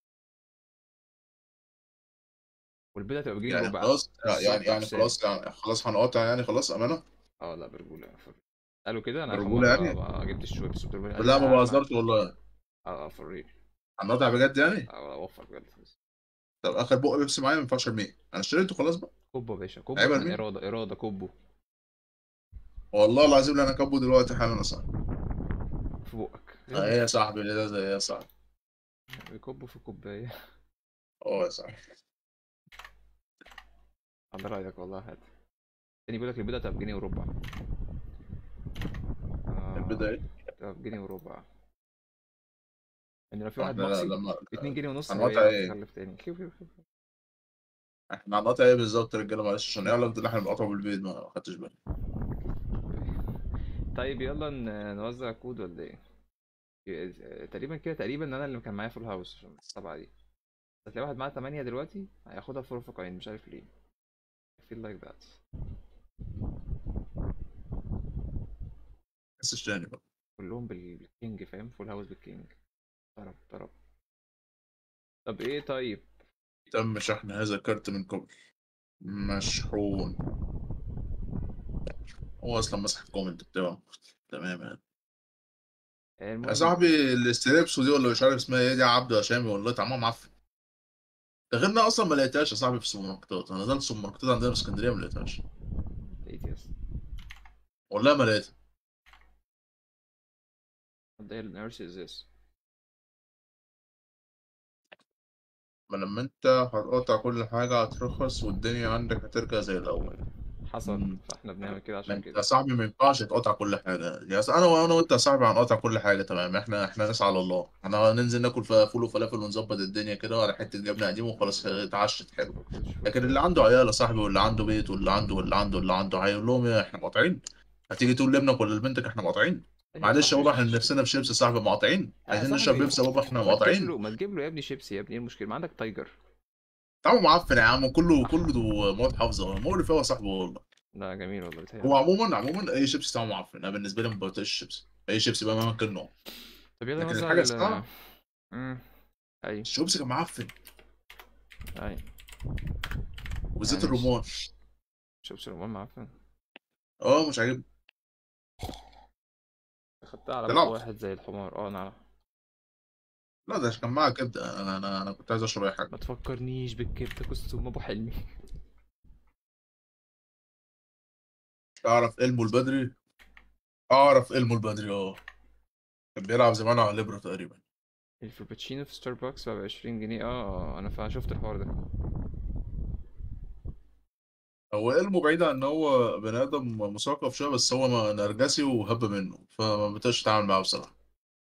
والبيضه تبقى بجنيه يعني وربع خلاص بالظبط يعني يعني بسعر. خلاص يعني خلاص هنقاطع يعني خلاص امانه اه لا برجوله فر... قالوا كده انا اخر برجولة مره يعني؟ ما جبتش الشويبس قلت له لا ما بهزرش والله اه اه for real هنقاطع بجد يعني اه اوفر بجد طب اخر بق بيبسي معايا ما ينفعش ارميه انا اشتريته خلاص بقى كوبو يا باشا كوبو عيب عشان أرميه؟ اراده اراده كوبو والله العظيم اللي انا كبه دلوقتي حالا يا صاحبي في بقك اه ايه يا صاحبي اللي ده زي ايه يا صاحبي كوبو في كوبايه اه يا صاحبي على رايك والله هات تاني بيقول لك البيضه تبقى بجنيه وربع آه، البدا ايه تبقى بجنيه وربع يعني لو في واحد احنا مصري لما ب 2 جنيه ونص هنقطع هيبقى إيه؟ يخلف تاني كيف كيف كيف احنا هنقطع ايه بالظبط يا رجاله معلش عشان يعلم ان احنا بنقطع بالبيض ما خدتش بالي طيب يلا ن- نوزع كود ولا ايه؟ ي- تقريبا كده تقريبا انا اللي كان معايا فول هاوس عشان السبعة دي هتلاقي واحد معاه تمانية دلوقتي هياخدها فور اوف كاين مش عارف ليه I feel like that بس تاني بقى كلهم بال- بالكينج فاهم فول هاوس بالكينج طرب طرب طب ايه طيب تم شحن هذا الكارت من قبل مشحون هو اصلا مسح الكومنت بتاعه تمام يعني آه، يا المهم صاحبي الاستريبسو دي ولا مش عارف اسمها ايه دي يا عبده يا شامي والله طعمها معفن ده غير إن أنا اصلا ما لقيتهاش يا صاحبي في السوبر ماركتات انا نزلت السوبر ماركتات عندنا في اسكندريه ما لقيتهاش لقيت يا اسطى والله ما لقيتها What the hell on earth is this? ما لما انت هتقطع كل حاجه هترخص والدنيا عندك هترجع زي الاول حصل مم. فاحنا بنعمل كده ما عشان انت كده يا صاحبي ما ينفعش تقطع كل حاجه يا ص- انا وانا وانت يا صاحبي هنقطع كل حاجه تمام احنا احنا ناس على الله احنا هننزل ناكل ف- فول وفلافل ونظبط الدنيا كده على حته جبنه قديم وخلاص اتعشت حلو باكلش فول لكن اللي عنده عيال يا صاحبي واللي عنده بيت واللي عنده واللي عنده واللي عنده هيقول لهم ايه احنا مقاطعين هتيجي تقول لابنك ولا لبنتك احنا مقاطعين أيوة معلش يا صاحبي. بابا احنا نفسنا في شيبس يا صاحبي مقاطعين يا عايزين صاحبي، نشرب بيبسي يا بابا احنا ما تجيب مقاطعين له ما تجيب له يا ابني شيبسي يا ابني ايه المشكله ما عندك تايجر طعمه معفن يا عم كله كله ده مواد حافظه مقرف فيها يا صاحبي والله لا جميل والله بيتهيألي هو عموما عموما اي شيبسي طعمه معفن انا بالنسبه لي ما بطيقش شيبسي اي شيبسي بقى مهما كان نوع طب يلا لكن مثلا الحاجة ال- اسمها- امم ايوه الشيبسي كان معفن ايوه وبالذات معلش. الرمان شيبسي رمان معفن اه مش عاجبني خدتها على تلعب. بق واحد زي الحمار اه نعم لا ده كان معاها كبده انا انا انا كنت عايز اشرب اي حاجه ما تفكرنيش بالكبده كستوم ابو حلمي تعرف علمه البدري اعرف علمه البدري اه كان بيلعب زمان على ليبرا تقريبا الفرباتشينو في ستاربكس بقى ب 20 جنيه اه اه انا فعلا شفت الحوار ده هو علمه بعيد عن ان هو بني ادم مثقف شويه بس هو ما- نرجسي وهب منه فما بتقدرش تتعامل معاه بصراحه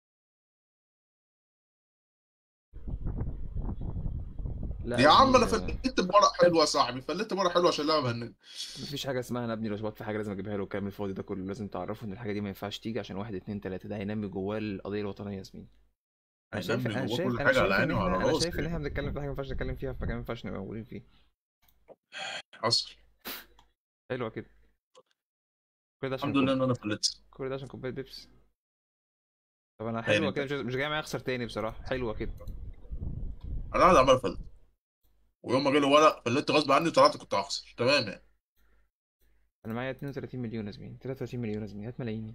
لا يا عم انا ابني، فلت بورق حلو يا صاحبي فلت بورق حلو عشان لعبه هنج مفيش حاجه اسمها انا ابني لو شبطت في حاجه لازم اجيبها له الكلام الفاضي ده كله لازم تعرفه ان الحاجه دي ما ينفعش تيجي عشان واحد اتنين تلاته ده هينمي جواه القضيه الوطنيه يا زميلي انا شايف هينمي انا جواه شايف كل انا حاجه شايف على ان عيني احنا وعلى انا راسي شايف ان احنا بنتكلم في حاجه ما ينفعش نتكلم فيها في مكان ما ينفعش نبقى موجودين فيه حصل حلوه كده كل ده عشان الحمد لله كوب... ان انا فلت كل ده عشان كوبايه بيبسي طب انا تاني حلوه انت. كده مش مش جاي معايا اخسر تاني بصراحه حلوه كده انا قاعد عمال فلت ويوم ما جالي ورق فلت غصب عني وطلعت كنت هخسر تمام يعني انا معايا 32 مليون يا زميلي 33 مليون يا زميلي هات ملايين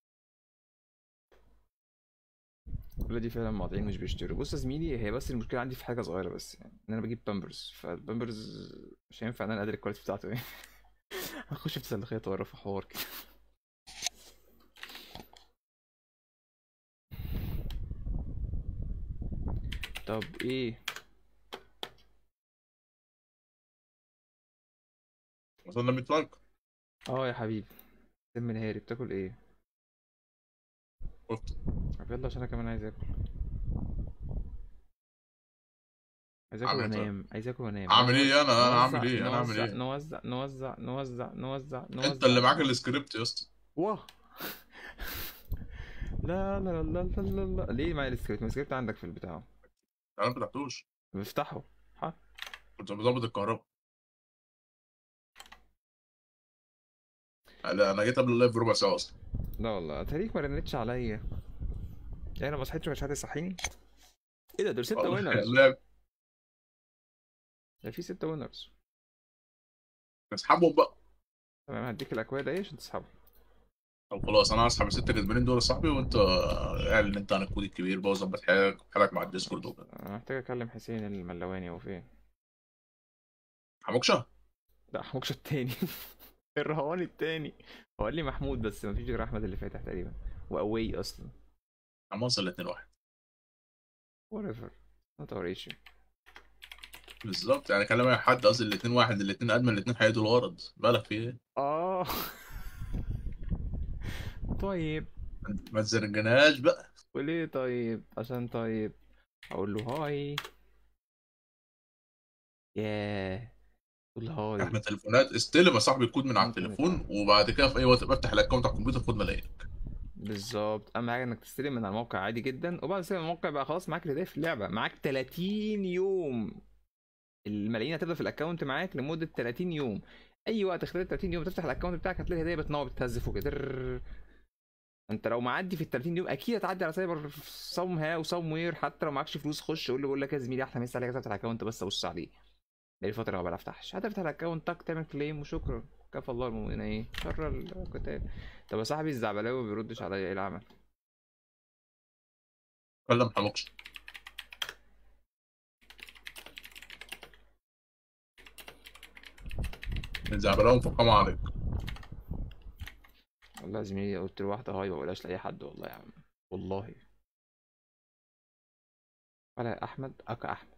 ولادي فعلا مقاطعين مش بيشتروا بص يا زميلي هي بس المشكله عندي في حاجه صغيره بس يعني ان انا بجيب بامبرز فالبامبرز مش هينفع ان انا ادري الكواليتي بتاعته ايه هخش في تسلخيات ورا في حوار كده طب ايه وصلنا 100 لايك اه يا حبيبي سم نهاري بتاكل ايه قلت طب يلا عشان انا كمان عايز اكل عايز اكل عامل إيه طيب؟ وانام عايز اكل وانام اعمل ايه انا انا نوزع- اعمل ايه انا اعمل نوزع ايه نوزع نوزع نوزع نوزع نوزع انت اللي معاك السكريبت يا اسطى واه لا لا لا لا لا لا ليه معايا السكريبت ما السكريبت عندك في البتاع انا ما فتحتوش بفتحه ها كنت بظبط الكهرباء لا انا جيت قبل اللايف بربع ساعه اصلا لا والله تاريخ ما رنتش عليا يعني انا ما صحيتش مش هتصحيني ايه ده دول ستة والله وينرز اللعب ده في ستة وينرز اسحبهم بقى تمام هديك الاكواد اهي عشان تسحبها طب خلاص انا هسحب الستة كسبانين دول يا صاحبي وانت اعلن انت عن الكود الكبير بقى وظبط حالك حالك مع الديسكورد وكده انا محتاج اكلم حسين الملواني هو فين حموكشه لا حموكش التاني الرهواني التاني هو قال لي محمود بس مفيش غير احمد اللي فاتح تقريبا واوي اصلا هنوصل الاثنين واحد whatever not our issue بالظبط يعني كلام اي حد قصدي الاثنين واحد الاثنين ادمن الاثنين هيدوا الغرض مالك في ايه اه طيب ما تزرجناش بقى وليه طيب عشان طيب اقول له هاي ياه قول هاي احنا تليفونات استلم يا صاحبي الكود من على ممكن التليفون وبعد كده في اي وقت بفتح الاكونت على الكمبيوتر خد ملايينك بالظبط اهم حاجه انك تستلم من على الموقع عادي جدا وبعد ما تستلم من الموقع بقى خلاص معاك الهدايا في اللعبه معاك 30 يوم الملايين هتفضل في الاكونت معاك لمده 30 يوم اي وقت خلال 30 يوم تفتح الاكونت بتاعك هتلاقي الهدايا بتنور بتهزف وكده ترررر. انت لو معدي في ال 30 يوم اكيد هتعدي على سايبر سام ها وسام وير حتى لو معكش فلوس خش قول له بقول لك يا زميلي احلى مسا عليك افتح الاكونت بس ابص عليه بقالي فتره ما بفتحش هتفتح الاكونت تك تعمل كليم وشكرا كفى الله المؤمنين ايه شر القتال طب يا صاحبي الزعبلاوي ما بيردش عليا ايه العمل كلم حموكش الزعبلاوي مفخمة عليك والله يا زميلي قلت له واحده هاي ما بقولهاش لاي حد والله يا عم والله ولا يا احمد اكا احمد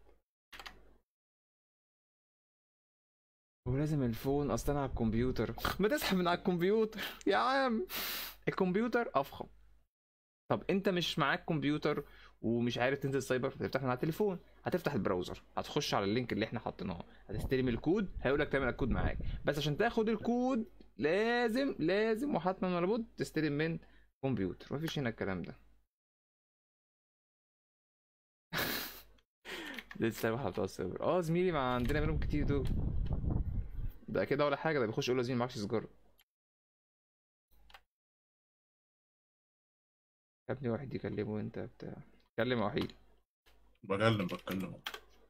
هو لازم الفون اصلا على الكمبيوتر ما تسحب من على الكمبيوتر يا عم الكمبيوتر افخم طب انت مش معاك كمبيوتر ومش عارف تنزل سايبر هتفتح من على التليفون هتفتح البراوزر هتخش على اللينك اللي احنا حاطيناه هتستلم الكود هيقول لك تعمل الكود معاك بس عشان تاخد الكود لازم لازم وحتما ولا بد تستلم من كمبيوتر مفيش هنا الكلام ده لسه واحد بتوع السايبر اه زميلي ما عندنا منهم كتير دول ده كده ولا حاجه ده بيخش يقول له زميلي معكش سيجاره يا ابني واحد يكلمه انت بتاع كلم يا وحيد بكلم بتكلم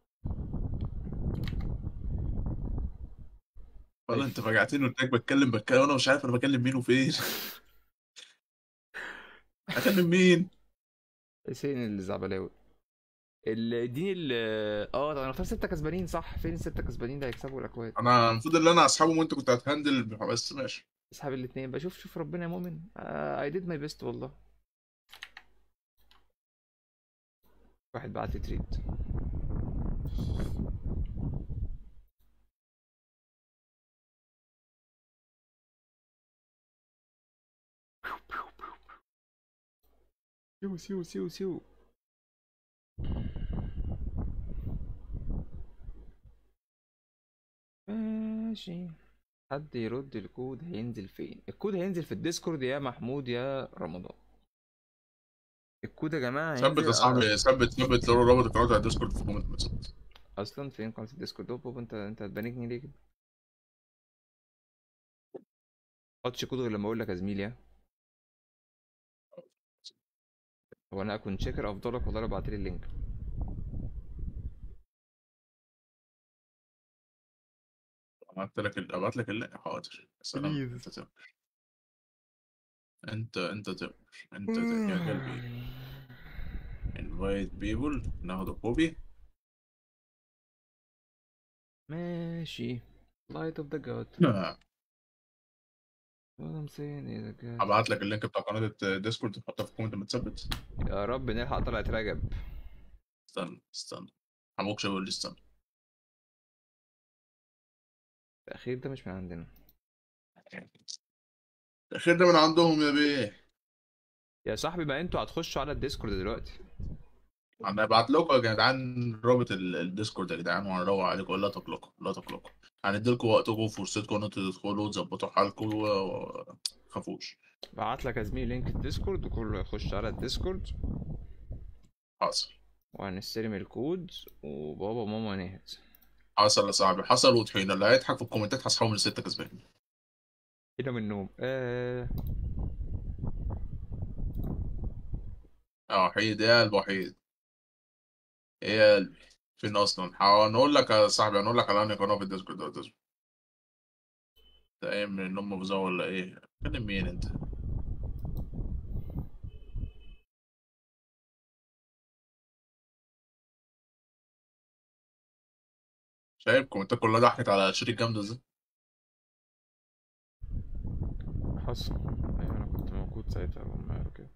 والله انت فجعتني قلت لك بتكلم بتكلم وانا مش عارف انا بكلم مين وفين اكلم مين حسين الزعبلاوي ال- اديني ال اه طب انا اختار ستة كسبانين صح فين الستة كسبانين ده هيكسبوا الاكواد انا المفروض ان انا اسحبهم وانت كنت هتهندل بس ماشي اسحب الاثنين بشوف شوف ربنا يا مؤمن اي ديد ماي بيست والله واحد بعت لي تريد سيو سيو سيو سيو ماشي حد يرد الكود هينزل فين الكود هينزل في الديسكورد يا محمود يا رمضان الكود يا جماعه ثبت هينزل يا صاحبي ثبت ثبت لو رابط القناه على الديسكورد في الكومنت مثلا اصلا فين قناه الديسكورد اوب اوب انت انت هتبانكني ليه كده حطش كود غير لما اقول لك يا زميلي ها. هو انا اكون شاكر افضلك والله لو بعت لي اللينك عملت لك ال- ابعت لك اللينك حاضر يا سلام Please. انت تقدر انت انت تقدر انت تقدر يا قلبي invite people ناخد كوبي ماشي light of the god what I'm saying is a god هبعت لك اللينك بتاع قناه الديسكورد تحطها في الكومنت لما تثبت يا رب نلحق طلعت رجب استنى استنى حموكش بيقول لي استنى الاخير ده مش من عندنا الخير ده من عندهم يا بيه يا صاحبي ما انتوا هتخشوا على الديسكورد دلوقتي انا ابعت لكم يا جدعان رابط ال- الديسكورد يا جدعان وهنروق عليكم لا تقلقوا لا تقلقوا هندي لكم وقتكم وفرصتكم ان انتوا تدخلوا وتظبطوا حالكم و- تخافوش بعت لك يا زميلي لينك الديسكورد وكله يخش على الديسكورد حصل وهنستلم الكود وبابا وماما نهت حصل يا صاحبي حصل وطحينا اللي هيضحك في الكومنتات هسحبه من الستة كسبان هنا من النوم آه اه وحيد يا قلب وحيد ايه يا قلبي فين اصلا هنقول لك يا صاحبي هنقول لك على انهي قناه في الديسكورد ده تصبر انت قايم من النوم مفزوع ولا ايه؟ كلم مين انت؟ شايف الكومنتات كلها ضحكت على شريك جامدة ازاي؟ حصل ايوه انا كنت موجود ساعتها وهم قالوا كده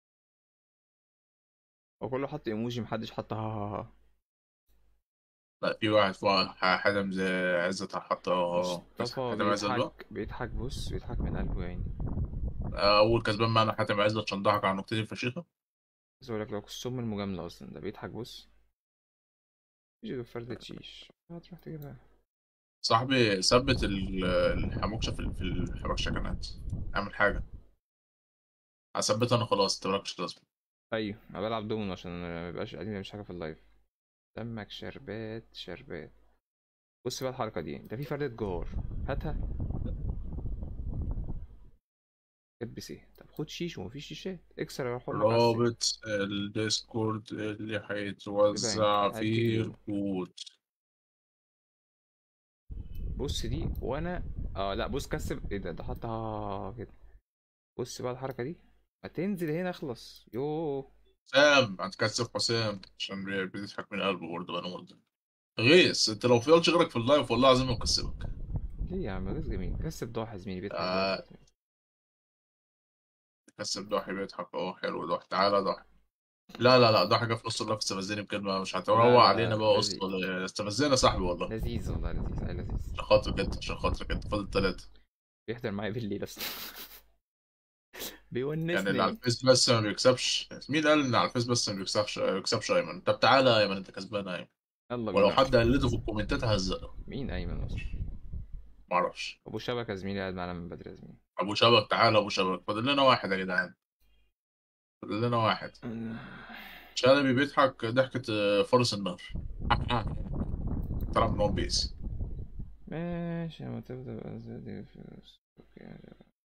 هو كله حط ايموجي محدش حط ها ها ها لا في واحد فوق حاتم زي عزت حط مصطفى حاتم عزت بقى بيضحك بيضحك بص بيضحك من قلبه يعني اول كسبان معانا حاتم عزت عشان ضحك على نكتتي الفشيخة بس اقول لك لو السم المجاملة اصلا ده بيضحك بص يجي بفردة شيش هتروح تجيبها صاحبي ثبت ال- الحموكشة في ال- في الحبكشة كانت اعمل حاجة هثبتها انا خلاص انت مالكش لازمة ايوه انا بلعب دومينو عشان ما يبقاش قاعدين مش حاجة في اللايف دمك شربات شربات بص بقى الحركة دي انت في فردة جار هاتها جت بي سي طب خد شيش ومفيش شيشات اكسر يا حر رابط الديسكورد اللي هيتوزع يبقى فيه أكيد. الكود بص دي وانا اه لا بص كسب ايه ده ده حطها كده بص بقى الحركه دي هتنزل هنا اخلص يوه سام هتكسب حسام عشان بي- بيضحك من قلبه برضه بنو ده غيث انت لو فضلت غيرك في اللايف والله العظيم هكسبك ليه يا عم جزء جميل كسب ضاحي يا زميلي بيضحك آه. دلوقتي. كسب ضحي بيضحك اه حلو ضحي تعالى ضحي لا لا لا ضحي جه في نص اللايف استفزني بكلمه مش لا، هتروق لا، علينا بقى لذيذ. وسط ولا استفزنا يا صاحبي والله لذيذ والله لذيذ اي لذيذ عشان خاطرك انت عشان خاطرك انت فاضل ثلاثه بيحضر معايا بالليل اصلا يعني اللي على بيونسني الفيس بس ما بيكسبش مين قال ان على الفيس بس ما بيكسبش ما بيكسبش ايمن طب تعالى يا ايمن انت كسبان يا ايمن يلا ولو بينا حد قلده في الكومنتات هزقه مين ايمن اصلا معرفش ابو شبكه زميلي قاعد معانا من بدري يا زميلي ابو شبك تعالى ابو شبك فاضل لنا واحد يا جدعان فاضل لنا واحد شلبي بيضحك ضحكة آه، فرس النهر طلع من ون بيس ماشي لما تبدا بقى زي دي في اوكي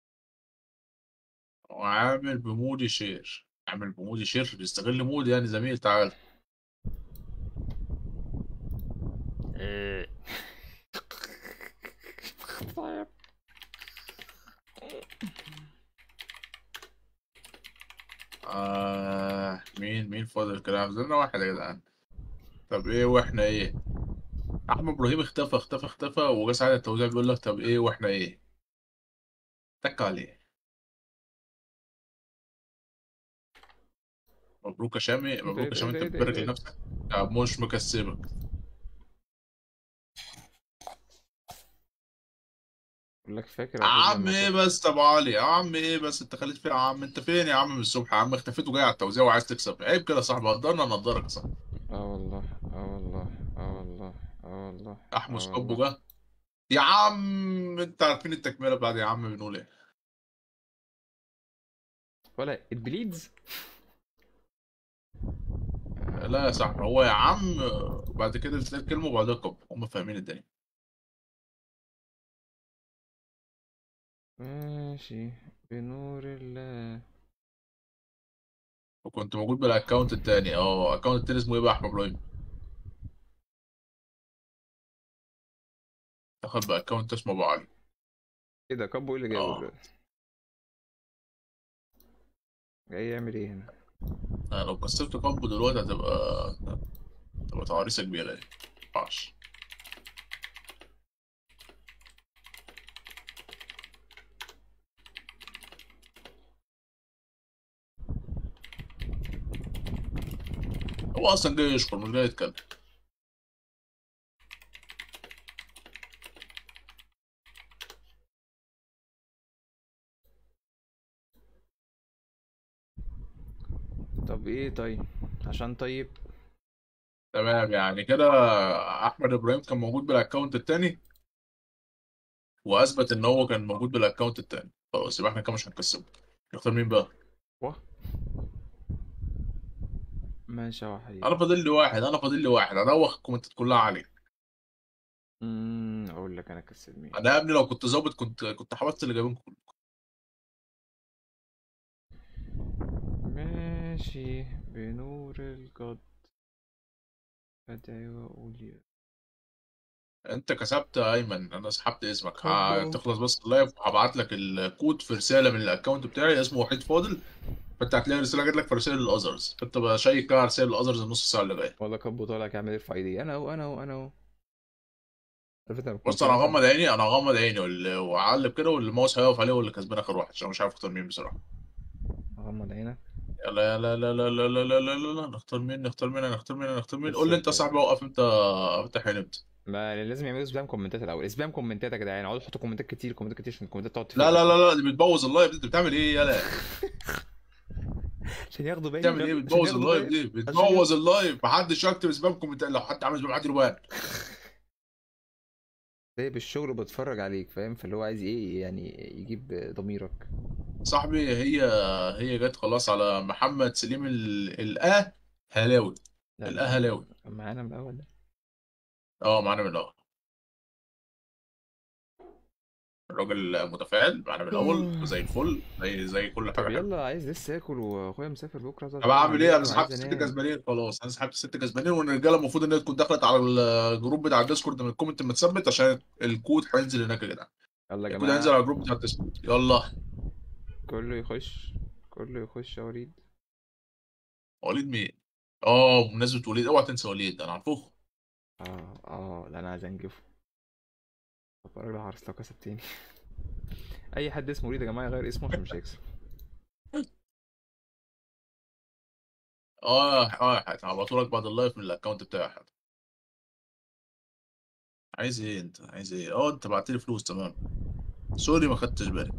وعامل بمودي شير عامل بمودي شير بيستغل مودي يعني زميل تعال طيب آه مين مين فاضل الكلام زلنا واحد يا جدعان طب ايه واحنا ايه احمد ابراهيم اختفى اختفى اختفى وجا سعد التوزيع بيقول لك طب ايه واحنا ايه تك عليه مبروك يا شامي مبروك يا شامي انت إيه ده- إيه ده- بتبارك إيه ده؟ لنفسك طب مش مكسبك بقول لك فاكر يا عزيز عم لما ايه كنت- بس طب علي يا عم ايه بس انت خليت فين يا عم انت فين يا عم من الصبح يا عم اختفيت وجاي على التوزيع وعايز تكسب عيب كده يا صاحبي قدرنا نقدرك يا صاحبي اه والله اه والله اه والله اه والله احمس آه حبه والله. جه يا عم انت عارفين التكمله بعد يا عم بنقول ايه ولا it bleeds لا يا صاحبي هو يا عم بعد كده بتلاقي الكلمه وبعدها كب هم فاهمين الدنيا ماشي بنور الله وكنت موجود بالاكونت التاني اه الاكونت التاني اسمه ايه بقى احمد ابراهيم دخل باكونت اسمه ابو علي ايه ده كابو ايه اللي جايبه آه. دلوقتي جاي يعمل ايه هنا انا لو كسرت كومبو دلوقتي هتبقى تبقى تعريسه كبيره يعني مينفعش هو اصلا جاي يشكر مش جاي يتكلم طب ايه طيب عشان طيب تمام يعني كده احمد ابراهيم كان موجود بالاكونت التاني واثبت ان هو كان موجود بالاكونت التاني خلاص يبقى احنا كده مش هنكسبه نختار مين بقى واه ماشي يا وحيد انا فاضل لي واحد انا فاضل لي واحد ادوخ الكومنتات كلها عليه امم اقول لك انا كسب مين انا يا ابني لو كنت ظابط كنت كنت حبست اللي جايبينكم كلكم ماشي بنور القد ادعي واقول يا انت كسبت يا ايمن انا سحبت اسمك طب- هتخلص بس اللايف وهبعت لك الكود في رساله من الاكونت بتاعي اسمه وحيد فاضل فانت هتلاقي رساله جات لك في رسائل الاذرز فانت بقى شيك كده على رسائل الاذرز النص ساعه اللي جايه والله كابو طالع يعمل ارفع ايدي انا اهو انا اهو انا اهو عرفت انا بص انا هغمض عيني انا هغمض عيني وال- واعلب كده والماوس هيقف عليه واللي كسبان اخر واحد عشان مش عارف اختار مين بصراحه اغمض عينك يلا يلا لا لا لا لا لا لا لا لا نختار مين نختار مين نختار مين نختار مين بس قول لي انت انت- صاحبي اوقف امتى افتح عين امتى ما لازم يعملوا سبام كومنتات الاول سبام كومنتات يا جدعان اقعدوا تحطوا كومنتات كتير كومنتات كتير عشان الكومنتات تقعد لا لا تفرق. لا لا دي بتبوظ اللايف دي انت بتعمل ايه يلا عشان ياخدوا بالي بتعمل ايه عشان بتبوظ ياخدوا اللايف بالي. دي بتبوظ اللايف محدش يكتب سبام كومنتات لو حد عمل سبام حد يروح سايب الشغل وبتفرج عليك فاهم فاللي هو عايز ايه يعني يجيب ضميرك صاحبي هي هي جت خلاص على محمد سليم ال- الاه هلاوي لا لا الاهلاوي معانا من الاول ده اه معانا من الاول الراجل متفائل معانا من الاول زي الفل زي زي كل طب حاجه حلوه يلا عايز لسه اكل واخويا مسافر بكره عايز طب اتفرج اعمل ايه عليه انا سحبت وعايز ست انام كسبانين خلاص انا سحبت ست كسبانين والرجاله المفروض ان هي تكون دخلت على الجروب بتاع الديسكورد من الكومنت متثبت عشان الكود هينزل هناك يا جدعان يلا يا الكود هينزل على جماعه الجروب بتاع الديسكورد يلا كله يخش كله يخش يا وليد وليد مين اه بمناسبه وليد اوعى تنسى وليد انا عارفه اه اه لا انا عايز انجفه طب راجل عرس لو كسبتني اي حد اسمه وليد يا جماعه يغير اسمه عشان مش هيكسب اه اه يا حاتم هبعته لك بعد اللايف من الاكونت بتاعي يا حاتم عايز ايه انت عايز ايه اه انت بعت لي فلوس تمام سوري ما خدتش بالي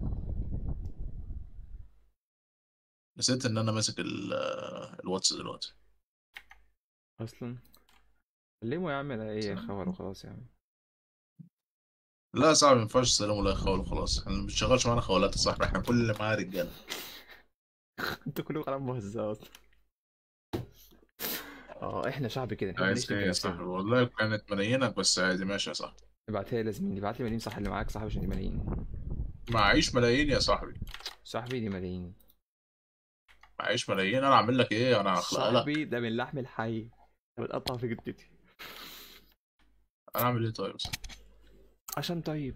نسيت ان انا ماسك ال- الواتس دلوقتي اصلا كلمه يا عم ده ايه خبر وخلاص يا عم لا صعب ما ينفعش السلام ولا خول وخلاص احنا ما بنشتغلش معانا خوالات يا صاحبي احنا كل اللي معانا رجاله انتوا كلكم كلام مهزات اه احنا شعب كده نحب عايز نشتم ايه في يا نفسنا صاحبي والله كانت ملايينك بس عادي ماشي يا صاحبي ابعتها لي لازمين ابعت لي ملايين صح اللي معاك صاحبي عشان دي ملايين معيش ملايين يا صاحبي صاحبي دي ملايين معيش ملايين انا اعمل لك ايه انا هخلقها لك صاحبي ده من لحم الحي ده بتقطع في جدتي انا اعمل ايه طيب عشان طيب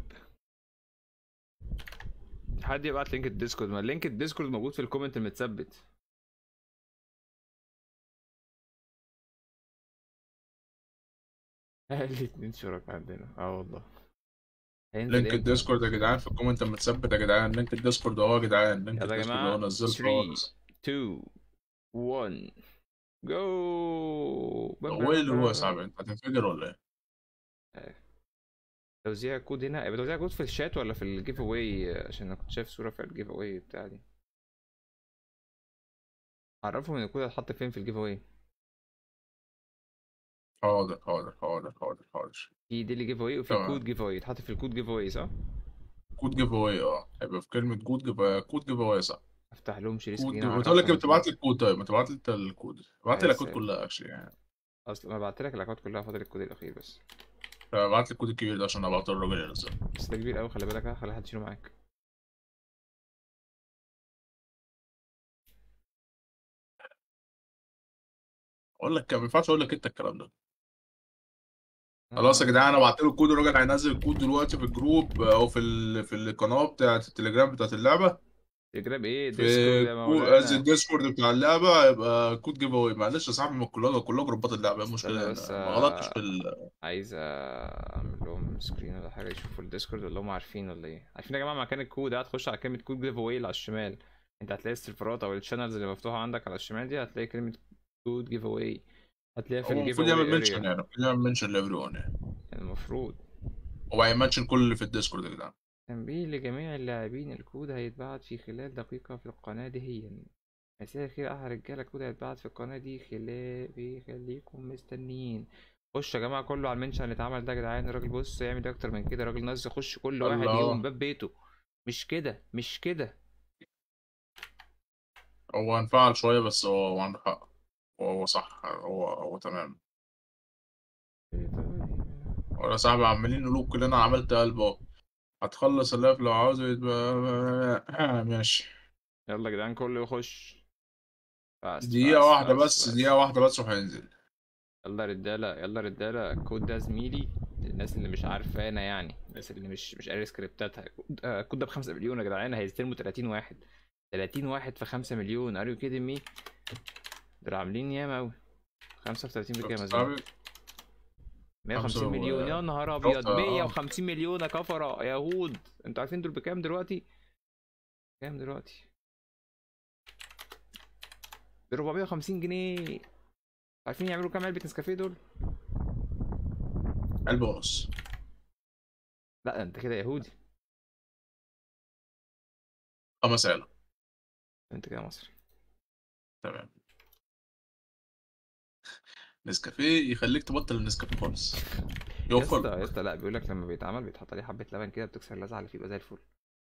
حد يبعت لينك الديسكورد ما لينك الديسكورد موجود في الكومنت المتثبت الاتنين شركاء عندنا اه والله هينزل لينك امتى؟ الديسكورد يا جدعان في الكومنت متثبت يا جدعان لينك الديسكورد اهو يا جدعان لينك يلا يا الديسكورد جماعة، اهو نزلت 3 خالص 2 1 جو هو ايه اللي هو يا صاحبي انت هتنفجر ولا ايه؟ توزيع الكود هنا يبقى توزيع الكود في الشات ولا في الجيف اواي عشان انا كنت شايف صورة في الجيف اواي بتاع دي عرفهم ان الكود هيتحط فين في الجيف اواي حاضر حاضر حاضر حاضر حاضر في ديلي جيف اواي وفي تمام. كود جيف اواي يتحط في الكود جيف اواي صح؟ كود جيف اواي اه هيبقى في كلمه كود جيف كود جيف اواي صح افتح لهم شير كود سكرين جيف بتقول لك أعرفهم بتبعت إزاي. لي الكود طيب ما تبعت لي انت الكود ابعت لي يا الكود ساتر. كلها اكشلي يعني اصلا ما بعت لك الاكونت كلها فاضل الكود الاخير بس ابعت لي الكود الكبير ده عشان ابعته للراجل ينزله بس ده كبير قوي خلي بالك ها، خلي حد يشيله معاك اقول لك ما ينفعش اقول لك انت الكلام ده خلاص يا جدعان انا بعت له الكود الراجل هينزل الكود دلوقتي في الجروب او في ال... في القناه بتاعت التليجرام بتاعت اللعبه تليجرام ايه في ديسكورد يا كو- قصدي مولانا الديسكورد بتاع اللعبه هيبقى كود جيف اواي معلش يا صاحبي ما كلها كلها جروبات اللعبه ايه المشكله استنى هنا؟ بس، ما آه، غلطتش في ال... عايز اعمل لهم سكرين ولا حاجه يشوفوا الديسكورد ولا هم عارفين ولا ايه عارفين يا جماعه مكان الكود هتخش على كلمه كود جيف اواي اللي على الشمال انت هتلاقي السيرفرات او الشانلز اللي مفتوحه عندك على الشمال دي هتلاقي كلمه كود جيف اواي هتلاقيها في هو الجيف المفروض يعمل اواي منشن اريا يعني المفروض يعمل منشن لافري ون يعني المفروض هو هيمنشن كل اللي في الديسكورد يا جدعان تنبيه لجميع اللاعبين الكود هيتبعت في خلال دقيقة في القناة دهيا مساء الخير أحلى رجالة الكود هيتبعت في القناة دي خلال بيخليكم مستنيين خش يا جماعة كله على المنشن اللي اتعمل ده يا جدعان الراجل بص يعمل إيه أكتر من كده الراجل ناس يخش كل واحد الله. يجيبه من باب بيته مش كده مش كده هو انفعل شويه بس هو هو عنده حق هو هو صح هو هو تمام ولا صاحبي عمالين نقول كلنا عملت قلب اهو هتخلص اللايف لو عاوز يبقى ماشي يلا يا جدعان كله يخش بس دقيقة بس واحدة بس بس بس. دقيقة واحدة بس وهينزل يلا يا رجالة يلا يا رجالة الكود ده زميلي الناس اللي مش عارفانا يعني الناس اللي مش مش قاري سكريبتاتها الكود- آه، الكود ده ب 5 مليون يا جدعان هيستلموا 30 واحد 30 واحد في 5 مليون ار يو كيدين مي دول عاملين ياما اوي 35 بكام يا زلمه صاحبي 150 خمسة و- مليون يا نهار ابيض شفت، آه. 150 مليون يا كفره يا يهود انتوا عارفين دول بكام دلوقتي كام دلوقتي ب 450 جنيه عارفين يعملوا كام علبه نسكافيه دول قلب ونص لا انت كده يهودي خمس علب انت كده مصري تمام نسكافيه يخليك تبطل النسكافيه خالص يا اسطى يوفر يا اسطى لا بيقول لك لما بيتعمل بيتحط عليه حبه لبن كده بتكسر اللزعه اللي فيه يبقى زي الفل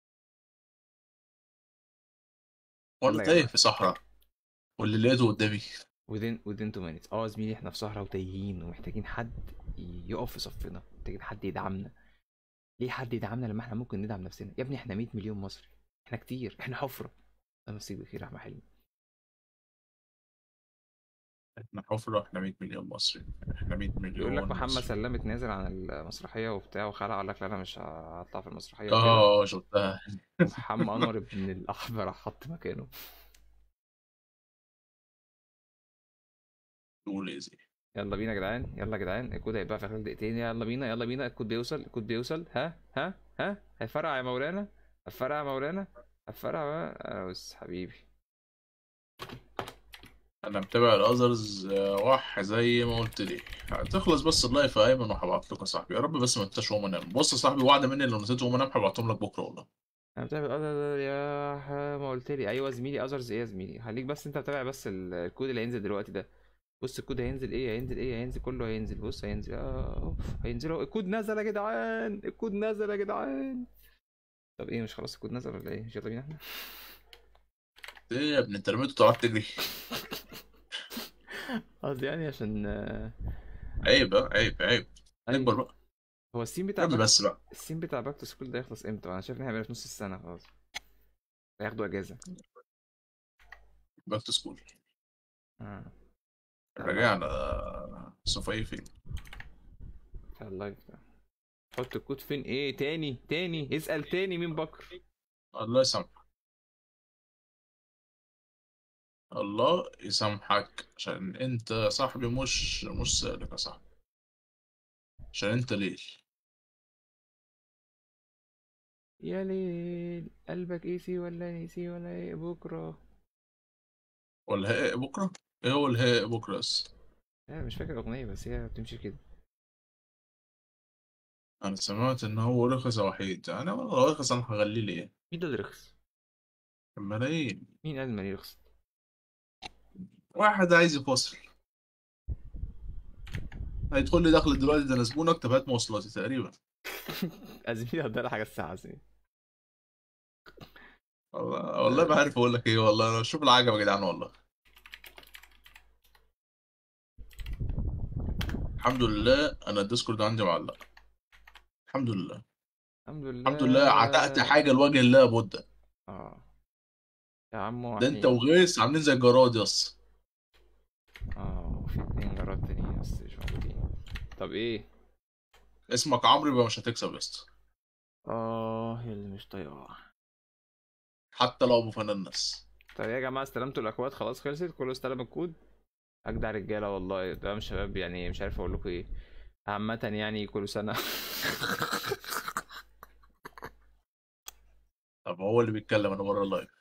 وانا يلا يا تايه جماعة. في صحراء واللي لقيته قدامي within within two minutes اه زميلي احنا في صحراء وتايهين ومحتاجين حد يقف في صفنا محتاجين حد يدعمنا ليه حد يدعمنا لما احنا ممكن ندعم نفسنا يا ابني احنا 100 مليون مصري احنا كتير احنا حفره الله يمسيك بخير يا احمد حلمي احنا حفرة احنا 100 مليون مصري احنا 100 مليون بيقول لك محمد مصري. سلام اتنازل عن المسرحيه وبتاع وخلع قال لك لا انا مش هطلع في المسرحيه وكده اه شفتها ومحمد انور ابن الاحمر راح حط مكانه تقول ايه زي يلا بينا يا جدعان يلا يا جدعان الكود هيبقى في خلال دقيقتين يلا بينا يلا بينا الكود بيوصل الكود بيوصل ها ها ها هيفرقع يا مولانا هتفرقع يا مولانا هتفرقع بقى انا بس حبيبي انا متابع الاذرز وح زي ما قلت لي هتخلص بس اللايف يا ايمن وهبعت لك يا صاحبي يا رب بس ما انتش وما انام بص يا صاحبي وعد مني لو نسيت وما انام هبعتهم لك بكره والله انا متابع الأذر يا ح- ما قلت لي ايوه زميلي اذرز ايه يا زميلي خليك بس انت متابع بس ال- الكود اللي هينزل دلوقتي ده بص الكود هينزل ايه هينزل ايه هينزل كله هينزل بص هينزل اه هينزل أهو. الكود نزل يا جدعان الكود نزل يا جدعان طب ايه مش خلاص الكود نزل ولا ايه مش يلا بينا احنا ايه يا ابن انت رميته طلعت تجري قصدي يعني عشان آه، عيب اه عيب عيب اكبر بقى هو السين بتاع كمل باك... بس بقى السين بتاع باك تو سكول ده يخلص امتى انا شايف ان هيبقى في نص السنه خلاص هياخدوا اجازه باك تو سكول اه رجعنا صفاي فين بتاع اللايف ده حط الكود فين ايه تاني تاني اسال تاني مين بكر الله يسامحك الله يسامحك عشان انت يا صاحبي مش مش سالك يا صاحبي عشان انت ليل يا ليل قلبك ايسي ولا نسي ولا ايه بكره ولا هي بكره ايه هو الهي بكره بس انا مش فاكر الاغنيه بس هي بتمشي كده انا سمعت ان هو رخص يا وحيد انا والله رخص انا هغليه ليه مين ده اللي رخص ملايين مين قال مالي رخص واحد عايز يفاصل هيدخل لي دخل دلوقتي ده انا زبون اكتب هات مواصلاتي تقريبا ازميلي هدى حاجه الساعه زي والله والله ما عارف اقول لك ايه والله انا بشوف العجب يا جدعان والله الحمد لله انا الديسكورد عندي معلق الحمد لله الحمد لله الحمد لله عتقت حاجه لوجه الله بودة اه يا عمو ده انت وحيد. وغيث عاملين زي الجراد يس اه في اتنين جرات تانيين بس مش موجودين طب ايه اسمك عمرو يبقى مش هتكسب يا اسطى اه يا اللي مش طايقاه حتى لو ابو فنانس طب يا جماعه استلمتوا الاكواد خلاص خلصت كله استلم الكود اجدع رجاله والله ده مش شباب يعني مش عارف اقول لكم ايه عامة يعني كل سنة طب هو اللي بيتكلم انا بره اللايف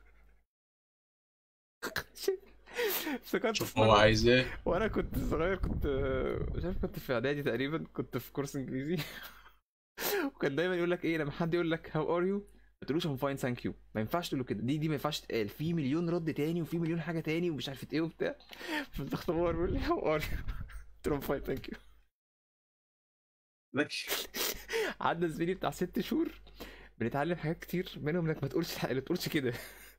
افتكرت شوف في هو مرة عايز ايه وانا كنت صغير كنت مش عارف كنت في اعدادي تقريبا كنت في كورس انجليزي وكان دايما يقول لك ايه لما حد يقول لك هاو ار يو ما تقولوش ام فاين ثانك يو ما ينفعش تقول له كده دي دي ما ينفعش تتقال في مليون رد تاني وفي مليون حاجه تاني ومش عارف ايه وبتاع في الاختبار بيقول لي هاو ار يو قلت له ام فاين ثانك يو ذكي عدى زميلي بتاع ست شهور بنتعلم حاجات كتير منهم انك ما تقولش الحق- ما تقولش كده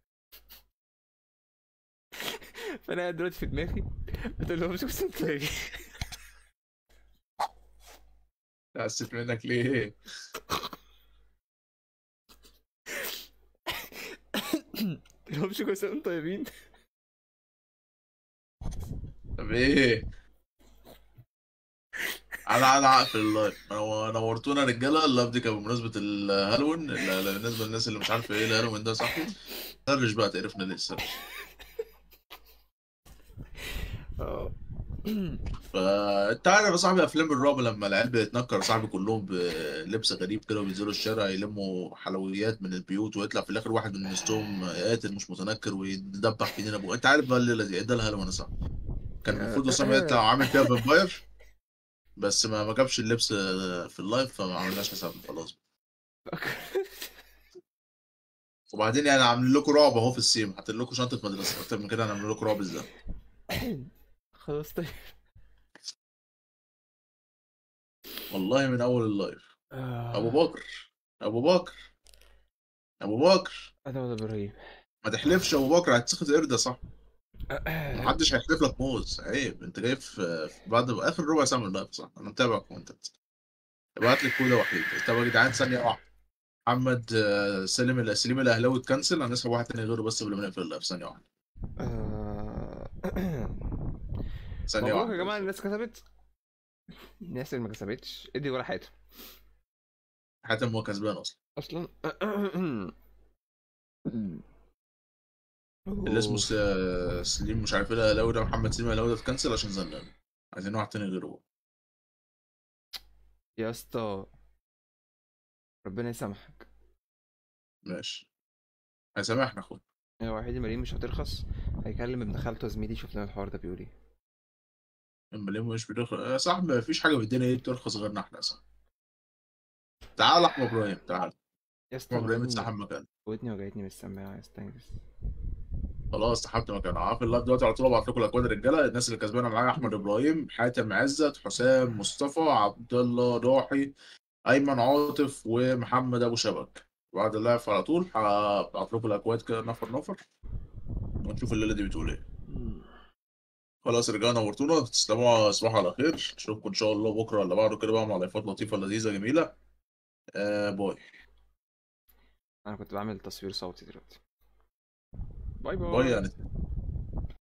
فانا قاعد دلوقتي في دماغي بتقول لهم شوف انت ايه تأسف منك ليه قلت لهم شو كل سنه وانتم طيبين طب ايه انا انا هقفل اللايف نو- نورتونا رجاله اللايف دي كان بمناسبه الهالوين ال- بالنسبه للناس اللي مش عارفه ايه الهالوين ده يا صاحبي سرش بقى تعرفنا ليه سرش اه فانت عارف يا صاحبي افلام الرعب لما العيال بيتنكر يا صاحبي كلهم بلبس غريب كده وبينزلوا الشارع يلموا حلويات من البيوت ويطلع في الاخر واحد من وسطهم قاتل مش متنكر ويدبح في دين ابوه انت عارف بقى الليله دي ده الهالوين يا صاحبي كان المفروض اسامه يطلع عامل فيها فامباير بس ما ما جابش اللبس في اللايف فما عملناش حسابنا خلاص وبعدين يعني عاملين لكم رعب اهو في السيم حاطين لكم شنطه مدرسه اكتر من كده هنعمل لكم رعب ازاي خلاص طيب والله من اول اللايف آه. ابو بكر ابو بكر ابو بكر انا ولا ابراهيم ما تحلفش ابو بكر هتسخط قرد يا صاحبي محدش هيحلف لك موز عيب انت جاي في في بعد اخر ربع ساعه من اللايف صح انا متابعك وانت ابعت لي الكود يا وحيد طب يا جدعان ثانيه واحده محمد آه، سليم ال- سليم الاهلاوي اتكنسل هنسحب واحد تاني غيره بس قبل ما نقفل اللايف ثانيه واحده آه، ثانيه مبروك واحده يا جماعه الناس كسبت الناس اللي ما كسبتش ادي ولا حياتهم حاتم هو كسبان اصلا اصلا اللي اسمه س- آه، سليم مش عارف ايه الاهلاوي ده محمد سليم الاهلاوي ده اتكنسل عشان زنان عايزين واحد تاني غيره يا اسطى ربنا يسامحك ماشي هيسامحنا اخويا يا وحيد مريم مش هترخص هيكلم ابن خالته زميلي شوف لنا الحوار ده بيقول ايه المليون مش بترخص يا صاحبي مفيش حاجه في الدنيا دي بترخص غيرنا احنا اصلا تعال احمد ابراهيم تعال يا اسطى احمد ابراهيم ودني- اتسحب مكانه ودني وجعتني من السماعه يا اسطى انجز خلاص سحبت مكانه عارف اللايف دلوقتي على طول ابعت لكم الاكواد الرجاله الناس اللي كسبانه معايا احمد ابراهيم حاتم عزت حسام مصطفى عبد الله ضاحي ايمن عاطف ومحمد ابو شبك بعد اللايف على طول هبعت لكم الاكواد كده نفر نفر ونشوف الليله دي بتقول ايه خلاص رجعنا نورتونا تسلموا تصبحوا على خير نشوفكم ان شاء الله بكره ولا بعده كده بقى مع لايفات لطيفه لذيذه جميله آه باي انا كنت بعمل تصوير صوتي دلوقتي باي باي باي يعني